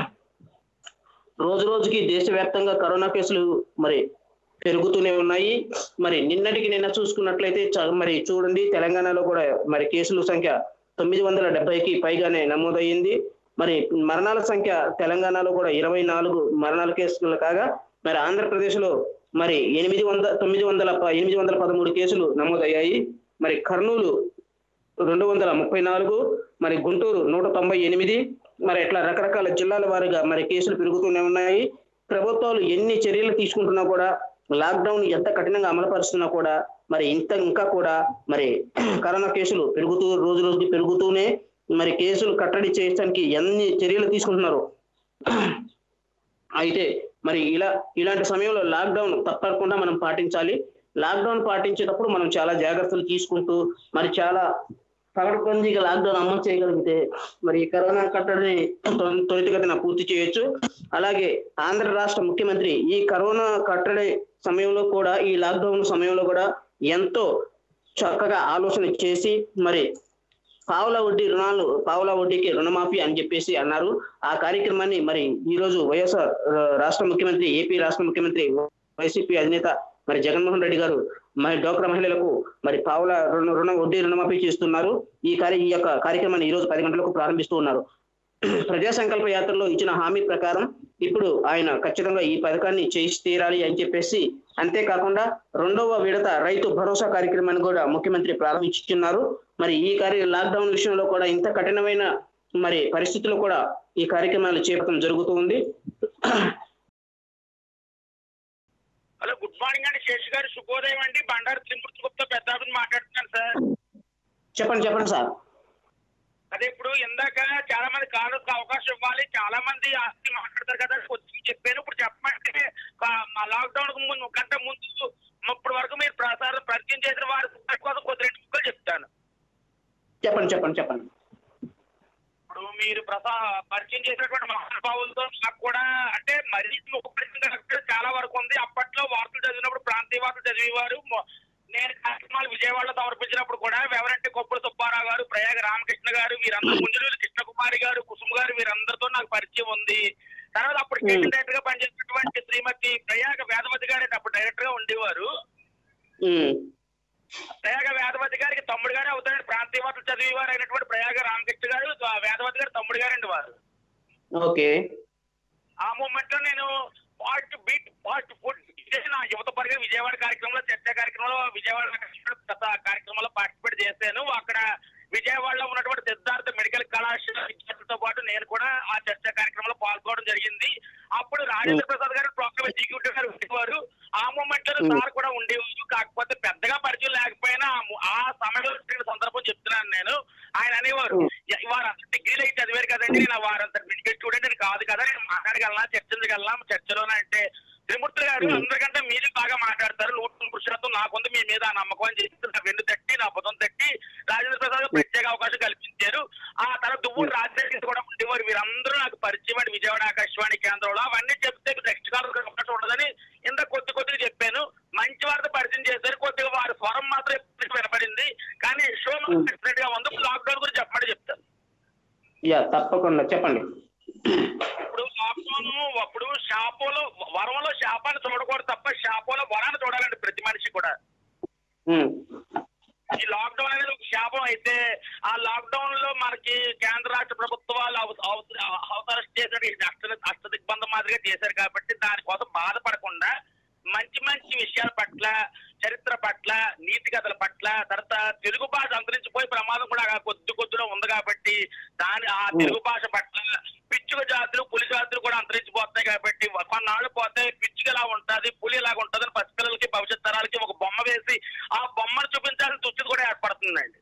రోజు రోజుకి దేశవ్యాప్తంగా కరోనా కేసులు మరి పెరుగుతూనే ఉన్నాయి మరి నిన్నటికి నిన్న చూసుకున్నట్లయితే చ- మరి చూడండి తెలంగాణలో కూడా మరి కేసుల సంఖ్య తొమ్మిది వందల డెబ్బైకి పైగానే నమోదయ్యింది మరి మరణాల సంఖ్య తెలంగాణలో కూడా ఇరవై నాలుగు మరణాల కేసులు కాగా మరి ఆంధ్రప్రదేశ్ లో మరి ఎనిమిది వంద తొమ్మిది వందల ప- ఎనిమిది వందల పదమూడు కేసులు నమోదయ్యాయి మరి కర్నూలు రెండు వందల ముప్పై నాలుగు మరి గుంటూరు నూట తొంభై ఎనిమిది మరి ఇట్లా రకరకాల జిల్లాల వారీగా మరి కేసులు పెరుగుతూనే ఉన్నాయి ప్రభుత్వాలు ఎన్ని చర్యలు తీసుకుంటున్నా కూడా లాక్డౌన్ ఎంత కఠినంగా అమలుపరుస్తున్నా కూడా మరి ఇంత ఇంకా కూడా మరి కరోనా కేసులు పెరుగుతూ రోజు రోజుకి పెరుగుతూనే మరి కేసులు కట్టడి చేయడానికి ఎన్ని చర్యలు తీసుకుంటున్నారు అయితే మరి ఇలా ఇలాంటి సమయంలో లాక్డౌన్ తప్పకుండా మనం పాటించాలి లాక్డౌన్ పాటించేటప్పుడు మనం చాలా జాగ్రత్తలు తీసుకుంటూ మరి చాలా పగడబందీగా లాక్డౌన్ అమలు చేయగలిగితే మరి ఈ కరోనా కట్టడిని త్వ- త్వరితగతిన పూర్తి చేయొచ్చు అలాగే ఆంధ్ర రాష్ట్ర ముఖ్యమంత్రి ఈ కరోనా కట్టడి సమయంలో కూడా ఈ లాక్డౌన్ సమయంలో కూడా ఎంతో చక్కగా ఆలోచన చేసి మరి పావుల వడ్డీ రుణాలు పావుల వడ్డీకి రుణమాఫీ అని చెప్పేసి అన్నారు ఆ కార్యక్రమాన్ని మరి ఈ రోజు వైఎస్ఆర్ ఆ, రాష్ట్ర ముఖ్యమంత్రి ఏపీ రాష్ట్ర ముఖ్యమంత్రి వైసీపీ అధినేత మరి జగన్మోహన్ రెడ్డి గారు మరి డోక్రా మహిళలకు మరి పావుల రుణ రుణ వడ్డీ రుణమాఫీ చేస్తున్నారు ఈ కార్య ఈ యొక్క కార్యక్రమాన్ని ఈ రోజు పది గంటలకు ప్రారంభిస్తూ ఉన్నారు ప్రజా సంకల్ప యాత్రలో ఇచ్చిన హామీ ప్రకారం ఇప్పుడు ఆయన ఖచ్చితంగా ఈ పథకాన్ని చేసి తీరాలి అని చెప్పేసి అంతేకాకుండా రెండవ విడత రైతు భరోసా కార్యక్రమాన్ని కూడా ముఖ్యమంత్రి ప్రారంభించున్నారు మరి ఈ కార్య లాక్డౌన్ విషయంలో కూడా ఇంత కఠినమైన మరి పరిస్థితుల్లో కూడా ఈ కార్యక్రమాలు చేపట్టడం జరుగుతూ ఉంది హలో గుడ్ మార్నింగ్ అండి శేష్ గారు శుభోదయం అండి బండారు త్రిమూర్తి గుప్తా పెద్దాపుని మాట్లాడుతున్నాను సార్ చెప్పండి చెప్పండి సార్ అదే ఇప్పుడు ఇందాక చాలా మంది కాలర్స్ అవకాశం ఇవ్వాలి చాలా మంది ఆస్తి మాట్లాడతారు కదా వచ్చి చెప్పాను ఇప్పుడు చెప్పమంటే లాక్డౌన్ కు ముందు గంట ముందు ఇప్పటి వరకు మీరు ప్రసారం పరిచయం చేసిన వారి కోసం కొద్ది రెండు ముక్కలు చెప్తాను చెప్పండి చెప్పండి చెప్పండి ఇప్పుడు మీరు ప్రసా పరిచయం చేసినటువంటి మహానుభావులతో నాకు కూడా అంటే మరీ ముఖపరిచయం కాకపోతే చాలా వరకు ఉంది అప్పట్లో వార్తలు చదివినప్పుడు ప్రాంతీయ వార్తలు చదివేవారు మొ- నేను కార్యక్రమాలు విజయవాడలో సమర్పించినప్పుడు కూడా ఎవరంటే కొప్పుల సుబ్బారావు గారు ప్రయాగ రామకృష్ణ గారు వీరందరూ ముంజులూరు కృష్ణకుమారి గారు కుసుమ్ గారు వీరందరితో నాకు పరిచయం ఉంది తర్వాత అప్పుడు స్టేషన్ డైరెక్టర్ గా పనిచేసినటువంటి శ్రీమతి ప్రయాగ వేదవతి గారు అప్పుడు డైరెక్టర్ గా ఉండేవారు ఉమ్, ప్రయాగ వేదవతి గారికి తమ్ముడు గారే అవుతాడు ప్రాంతీయ వార్తలు చదివేవారు అయినటువంటి ప్రయాగ రామకృష్ణ గారు ఆ వేదవతి గారు తమ్ముడు గారండి వారు ఓకే ఆ మూమెంట్ లో నేను పార్ట్ బీట్ పార్ట్ ఫుడ్ ఇదే నా యువత పరిగా విజయవాడ కార్యక్రమంలో చర్చా కార్యక్రమంలో విజయవాడ గత కార్యక్రమంలో పార్టిసిపేట్ చేశాను అక్కడ విజయవాడలో ఉన్నటువంటి సిద్ధార్థ మెడికల్ కళాశాల విద్యార్థులతో పాటు నేను కూడా ఆ చర్చా కార్యక్రమంలో పాల్గొనడం జరిగింది అప్పుడు రాజేంద్ర ప్రసాద్ గారు ప్రోగ్రామ్ ఎగ్జిక్యూటివ్ గారు ఉండేవారు ఆ మూమెంట్ లో సార్ కూడా ఉండేవారు కాకపోతే పెద్దగా పరిచయం లేకపోయినా ఆ ము- ఆ సమయంలో జరిగిన సందర్భం చెప్తున్నాను నేను ఆయన అనేవారు "ఎ- వారంతా డిగ్రీలు అయితే చదివారు కదండి నేను వారంతా మెడికల్ స్టూడెంట్ అని కాదు కదా నేను మాట్లాడగలనా చర్చించగలనా చర్చలోనే అంటే త్రిమూర్తి గారు అందరికంటే మీరు బాగా మాట్లాడతారు నూట నూరు శాతం నాకుంది మీ మీద ఆ నమ్మకం అని చెప్పి నా వెన్ను తట్టి నా బుధం తట్టి రాజేంద్ర ప్రసాద్ గారు ప్రత్యేక అవకాశం కల్పించారు ఆ తర్వాత దువ్వూరు రాజశేఖర్ కూడా ఉండేవారు వీరందరూ నాకు పరిచయం అండి విజయవాడ ఆకాశవాణి కేంద్రంలో అవన్నీ చెప్తే నెక్స్ట్ కాలం అవకాశం ఉండదని ఇంత కొద్ది కొద్దిగా చెప్పాను మంచి వారితో పరిచయం చేశారు కొద్దిగా వారి స్వరం మాత్రం ఎప్పటికీ వినపడింది కానీ షో గా ఉంది లాక్డౌన్ గురించి చెప్పమని చెప్తాను యా తప్పకుండా చెప్పండి ఇప్పుడు లాక్డౌన్ అప్పుడు షాపులో వరంలో శాపాన్ని చూడకూడదు తప్ప షాపులో వరాన్ని చూడాలండి ప్రతి మనిషి కూడా ఉమ్, ఈ లాక్డౌన్ అనేది ఒక శాపం అయితే ఆ లాక్డౌన్ లో మనకి కేంద్ర రాష్ట్ర ప్రభుత్వాలు అవ- అవ- అవసరం చేసిన ఈ అష్ట అష్ట దిగ్బంధం మాదిరిగా చేశారు కాబట్టి దానికోసం బాధపడకుండా మంచి మంచి విషయాల పట్ల చరిత్ర పట్ల నీతి కథల పట్ల తర్వాత తెలుగు భాష అంతరించిపోయే ప్రమాదం కూడా కొద్ది కొద్దిగా ఉంది కాబట్టి దాని ఆ తెలుగు భాష పట్ల పిచ్చుక జాతులు పులి జాతులు కూడా అంతరించిపోతాయి కాబట్టి కొన్నాళ్ళు పోతే పిచ్చుక ఎలా ఉంటది పులి ఎలాగ ఉంటది అని పసిపిల్లలకి భవిష్యత్ తరాలకి ఒక బొమ్మ వేసి ఆ బొమ్మను చూపించాల్సిన దుస్థితి కూడా ఏర్పడుతుందండి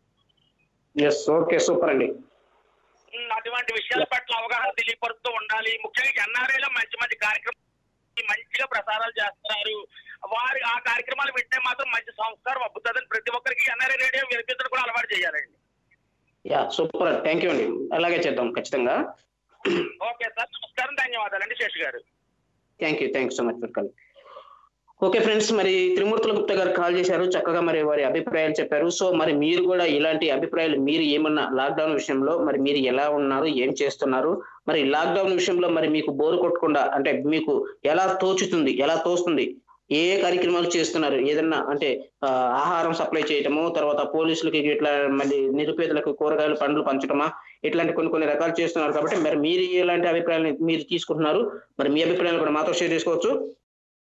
ఎస్ ఓకే సూపర్ అండి ఉమ్, అటువంటి విషయాల పట్ల అవగాహన తెలియపరుస్తూ ఉండాలి ముఖ్యంగా ఎన్ఆర్ఐలో మంచి మంచి కార్యక్రమాలు మంచిగా ప్రసారాలు చేస్తున్నారు వారు ఆ కార్యక్రమాలు వింటే మాత్రం మంచి సంస్కారం అబ్బుతుందని ప్రతి ఒక్కరికి ఎన్ఆర్ఐ రేడియో వినిపించడం కూడా అలవాటు చేయాలండి యా సూపర్ థ్యాంక్ యూ అండి అలాగే చేద్దాం ఖచ్చితంగా ఓకే సార్ నమస్కారం ధన్యవాదాలండి Sesh garu thank you thank you so much for call okay friends మరి త్రిమూర్తుల గుప్తా గారు కాల్ చేశారు చక్కగా మరి వారి అభిప్రాయాలు చెప్పారు సో మరి మీరు కూడా ఇలాంటి అభిప్రాయాలు మీరు ఏమన్నా లాక్డౌన్ విషయంలో మరి మీరు ఎలా ఉన్నారు ఏం చేస్తున్నారు మరి లాక్డౌన్ విషయంలో మరి మీకు బోరు కొట్టకుండా అంటే మీకు ఎలా తోచుతుంది ఎలా తోస్తుంది ఏ ఏ కార్యక్రమాలు చేస్తున్నారు ఏదన్నా అంటే ఆ, ఆహారం సప్లై చేయటము తర్వాత పోలీసులకి ఇట్లా మళ్ళీ నిరుపేదలకు కూరగాయలు పండ్లు పంచడమా ఇట్లాంటి కొన్ని కొన్ని రకాలు చేస్తున్నారు కాబట్టి మరి మీరు ఎలాంటి అభిప్రాయాలు మీరు తీసుకుంటున్నారు మరి మీ అభిప్రాయాలు కూడా మాతో షేర్ చేసుకోవచ్చు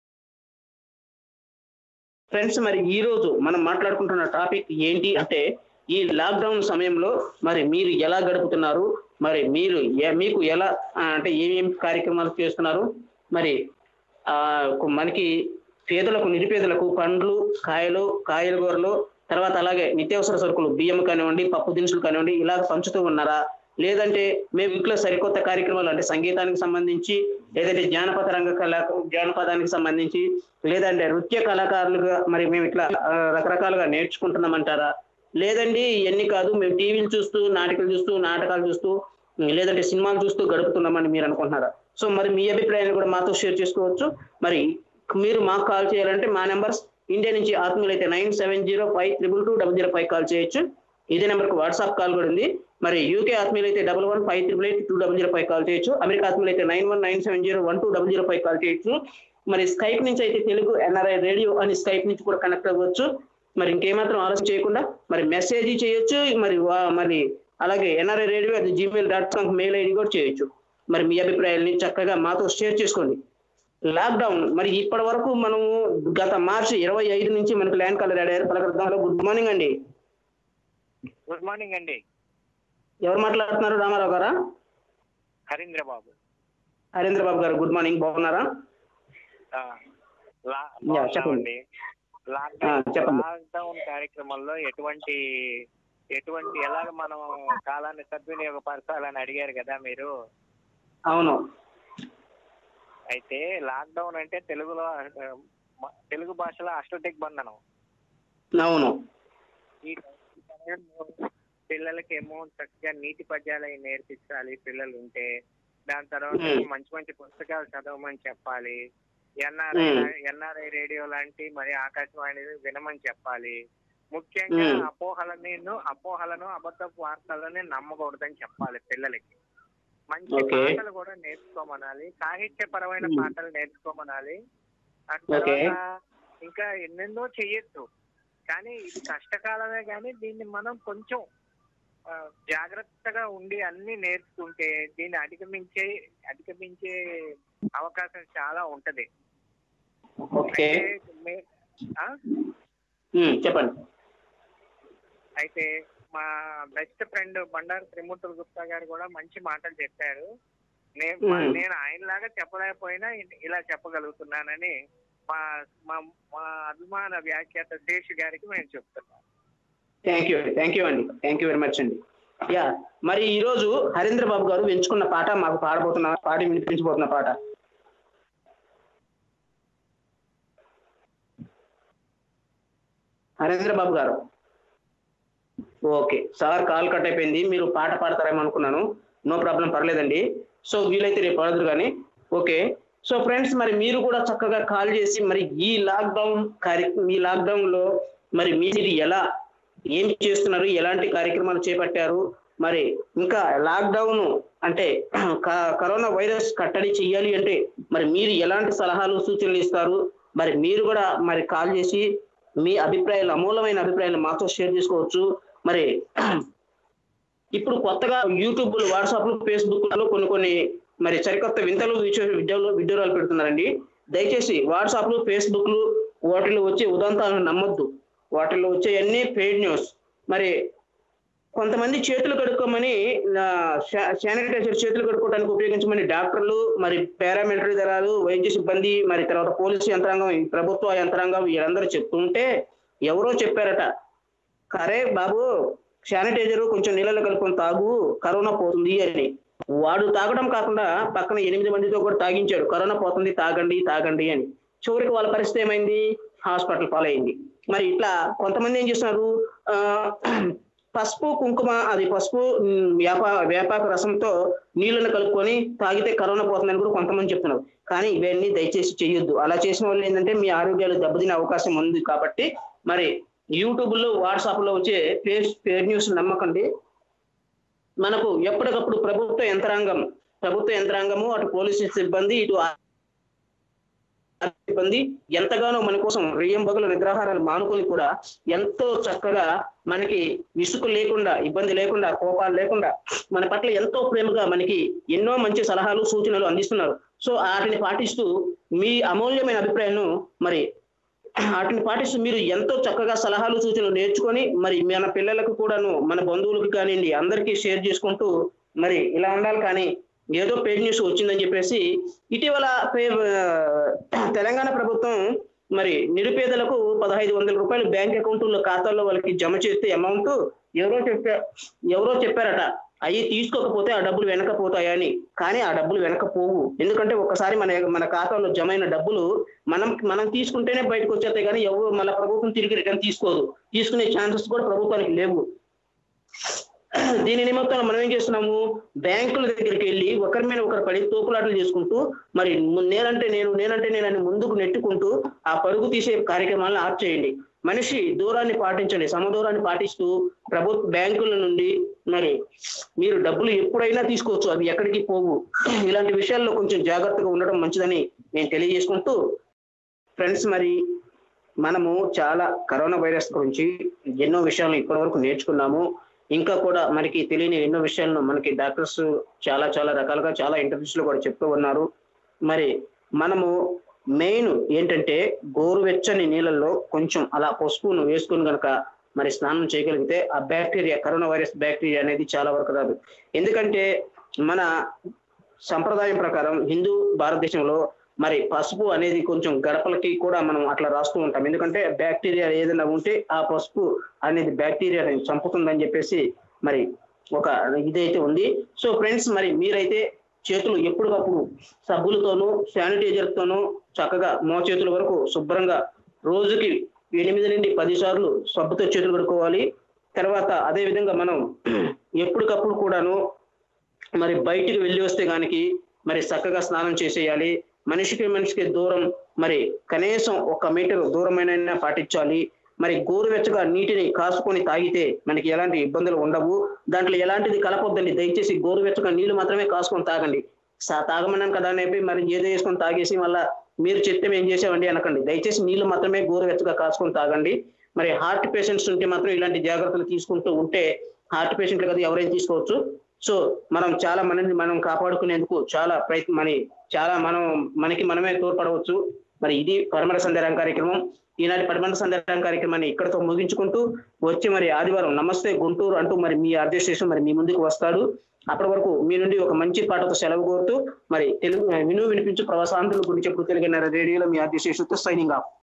ఫ్రెండ్స్ మరి ఈ రోజు మనం మాట్లాడుకుంటున్న టాపిక్ ఏంటి అంటే ఈ లాక్డౌన్ సమయంలో మరి మీరు ఎలా గడుపుతున్నారు మరి మీరు ఎ- మీకు ఎలా ఆ, అంటే ఏమేమి కార్యక్రమాలు చేస్తున్నారు మరి ఆ మనకి పేదలకు నిరుపేదలకు పండ్లు కాయలు కాయగూరలు తర్వాత అలాగే నిత్యావసర సరుకులు బియ్యం కానివ్వండి పప్పు దినుసులు కానివ్వండి ఇలా పంచుతూ ఉన్నారా లేదంటే మేము ఇంట్లో సరికొత్త కార్యక్రమాలు అంటే సంగీతానికి సంబంధించి లేదంటే జానపద రంగ కళా జానపదానికి సంబంధించి లేదంటే నృత్య కళాకారులుగా మరి మేము ఇట్లా ఆ, రకరకాలుగా నేర్చుకుంటున్నామంటారా లేదండి ఇవన్నీ కాదు మేము టీవీలు చూస్తూ నాటకాలు చూస్తూ నాటకాలు చూస్తూ ఉమ్, లేదంటే సినిమాలు చూస్తూ గడుపుతున్నామని మీరు అనుకుంటున్నారా సో మరి మీ అభిప్రాయాన్ని కూడా మాతో షేర్ చేసుకోవచ్చు మరి మీరు మాకు కాల్ చేయాలంటే మా నెంబర్స్ ఇండియా నుంచి ఆత్మీయులు అయితే nine seven zero five triple two double zero five call చేయొచ్చు ఇదే నెంబర్కి వాట్సాప్ కాల్ కూడా ఉంది మరి యూకే ఆత్మీయులు అయితే double one five triple eight two double zero five call చేయొచ్చు అమెరికా ఆత్మీయులు అయితే nine one nine seven zero one two double zero five call చేయొచ్చు మరి స్కైప్ నుంచి అయితే తెలుగు ఎన్ఆర్ఐ రేడియో అని స్కైప్ నుంచి కూడా కనెక్ట్ అవ్వచ్చు మరి ఇంకేమాత్రం ఆలోచన చేయకుండా మరి మెసేజ్ చేయొచ్చు మరి వా- మరి అలాగే ఎన్ఆర్ఐ రేడియో అది Gmail dot com mail ID కూడా చేయొచ్చు మరి మీ అభిప్రాయాల్ని చక్కగా మాతో షేర్ చేసుకోండి లాక్డౌన్ మరి ఇప్పటి వరకు మనము గత మార్చి ఇరవై ఐదు నుంచి మనకు ల్యాండ్ కలర్ అయ్యారు పలకృతంలో గుడ్ మార్నింగ్ అండి గుడ్ మార్నింగ్ అండి ఎవరు మాట్లాడుతున్నారు రామారావు గారా హరీంద్ర బాబు హరీంద్ర బాబు గారు గుడ్ మార్నింగ్ బాగున్నారా ఆ, లా- యా, చెప్పండి. బాగున్నామండి. లాక్డౌన్ ఆ, చెప్పండి. లాక్డౌన్ కార్యక్రమంలో ఎటువంటి ఎటువంటి ఎలాగ మనం కాలాన్ని సద్వినియోగపరచాలని అడిగారు కదా మీరు అవును అయితే లాక్డౌన్ అంటే తెలుగులో ఆ, మ- తెలుగు భాషలో అష్టదిగ్బంధనం అవును ఈ ఈ సమయంలో పిల్లలకేమో చక్కగా నీతి పద్యాలు అవి నేర్పించాలి పిల్లలు ఉంటే దాని తర్వాత మ్మ్. మంచి మంచి పుస్తకాలు చదవమని చెప్పాలి ఎన్ఆర్ఐ మ్మ్. ఎన్ఆర్ఐ రేడియో లాంటి మరి ఆకాశవాణి వినమని చెప్పాలి ముఖ్యంగా మ్మ్. అపోహలను అపోహలను అబద్ధపు వార్తలని నమ్మకూడదని చెప్పాలి పిల్లలకి మంచి ఓకే. పాటలు కూడా నేర్చుకోమనాలి సాహిత్యపరమైన మ్మ్. పాటలు నేర్చుకోమనాలి ఆ ఓకే. తర్వాత ఇంకా ఎన్నెన్నో చెయ్యొచ్చు కానీ ఇది కష్టకాలమే కానీ దీన్ని మనం కొంచెం ఆ, జాగ్రత్తగా ఉండి అన్ని నేర్చుకుంటే దీన్ని అధిగమించే అధిగమించే అవకాశం చాలా ఉంటది ఓకే అయితే మే- ఆ? ఉమ్, చెప్పండి అయితే మా బెస్ట్ ఫ్రెండ్ బండారు త్రిమూర్తుల గుప్తా గారు కూడా మంచి మాటలు చెప్పారు నేను మ్మ్. నేను ఆయనలాగా చెప్పలేకపోయినా ఇ- ఇలా చెప్పగలుగుతున్నానని మా మా మా అభిమాన వ్యాఖ్యాత శేష్ గారికి మేము చెప్తున్నాం థ్యాంక్ యూ థ్యాంక్ యూ అండి థ్యాంక్ యూ వెరీ మచ్ అండి యా మరి ఈ రోజు హరీంద్ర బాబు గారు ఎంచుకున్న పాట మాకు పాడబోతున్న పాడి వినిపించబోతున్న పాట హరీంద్ర బాబు గారు ఓకే సార్ కాల్ కట్ అయిపోయింది మీరు పాట పాడతారేమో అనుకున్నాను నో ప్రాబ్లం పర్లేదండి సో వీలైతే రేపు పాడదురు కానీ ఓకే సో ఫ్రెండ్స్ మరి మీరు కూడా చక్కగా కాల్ చేసి మరి ఈ లాక్డౌన్ కార్య ఈ లాక్డౌన్ లో మరి మీరు ఎలా ఏం చేస్తున్నారు ఎలాంటి కార్యక్రమాలు చేపట్టారు మరి ఇంకా లాక్డౌన్ అంటే క- కరోనా వైరస్ కట్టడి చెయ్యాలి అంటే మరి మీరు ఎలాంటి సలహాలు సూచనలు ఇస్తారు మరి మీరు కూడా మరి కాల్ చేసి మీ అభిప్రాయాలు అమూలమైన అభిప్రాయాలు మాతో షేర్ చేసుకోవచ్చు మరి ఇప్పుడు కొత్తగా యూట్యూబ్ వాట్సాప్ ఫేస్బుక్ లో కొన్ని కొన్ని మరి సరికొత్త వింతలు విచ- విద్యలు విడ్డూరాలు పెడుతున్నారండి దయచేసి వాట్సాప్లు ఫేస్బుక్లు వాటిలో వచ్చే ఉదంతాలను నమ్మొద్దు వాటిలో వచ్చే అన్ని ఫేడ్ న్యూస్ మరి కొంతమంది చేతులు కడుక్కోమని ఆ, శా- శానిటైజర్ చేతులు కడుక్కోవడానికి ఉపయోగించమని డాక్టర్లు మరి పారామిలిటరీ దళాలు వైద్య సిబ్బంది మరి తర్వాత పోలీసు యంత్రాంగం ఈ ప్రభుత్వ యంత్రాంగం వీరందరూ చెప్తుంటే ఎవరో చెప్పారట కరే బాబు శానిటైజర్ కొంచెం నీళ్ళలో కలుపుకొని తాగు కరోనా పోతుంది అని వాడు తాగడం కాకుండా పక్కన ఎనిమిది మందితో కూడా తాగించాడు కరోనా పోతుంది తాగండి తాగండి అని చివరికి వాళ్ళ పరిస్థితి ఏమైంది హాస్పిటల్ పాలైంది మరి ఇట్లా కొంతమంది ఏం చేస్తున్నారు ఆ, పసుపు కుంకుమ అది పసుపు ఉమ్, వేప వేపాకు రసంతో నీళ్ళను కలుపుకొని తాగితే కరోనా పోతుందని కూడా కొంతమంది చెప్తున్నారు కానీ ఇవన్నీ దయచేసి చేయొద్దు అలా చేసిన వాళ్ళు ఏంటంటే మీ ఆరోగ్యాలు దెబ్బతినే అవకాశం ఉంది కాబట్టి మరి యూట్యూబ్ లో వాట్సాప్ లో వచ్చే ఫేస్ ఫేక్ న్యూస్ నమ్మకండి మనకు ఎప్పటికప్పుడు ప్రభుత్వ యంత్రాంగం ప్రభుత్వ యంత్రాంగము అటు పోలీసు సిబ్బంది ఇటు ఆ- సిబ్బంది ఎంతగానో మన కోసం రేయం బగుల నిద్రాహారాలు మానుకొని కూడా ఎంతో చక్కగా మనకి విసుగు లేకుండా ఇబ్బంది లేకుండా కోపాలు లేకుండా మన పట్ల ఎంతో ప్రేమగా మనకి ఎన్నో మంచి సలహాలు సూచనలు అందిస్తున్నారు సో వాటిని పాటిస్తూ మీ అమూల్యమైన అభిప్రాయాలను మరి వాటిని పాటిస్తూ మీరు ఎంతో చక్కగా సలహాలు సూచనలు నేర్చుకొని మరి మన పిల్లలకు కూడాను మన బంధువులకు కానివ్వండి అందరికీ షేర్ చేసుకుంటూ మరి ఇలా ఉండాలి కానీ ఏదో పేజ్ న్యూస్ వచ్చిందని చెప్పేసి ఇటీవల పే- ఆ, తెలంగాణ ప్రభుత్వం మరి నిరుపేదలకు పదహైదు వందల రూపాయలు బ్యాంక్ అకౌంట్లో ఖాతాల్లో వాళ్ళకి జమ చేస్తే అమౌంట్ ఎవరో చెప్పా ఎవరో చెప్పారట అవి తీసుకోకపోతే ఆ డబ్బులు వెనకపోతాయని కానీ ఆ డబ్బులు వెనకపోవు ఎందుకంటే ఒకసారి మన మన ఖాతాలో జమ అయిన డబ్బులు మనం మనం తీసుకుంటేనే బయటకు వచ్చేస్తాయి కానీ ఎవరు మళ్ళీ ప్రభుత్వం తిరిగి రిటర్న్ తీసుకోదు తీసుకునే ఛాన్సెస్ కూడా ప్రభుత్వానికి లేవు దీని నిమిత్తం మనం ఏం చేస్తున్నాము బ్యాంకుల దగ్గరికి వెళ్ళి ఒకరి మీద ఒకరు పడి తోపులాటలు చేసుకుంటూ మరి ము- నేనంటే నేను నేనంటే నేనని ముందుకు నెట్టుకుంటూ ఆ పరుగు తీసే కార్యక్రమాలను ఆప్ చేయండి మనిషి దూరాన్ని పాటించండి సమదూరాన్ని పాటిస్తూ ప్రభుత్వ బ్యాంకుల నుండి మరి మీరు డబ్బులు ఎప్పుడైనా తీసుకోవచ్చు అవి ఎక్కడికి పోవు ఇలాంటి విషయాల్లో కొంచెం జాగ్రత్తగా ఉండడం మంచిదని నేను తెలియజేసుకుంటూ ఫ్రెండ్స్ మరి మనము చాలా కరోనా వైరస్ గురించి ఎన్నో విషయాలను ఇప్పటివరకు నేర్చుకున్నాము ఇంకా కూడా మనకి తెలియని ఎన్నో విషయాలను మనకి డాక్టర్స్ చాలా చాలా రకాలుగా చాలా ఇంటర్వ్యూస్ లో కూడా చెప్తూ ఉన్నారు మరి మనము మెయిన్ ఏంటంటే గోరువెచ్చని నీళ్ళల్లో కొంచెం అలా పసుపును వేసుకుని గనక మరి స్నానం చేయగలిగితే ఆ బ్యాక్టీరియా కరోనా వైరస్ బ్యాక్టీరియా అనేది చాలా వరకు రాదు ఎందుకంటే మన సంప్రదాయం ప్రకారం హిందూ భారతదేశంలో మరి పసుపు అనేది కొంచెం గడపలకి కూడా మనం అట్లా రాస్తూ ఉంటాం ఎందుకంటే బ్యాక్టీరియా ఏదైనా ఉంటే ఆ పసుపు అనేది బ్యాక్టీరియాని చంపుతుందని చెప్పేసి మరి ఒక ఇదైతే ఉంది సో ఫ్రెండ్స్ మరి మీరైతే చేతులు ఎప్పటికప్పుడు సబ్బులతోనూ శానిటైజర్ తోనూ చక్కగా మో చేతుల వరకు శుభ్రంగా రోజుకి ఎనిమిది నుండి పది సార్లు సబ్బుతో చేతులు కడుక్కోవాలి తర్వాత అదే విధంగా మనం ఎప్పటికప్పుడు కూడాను మరి బయటికి వెళ్ళి వస్తే గానికి మరి చక్కగా స్నానం చేసేయాలి మనిషికి మనిషికి దూరం మరి కనీసం ఒక మీటర్ దూరమైన పాటించాలి మరి గోరువెచ్చగా నీటిని కాసుకొని తాగితే మనకి ఎలాంటి ఇబ్బందులు ఉండవు దాంట్లో ఎలాంటిది కలపొద్దండి దయచేసి గోరువెచ్చగా నీళ్లు మాత్రమే కాసుకొని తాగండి సా- తాగమన్నాను కదా అని చెప్పి మరి ఏదో వేసుకొని తాగేసి మళ్ళా మీరు చెప్తే మేము చేసామండి అనకండి దయచేసి నీళ్లు మాత్రమే గోరువెచ్చగా కాసుకొని తాగండి మరి హార్ట్ పేషెంట్స్ ఉంటే మాత్రం ఇలాంటి జాగ్రత్తలు తీసుకుంటూ ఉంటే హార్ట్ పేషెంట్లు కదా ఎవరైనా తీసుకోవచ్చు సో మనం చాలా మనల్ని మనం కాపాడుకునేందుకు చాలా ప్రయత్నం మన చాలా మనం మనకి మనమే తోడ్పడవచ్చు మరి ఇది పరమర సందేహం కార్యక్రమం ఈనాటి పరమర సందేహం కార్యక్రమాన్ని ఇక్కడతో ముగించుకుంటూ వచ్చి మరి ఆదివారం నమస్తే గుంటూరు అంటూ మరి మీ అధ్యక్ష మరి మీ ముందుకు వస్తాడు అప్పటి వరకు మీ నుండి ఒక మంచి పాటతో సెలవు కోరుతూ మరి తెలుగు విను వినిపించు ప్రవాసాంధ్రుల గురించి ఎప్పుడు తెలుగు రేడియోలో మీ అధ్యక్షతో సైనింగ్ ఆఫ్